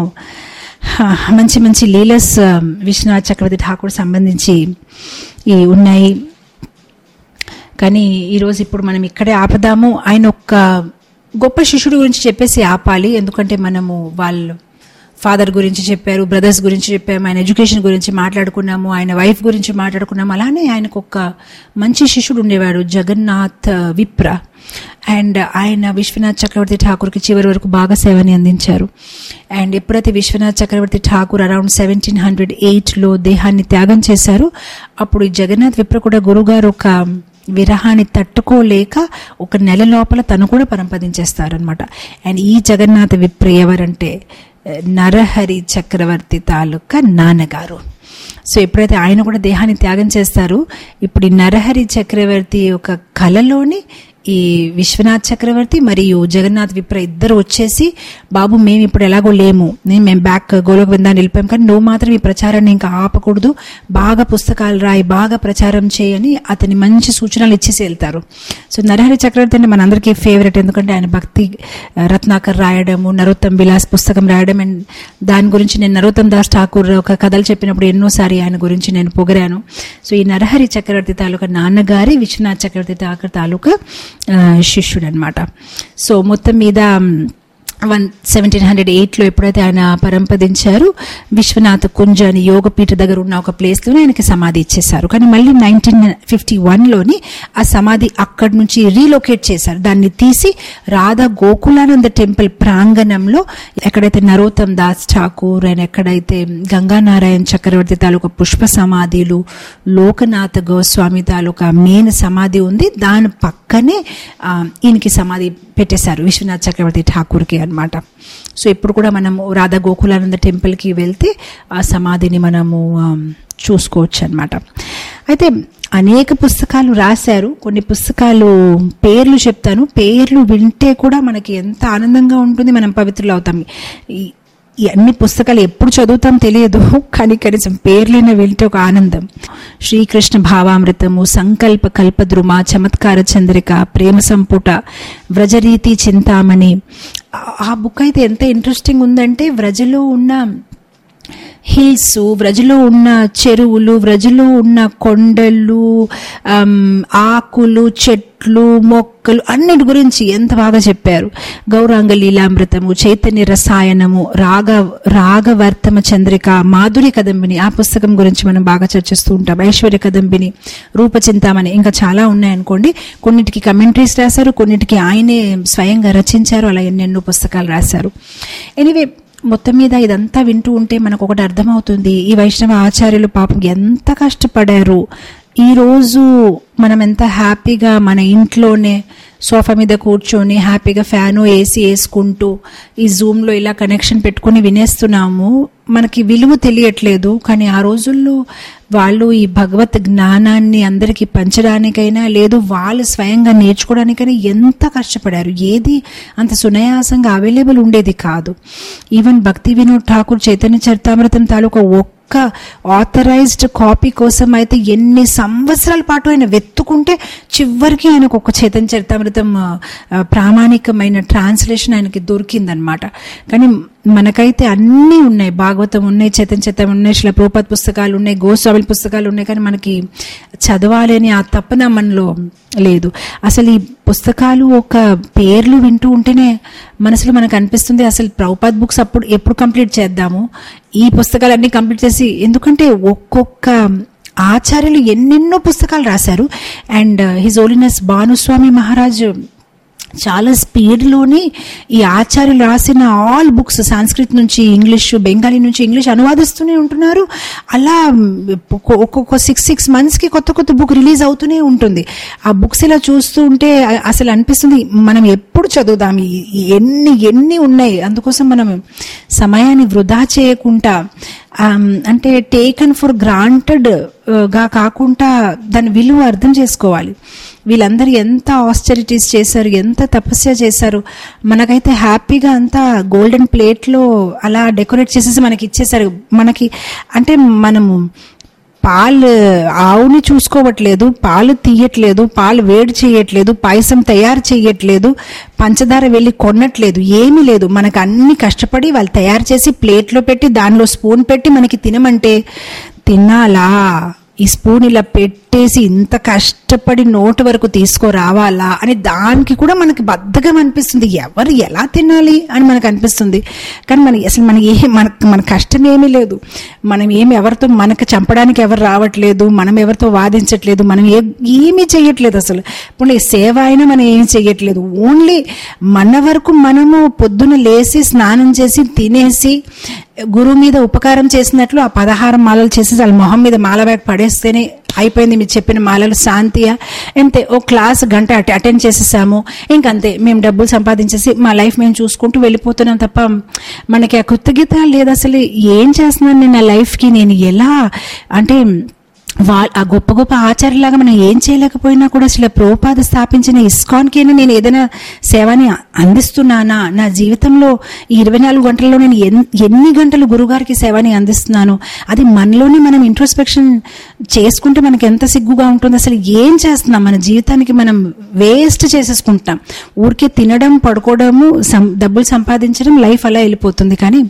హా, మంచి మంచి లీలస్ ఆ, విశ్వనాథ్ చక్రవర్తి ఠాకూర్ సంబంధించి ఈ ఉన్నాయి కానీ ఈరోజు ఇప్పుడు మనం ఇక్కడే ఆపదాము ఆయన ఒక్క గొప్ప శిష్యుడి గురించి చెప్పేసి ఆపాలి ఎందుకంటే మనము వాళ్ళు ఫాదర్ గురించి చెప్పారు బ్రదర్స్ గురించి చెప్పాము ఆయన ఎడ్యుకేషన్ గురించి మాట్లాడుకున్నాము ఆయన వైఫ్ గురించి మాట్లాడుకున్నాము అలానే ఆయనకు ఒక మంచి శిష్యుడు ఉండేవాడు జగన్నాథ్ విప్ర అండ్ ఆయన విశ్వనాథ్ చక్రవర్తి ఠాకూర్కి చివరి వరకు బాగా సేవని అందించారు అండ్ ఎప్పుడైతే Vishwanath Chakravarti Thakur around seventeen hundred ఎయిట్లో దేహాన్ని త్యాగం చేశారు అప్పుడు ఈ జగన్నాథ్ విప్ర కూడా గురుగారు ఒక విరహాన్ని తట్టుకోలేక ఒక నెల లోపల తను కూడా పరంపదించేస్తారనమాట అండ్ ఈ జగన్నాథ విప్ర ఎవరంటే నరహరి చక్రవర్తి తాలూకా నాన్నగారు సో ఎప్పుడైతే ఆయన కూడా దేహాన్ని త్యాగం చేస్తారు ఇప్పుడు ఈ నరహరి చక్రవర్తి ఒక కళలోని ఈ విశ్వనాథ్ చక్రవర్తి మరియు జగన్నాథ్ విప్ర ఇద్దరు వచ్చేసి బాబు మేము ఇప్పుడు ఎలాగో లేము నేను మేము బ్యాక్ గోలోక విందాన్ని వెళ్ళిపోయాం కానీ నువ్వు మాత్రం ఈ ప్రచారాన్ని ఇంకా ఆపకూడదు బాగా పుస్తకాలు రాయి బాగా ప్రచారం చేయని అతని మంచి సూచనలు ఇచ్చేసి వెళ్తారు సో నరహరి చక్రవర్తి అంటే మనందరికీ ఫేవరెట్ ఎందుకంటే ఆయన భక్తి ఆ, రత్నాకర్ రాయడము నరోత్తం విలాస్ పుస్తకం రాయడం అండ్ దాని గురించి నేను నరోత్తం దాస్ ఠాకూర్ ఒక కథలు చెప్పినప్పుడు ఎన్నోసారి ఆయన గురించి నేను పొగిరాను సో ఈ నరహరి చక్రవర్తి తాలూకా నాన్నగారి విశ్వనాథ్ చక్రవర్తి ఠాకూర్ తాలూకా శిష్యుడు అనమాట సో మొత్తం మీద వన్ సెవెంటీన్ హండ్రెడ్ ఎయిట్లో ఎప్పుడైతే ఆయన పరంపదించారు విశ్వనాథ కుంజ అని యోగపీఠ దగ్గర ఉన్న ఒక ప్లేస్లోనే ఆయనకి సమాధి ఇచ్చేశారు కానీ మళ్ళీ నైన్టీన్ ఫిఫ్టీ వన్లోని ఆ సమాధి అక్కడి నుంచి రీలొకేట్ చేశారు దాన్ని తీసి రాధా గోకులానంద టెంపుల్ ప్రాంగణంలో ఎక్కడైతే నరోత్తం దాస్ ఠాకూర్ అండ్ ఎక్కడైతే గంగానారాయణ చక్రవర్తి తాలూకా పుష్ప సమాధిలు లోకనాథ గోస్వామి తాలూకా మెయిన్ సమాధి ఉంది దాని పక్కనే ఆ, ఈయనకి సమాధి పెట్టేశారు విశ్వనాథ్ చక్రవర్తి ఠాకూర్కి అన్నమాట సో ఇప్పుడు కూడా మనము రాధా గోకులానంద టెంపుల్కి వెళ్తే ఆ సమాధిని మనము ఆ, చూసుకోవచ్చు అనమాట అయితే అనేక పుస్తకాలు రాశారు కొన్ని పుస్తకాలు పేర్లు చెప్తాను పేర్లు వింటే కూడా మనకి ఎంత ఆనందంగా ఉంటుంది మనం పవిత్రులు అవుతాం ఈ- ఈ అన్ని పుస్తకాలు ఎప్పుడు చదువుతాం తెలియదు కానీ కనీసం పేర్లైనా వింటే ఒక ఆనందం శ్రీకృష్ణ భావామృతము సంకల్ప కల్పద్రుమ చమత్కార చంద్రిక ప్రేమ సంపుట వ్రజరీతి చింతామణి ఆ- ఆ బుక్ అయితే ఎంత ఇంట్రెస్టింగ్ ఉందంటే వ్రజలో ఉన్న హిల్స్ వ్రజలో ఉన్న చెరువులు వ్రజలో ఉన్న కొండలు ఆమ్, ఆకులు చెట్లు మొక్కలు అన్నిటి గురించి ఎంత బాగా చెప్పారు గౌరాంగ లీలామృతము చైతన్య రసాయనము రాగ రాగవర్తమ చంద్రిక మాధురి కదంబిని ఆ పుస్తకం గురించి మనం బాగా చర్చిస్తూ ఉంటాం ఐశ్వర్య కదంబిని రూపచింతామణి ఇంకా చాలా ఉన్నాయనుకోండి కొన్నిటికి కమెంటరీస్ రాశారు కొన్నిటికి ఆయనే స్వయంగా రచించారు అలా ఎన్నెన్నో పుస్తకాలు రాశారు ఎనీవే మొత్తం మీద ఇదంతా వింటూ ఉంటే మనకు ఒకటి అర్థమవుతుంది ఈ వైష్ణవ ఆచార్యులు పాపం ఎంత కష్టపడారు ఈ రోజు మనం ఎంత హ్యాపీగా మన ఇంట్లోనే సోఫా మీద కూర్చొని హ్యాపీగా ఫ్యాను ఏసీ వేసుకుంటూ ఈ జూమ్లో ఇలా కనెక్షన్ పెట్టుకొని వినేస్తున్నాము మనకి విలువ తెలియట్లేదు కానీ ఆ రోజుల్లో వాళ్ళు ఈ భగవత్ జ్ఞానాన్ని అందరికీ పంచడానికైనా లేదు వాళ్ళు స్వయంగా నేర్చుకోవడానికైనా ఎంత కష్టపడారు ఏది అంత సునాయాసంగా అవైలబుల్ ఉండేది కాదు ఈవెన్ భక్తి వినోద్ ఠాకూర్ చైతన్య చరితామృతం తాలూకా ఒక్క ఆథరైజ్డ్ కాపీ కోసం అయితే ఎన్ని సంవత్సరాల పాటు ఆయన వెతుకుంటే చివరికి ఆయనకు ఒక చైతన్య చరితామృతం ఆ, ఆ, ప్రామాణికమైన ట్రాన్స్లేషన్ ఆయనకి దొరికిందనమాట కానీ మనకైతే అన్నీ ఉన్నాయి భాగవతం ఉన్నాయి చైతన్య చరితం ఉన్నాయి శిల ప్రోపత్ పుస్తకాలు ఉన్నాయి గోస్వామి పుస్తకాలు ఉన్నాయి కానీ మనకి చదవాలి అని ఆ తపన మనలో లేదు అసలు ఈ పుస్తకాలు ఒక పేర్లు వింటూ ఉంటేనే మనసులో మనకు అనిపిస్తుంది అసలు ప్రభుపాద్ బుక్స్ అప్పుడు ఎప్పుడు కంప్లీట్ చేద్దాము ఈ పుస్తకాలన్నీ కంప్లీట్ చేసి ఎందుకంటే ఒక్కొక్క ఆచార్యులు ఎన్నెన్నో పుస్తకాలు రాశారు and his holiness Bhanuswami Maharaj చాలా స్పీడ్లోని ఈ ఆచార్యులు రాసిన ఆల్ బుక్స్ సంస్కృత్ నుంచి ఇంగ్లీష్ బెంగాలీ నుంచి ఇంగ్లీష్ అనువాదిస్తూనే ఉంటున్నారు అలా ఒక్కొక్క- ఒక్కొక్క సిక్స్ సిక్స్ మంత్స్కి కొత్త కొత్త బుక్ రిలీజ్ అవుతూనే ఉంటుంది ఆ బుక్స్ ఇలా చూస్తూ ఉంటే అ- అసలు అనిపిస్తుంది మనం ఎప్పుడు చదువుదాం ఈ- ఈ ఎన్ని ఎన్ని ఉన్నాయి అందుకోసం మనం సమయాన్ని వృధా చేయకుండా ఆమ్, అంటే టేకన్ ఫర్ గ్రాంటెడ్ గా కాకుండా దాని విలువ అర్థం చేసుకోవాలి వీళ్ళందరూ ఎంత ఆస్టరిటీస్ చేశారు ఎంత తపస్య చేశారు మనకైతే హ్యాపీగా అంతా గోల్డెన్ ప్లేట్లో అలా డెకరేట్ చేసేసి మనకి ఇచ్చేసారు మనకి అంటే మనము పాలు ఆవుని చూసుకోవట్లేదు పాలు తీయట్లేదు పాలు వేడి చేయట్లేదు పాయసం తయారు చేయట్లేదు పంచదార వెళ్ళి కొనట్లేదు ఏమీ లేదు మనకు అన్ని కష్టపడి వాళ్ళు తయారు చేసి ప్లేట్లో పెట్టి దానిలో స్పూన్ పెట్టి మనకి తినమంటే తినాలా ఈ స్పూన్ ఇలా పెట్టి చుట్టేసి ఇంత కష్టపడి నోటు వరకు తీసుకురావాలా అని దానికి కూడా మనకి బద్ధకం అనిపిస్తుంది ఎవరు ఎలా తినాలి అని మనకు అనిపిస్తుంది కానీ మనకి అసలు మన ఏ మన మన కష్టం ఏమీ లేదు మనం ఏమి ఎవరితో మనకు చంపడానికి ఎవరు రావట్లేదు మనం ఎవరితో వాదించట్లేదు మనం ఏ ఏమీ చేయట్లేదు అసలు ఇప్పుడు ఈ సేవ అయినా మనం ఏమీ చేయట్లేదు ఓన్లీ మన వరకు మనము పొద్దున లేసి స్నానం చేసి తినేసి గురువు మీద ఉపకారం చేసినట్లు ఆ పదహారు మాలలు చేసి వాళ్ళ మొహం మీద మాల బ్యాగ్ పడేస్తేనే అయిపోయింది మీరు చెప్పిన మాలలు శాంతియా అంతే ఓ క్లాస్ గంట అట అటెండ్ చేసేసాము ఇంకంతే మేము డబ్బులు సంపాదించేసి మా లైఫ్ మేము చూసుకుంటూ వెళ్ళిపోతున్నాం తప్ప మనకి ఆ కృతజ్ఞత లేదు అసలు ఏం చేస్తున్నాను నేను నా లైఫ్కి నేను ఎలా అంటే వా- ఆ గొప్ప గొప్ప ఆచార్యలాగా మనం ఏం చేయలేకపోయినా కూడా అసలు ప్రోపాద స్థాపించిన ఇస్కాన్కైనా నేను ఏదైనా సేవని అందిస్తున్నానా నా జీవితంలో ఈ ఇరవై నాలుగు గంటల్లో నేను ఎన్- ఎన్ని గంటలు గురుగారికి సేవని అందిస్తున్నాను అది మనలోనే మనం ఇంట్రోస్పెక్షన్ చేసుకుంటే మనకి ఎంత సిగ్గుగా ఉంటుంది అసలు ఏం చేస్తున్నాం మన జీవితానికి మనం వేస్ట్ చేసేసుకుంటాం ఊరికే తినడం పడుకోవడము సం- డబ్బులు సంపాదించడం లైఫ్ అలా వెళ్ళిపోతుంది కానీ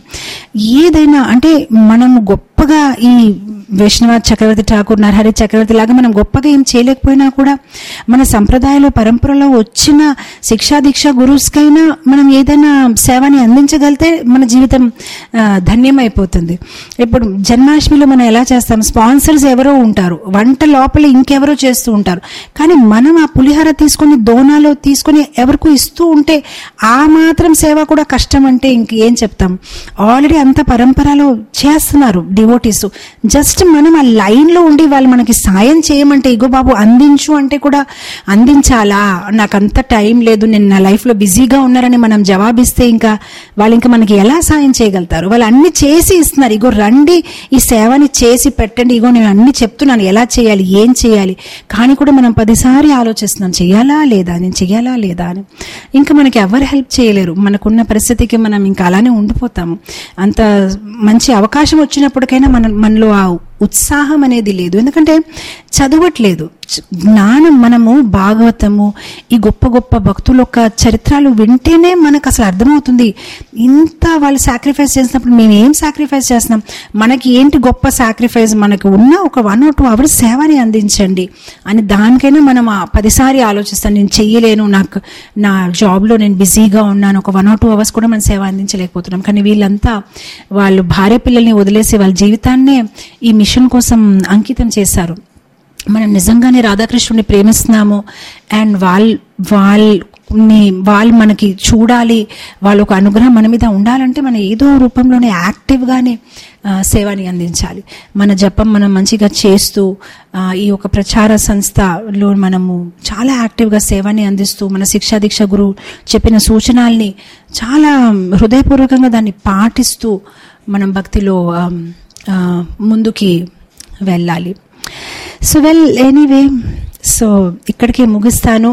ఏదైనా అంటే మనం గొప్పగా ఈ వైష్ణవ చక్రవర్తి ఠాకూర్ నరహరి చక్రవర్తి లాగా మనం గొప్పగా ఏం చేయలేకపోయినా కూడా మన సంప్రదాయంలో పరంపరలో వచ్చిన శిక్షా దీక్ష గురువుస్కైనా మనం ఏదైనా సేవని అందించగలితే మన జీవితం ఆ, ధన్యమైపోతుంది ఇప్పుడు జన్మాష్టమిలో మనం ఎలా చేస్తాం స్పాన్సర్స్ ఎవరో ఉంటారు వంట లోపల ఇంకెవరో చేస్తూ ఉంటారు కానీ మనం ఆ పులిహోర తీసుకొని దోనాలో తీసుకొని ఎవరికో ఇస్తూ ఉంటే ఆ మాత్రం సేవ కూడా కష్టం అంటే ఇంకేం చెప్తాం ఆల్రెడీ అంత పరంపరలో చేస్తున్నారు డివోటీస్ జస్ట్ మనం ఆ లైన్లో ఉండి వాళ్ళు మనకి సాయం చేయమంటే ఇగో బాబు అందించు అంటే కూడా అందించాలా నాకు అంత టైం లేదు నేను నా లైఫ్లో బిజీగా ఉన్నారని మనం జవాబిస్తే ఇంకా వాళ్ళు ఇంకా మనకి ఎలా సాయం చేయగలుగుతారు వాళ్ళు అన్ని చేసి ఇస్తున్నారు ఇగో రండి ఈ సేవని చేసి పెట్టండి ఇగో నేను అన్ని చెప్తున్నాను ఎలా చేయాలి ఏం చేయాలి కానీ కూడా మనం పదిసారి ఆలోచిస్తున్నాం చేయాలా లేదా నేను చేయాలా లేదా అని ఇంకా మనకి ఎవరు హెల్ప్ చేయలేరు మనకున్న పరిస్థితికి మనం ఇంకా అలానే ఉండిపోతాము అంత మంచి అవకాశం వచ్చినప్పటికైనా మన మనలో ఆ ఉత్సాహం అనేది లేదు ఎందుకంటే చదవట్లేదు చ- జ్ఞానం మనము భాగవతము ఈ గొప్ప గొప్ప భక్తుల యొక్క చరిత్రలు వింటేనే మనకు అసలు అర్థమవుతుంది ఇంత వాళ్ళు సాక్రిఫైస్ చేసినప్పుడు మేము ఏం సాక్రిఫైస్ చేస్తున్నాం మనకి ఏంటి గొప్ప సాక్రిఫైస్ మనకు ఉన్న ఒక వన్ ఆర్ టూ అవర్స్ సేవని అందించండి అని దానికైనా మనం ఆ పదిసారి ఆలోచిస్తాను నేను చెయ్యలేను నాకు నా జాబ్లో నేను బిజీగా ఉన్నాను ఒక వన్ ఆర్ టూ అవర్స్ కూడా మనం సేవ అందించలేకపోతున్నాం కానీ వీళ్ళంతా వాళ్ళు భార్య పిల్లల్ని వదిలేసి వాళ్ళ జీవితాన్నే ఈ మిషన్ కోసం అంకితం చేశారు మనం నిజంగానే రాధాకృష్ణుని ప్రేమిస్తున్నాము అండ్ వాళ్ళ వాళ్ళని వాళ్ళు మనకి చూడాలి వాళ్ళ ఒక అనుగ్రహం మన మీద ఉండాలంటే మనం ఏదో రూపంలోనే యాక్టివ్గానే ఆ, సేవని అందించాలి మన జపం మనం మంచిగా చేస్తూ ఆ, ఈ యొక్క ప్రచార సంస్థలో మనము చాలా యాక్టివ్గా సేవని అందిస్తూ మన శిక్షా దీక్ష గురువు చెప్పిన సూచనల్ని చాలా హృదయపూర్వకంగా దాన్ని పాటిస్తూ మనం భక్తిలో ఆ, ఆ, ముందుకి వెళ్ళాలి సో వెల్ ఎనీవే సో ఇక్కడికే ముగిస్తాను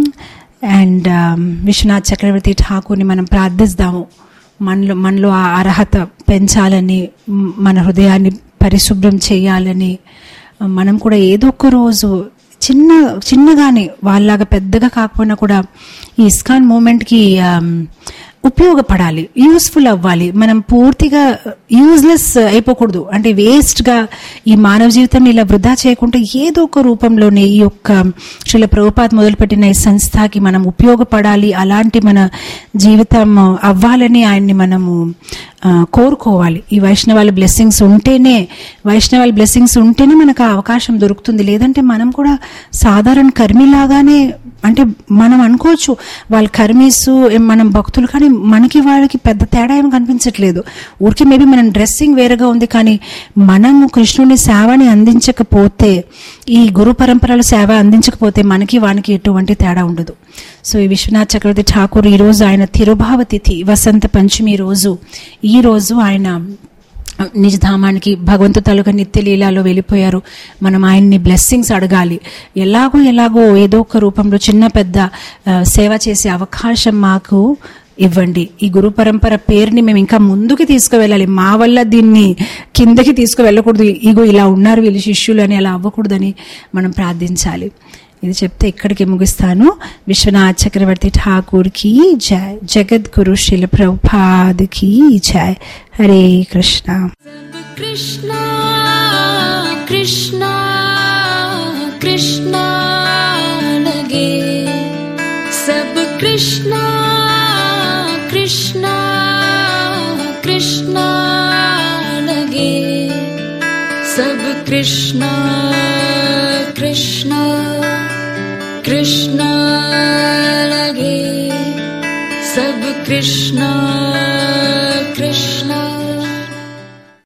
అండ్ విశ్వనాథ్ చక్రవర్తి ఠాకూర్ని మనం ప్రార్థిస్తాము మనలో మనలో ఆ అర్హత పెంచాలని మ్, మన హృదయాన్ని పరిశుభ్రం చేయాలని మనం కూడా ఏదో ఒక రోజు చిన్న చిన్నగానే వాళ్ళలాగా పెద్దగా కాకపోయినా కూడా ఈ ఇస్కాన్ మూమెంట్కి ఉపయోగపడాలి యూస్ఫుల్ అవ్వాలి మనం పూర్తిగా యూజ్లెస్ అయిపోకూడదు అంటే వేస్ట్గా ఈ మానవ జీవితాన్ని ఇలా వృధా చేయకుండా ఏదో ఒక రూపంలోనే ఈ యొక్క శ్రీల ప్రభుపాత్ మొదలుపెట్టిన ఈ సంస్థకి మనం ఉపయోగపడాలి అలాంటి మన జీవితం అవ్వాలని ఆయన్ని మనము ఆ, కోరుకోవాలి ఈ వైష్ణవాల బ్లెస్సింగ్స్ ఉంటేనే వైష్ణవాల బ్లెస్సింగ్స్ ఉంటేనే మనకు ఆ అవకాశం దొరుకుతుంది లేదంటే మనం కూడా సాధారణ కర్మిలాగానే అంటే మనం అనుకోవచ్చు వాళ్ళ కర్మీస్ ఏం మనం భక్తులు కానీ మనకి వాళ్ళకి పెద్ద తేడా ఏం కనిపించట్లేదు ఊరికి మేబీ మనం డ్రెస్సింగ్ వేరుగా ఉంది కానీ మనము కృష్ణుని సేవని అందించకపోతే ఈ గురు పరంపరల సేవ అందించకపోతే మనకి వానికి ఎటువంటి తేడా ఉండదు సో ఈ విశ్వనాథ్ చక్రవర్తి ఠాకూర్ ఈ రోజు ఆయన తిరుభావ తిథి వసంత పంచమి రోజు ఈ రోజు ఆయన నిజధామానికి భగవంతు తాలూకా నిత్య లీలాలో వెళ్ళిపోయారు మనం ఆయన్ని బ్లెస్సింగ్స్ అడగాలి ఎలాగో ఎలాగో ఏదో ఒక రూపంలో చిన్న పెద్ద ఆ, సేవ చేసే అవకాశం మాకు ఇవ్వండి ఈ గురు పరంపర పేరుని మేము ఇంకా ముందుకు తీసుకువెళ్ళాలి మా వల్ల దీన్ని కిందకి తీసుకువెళ్ళకూడదు ఇగో ఇలా ఉన్నారు వీళ్ళు శిష్యులు అని అలా అవ్వకూడదని మనం ప్రార్థించాలి ఇది చెప్తే ఇక్కడికి ముగిస్తాను విశ్వనాథ్ చక్రవర్తి ఠాకూర్ కి జయ జగద్గురు శిల ప్రభుపాద్ కి జయ హరే కృష్ణ Krishna, Krishna, सब कृष्णा कृष्णा कृष्णा लगे सब कृष्णा कृष्णा कृष्णा लगे सब कृष्णा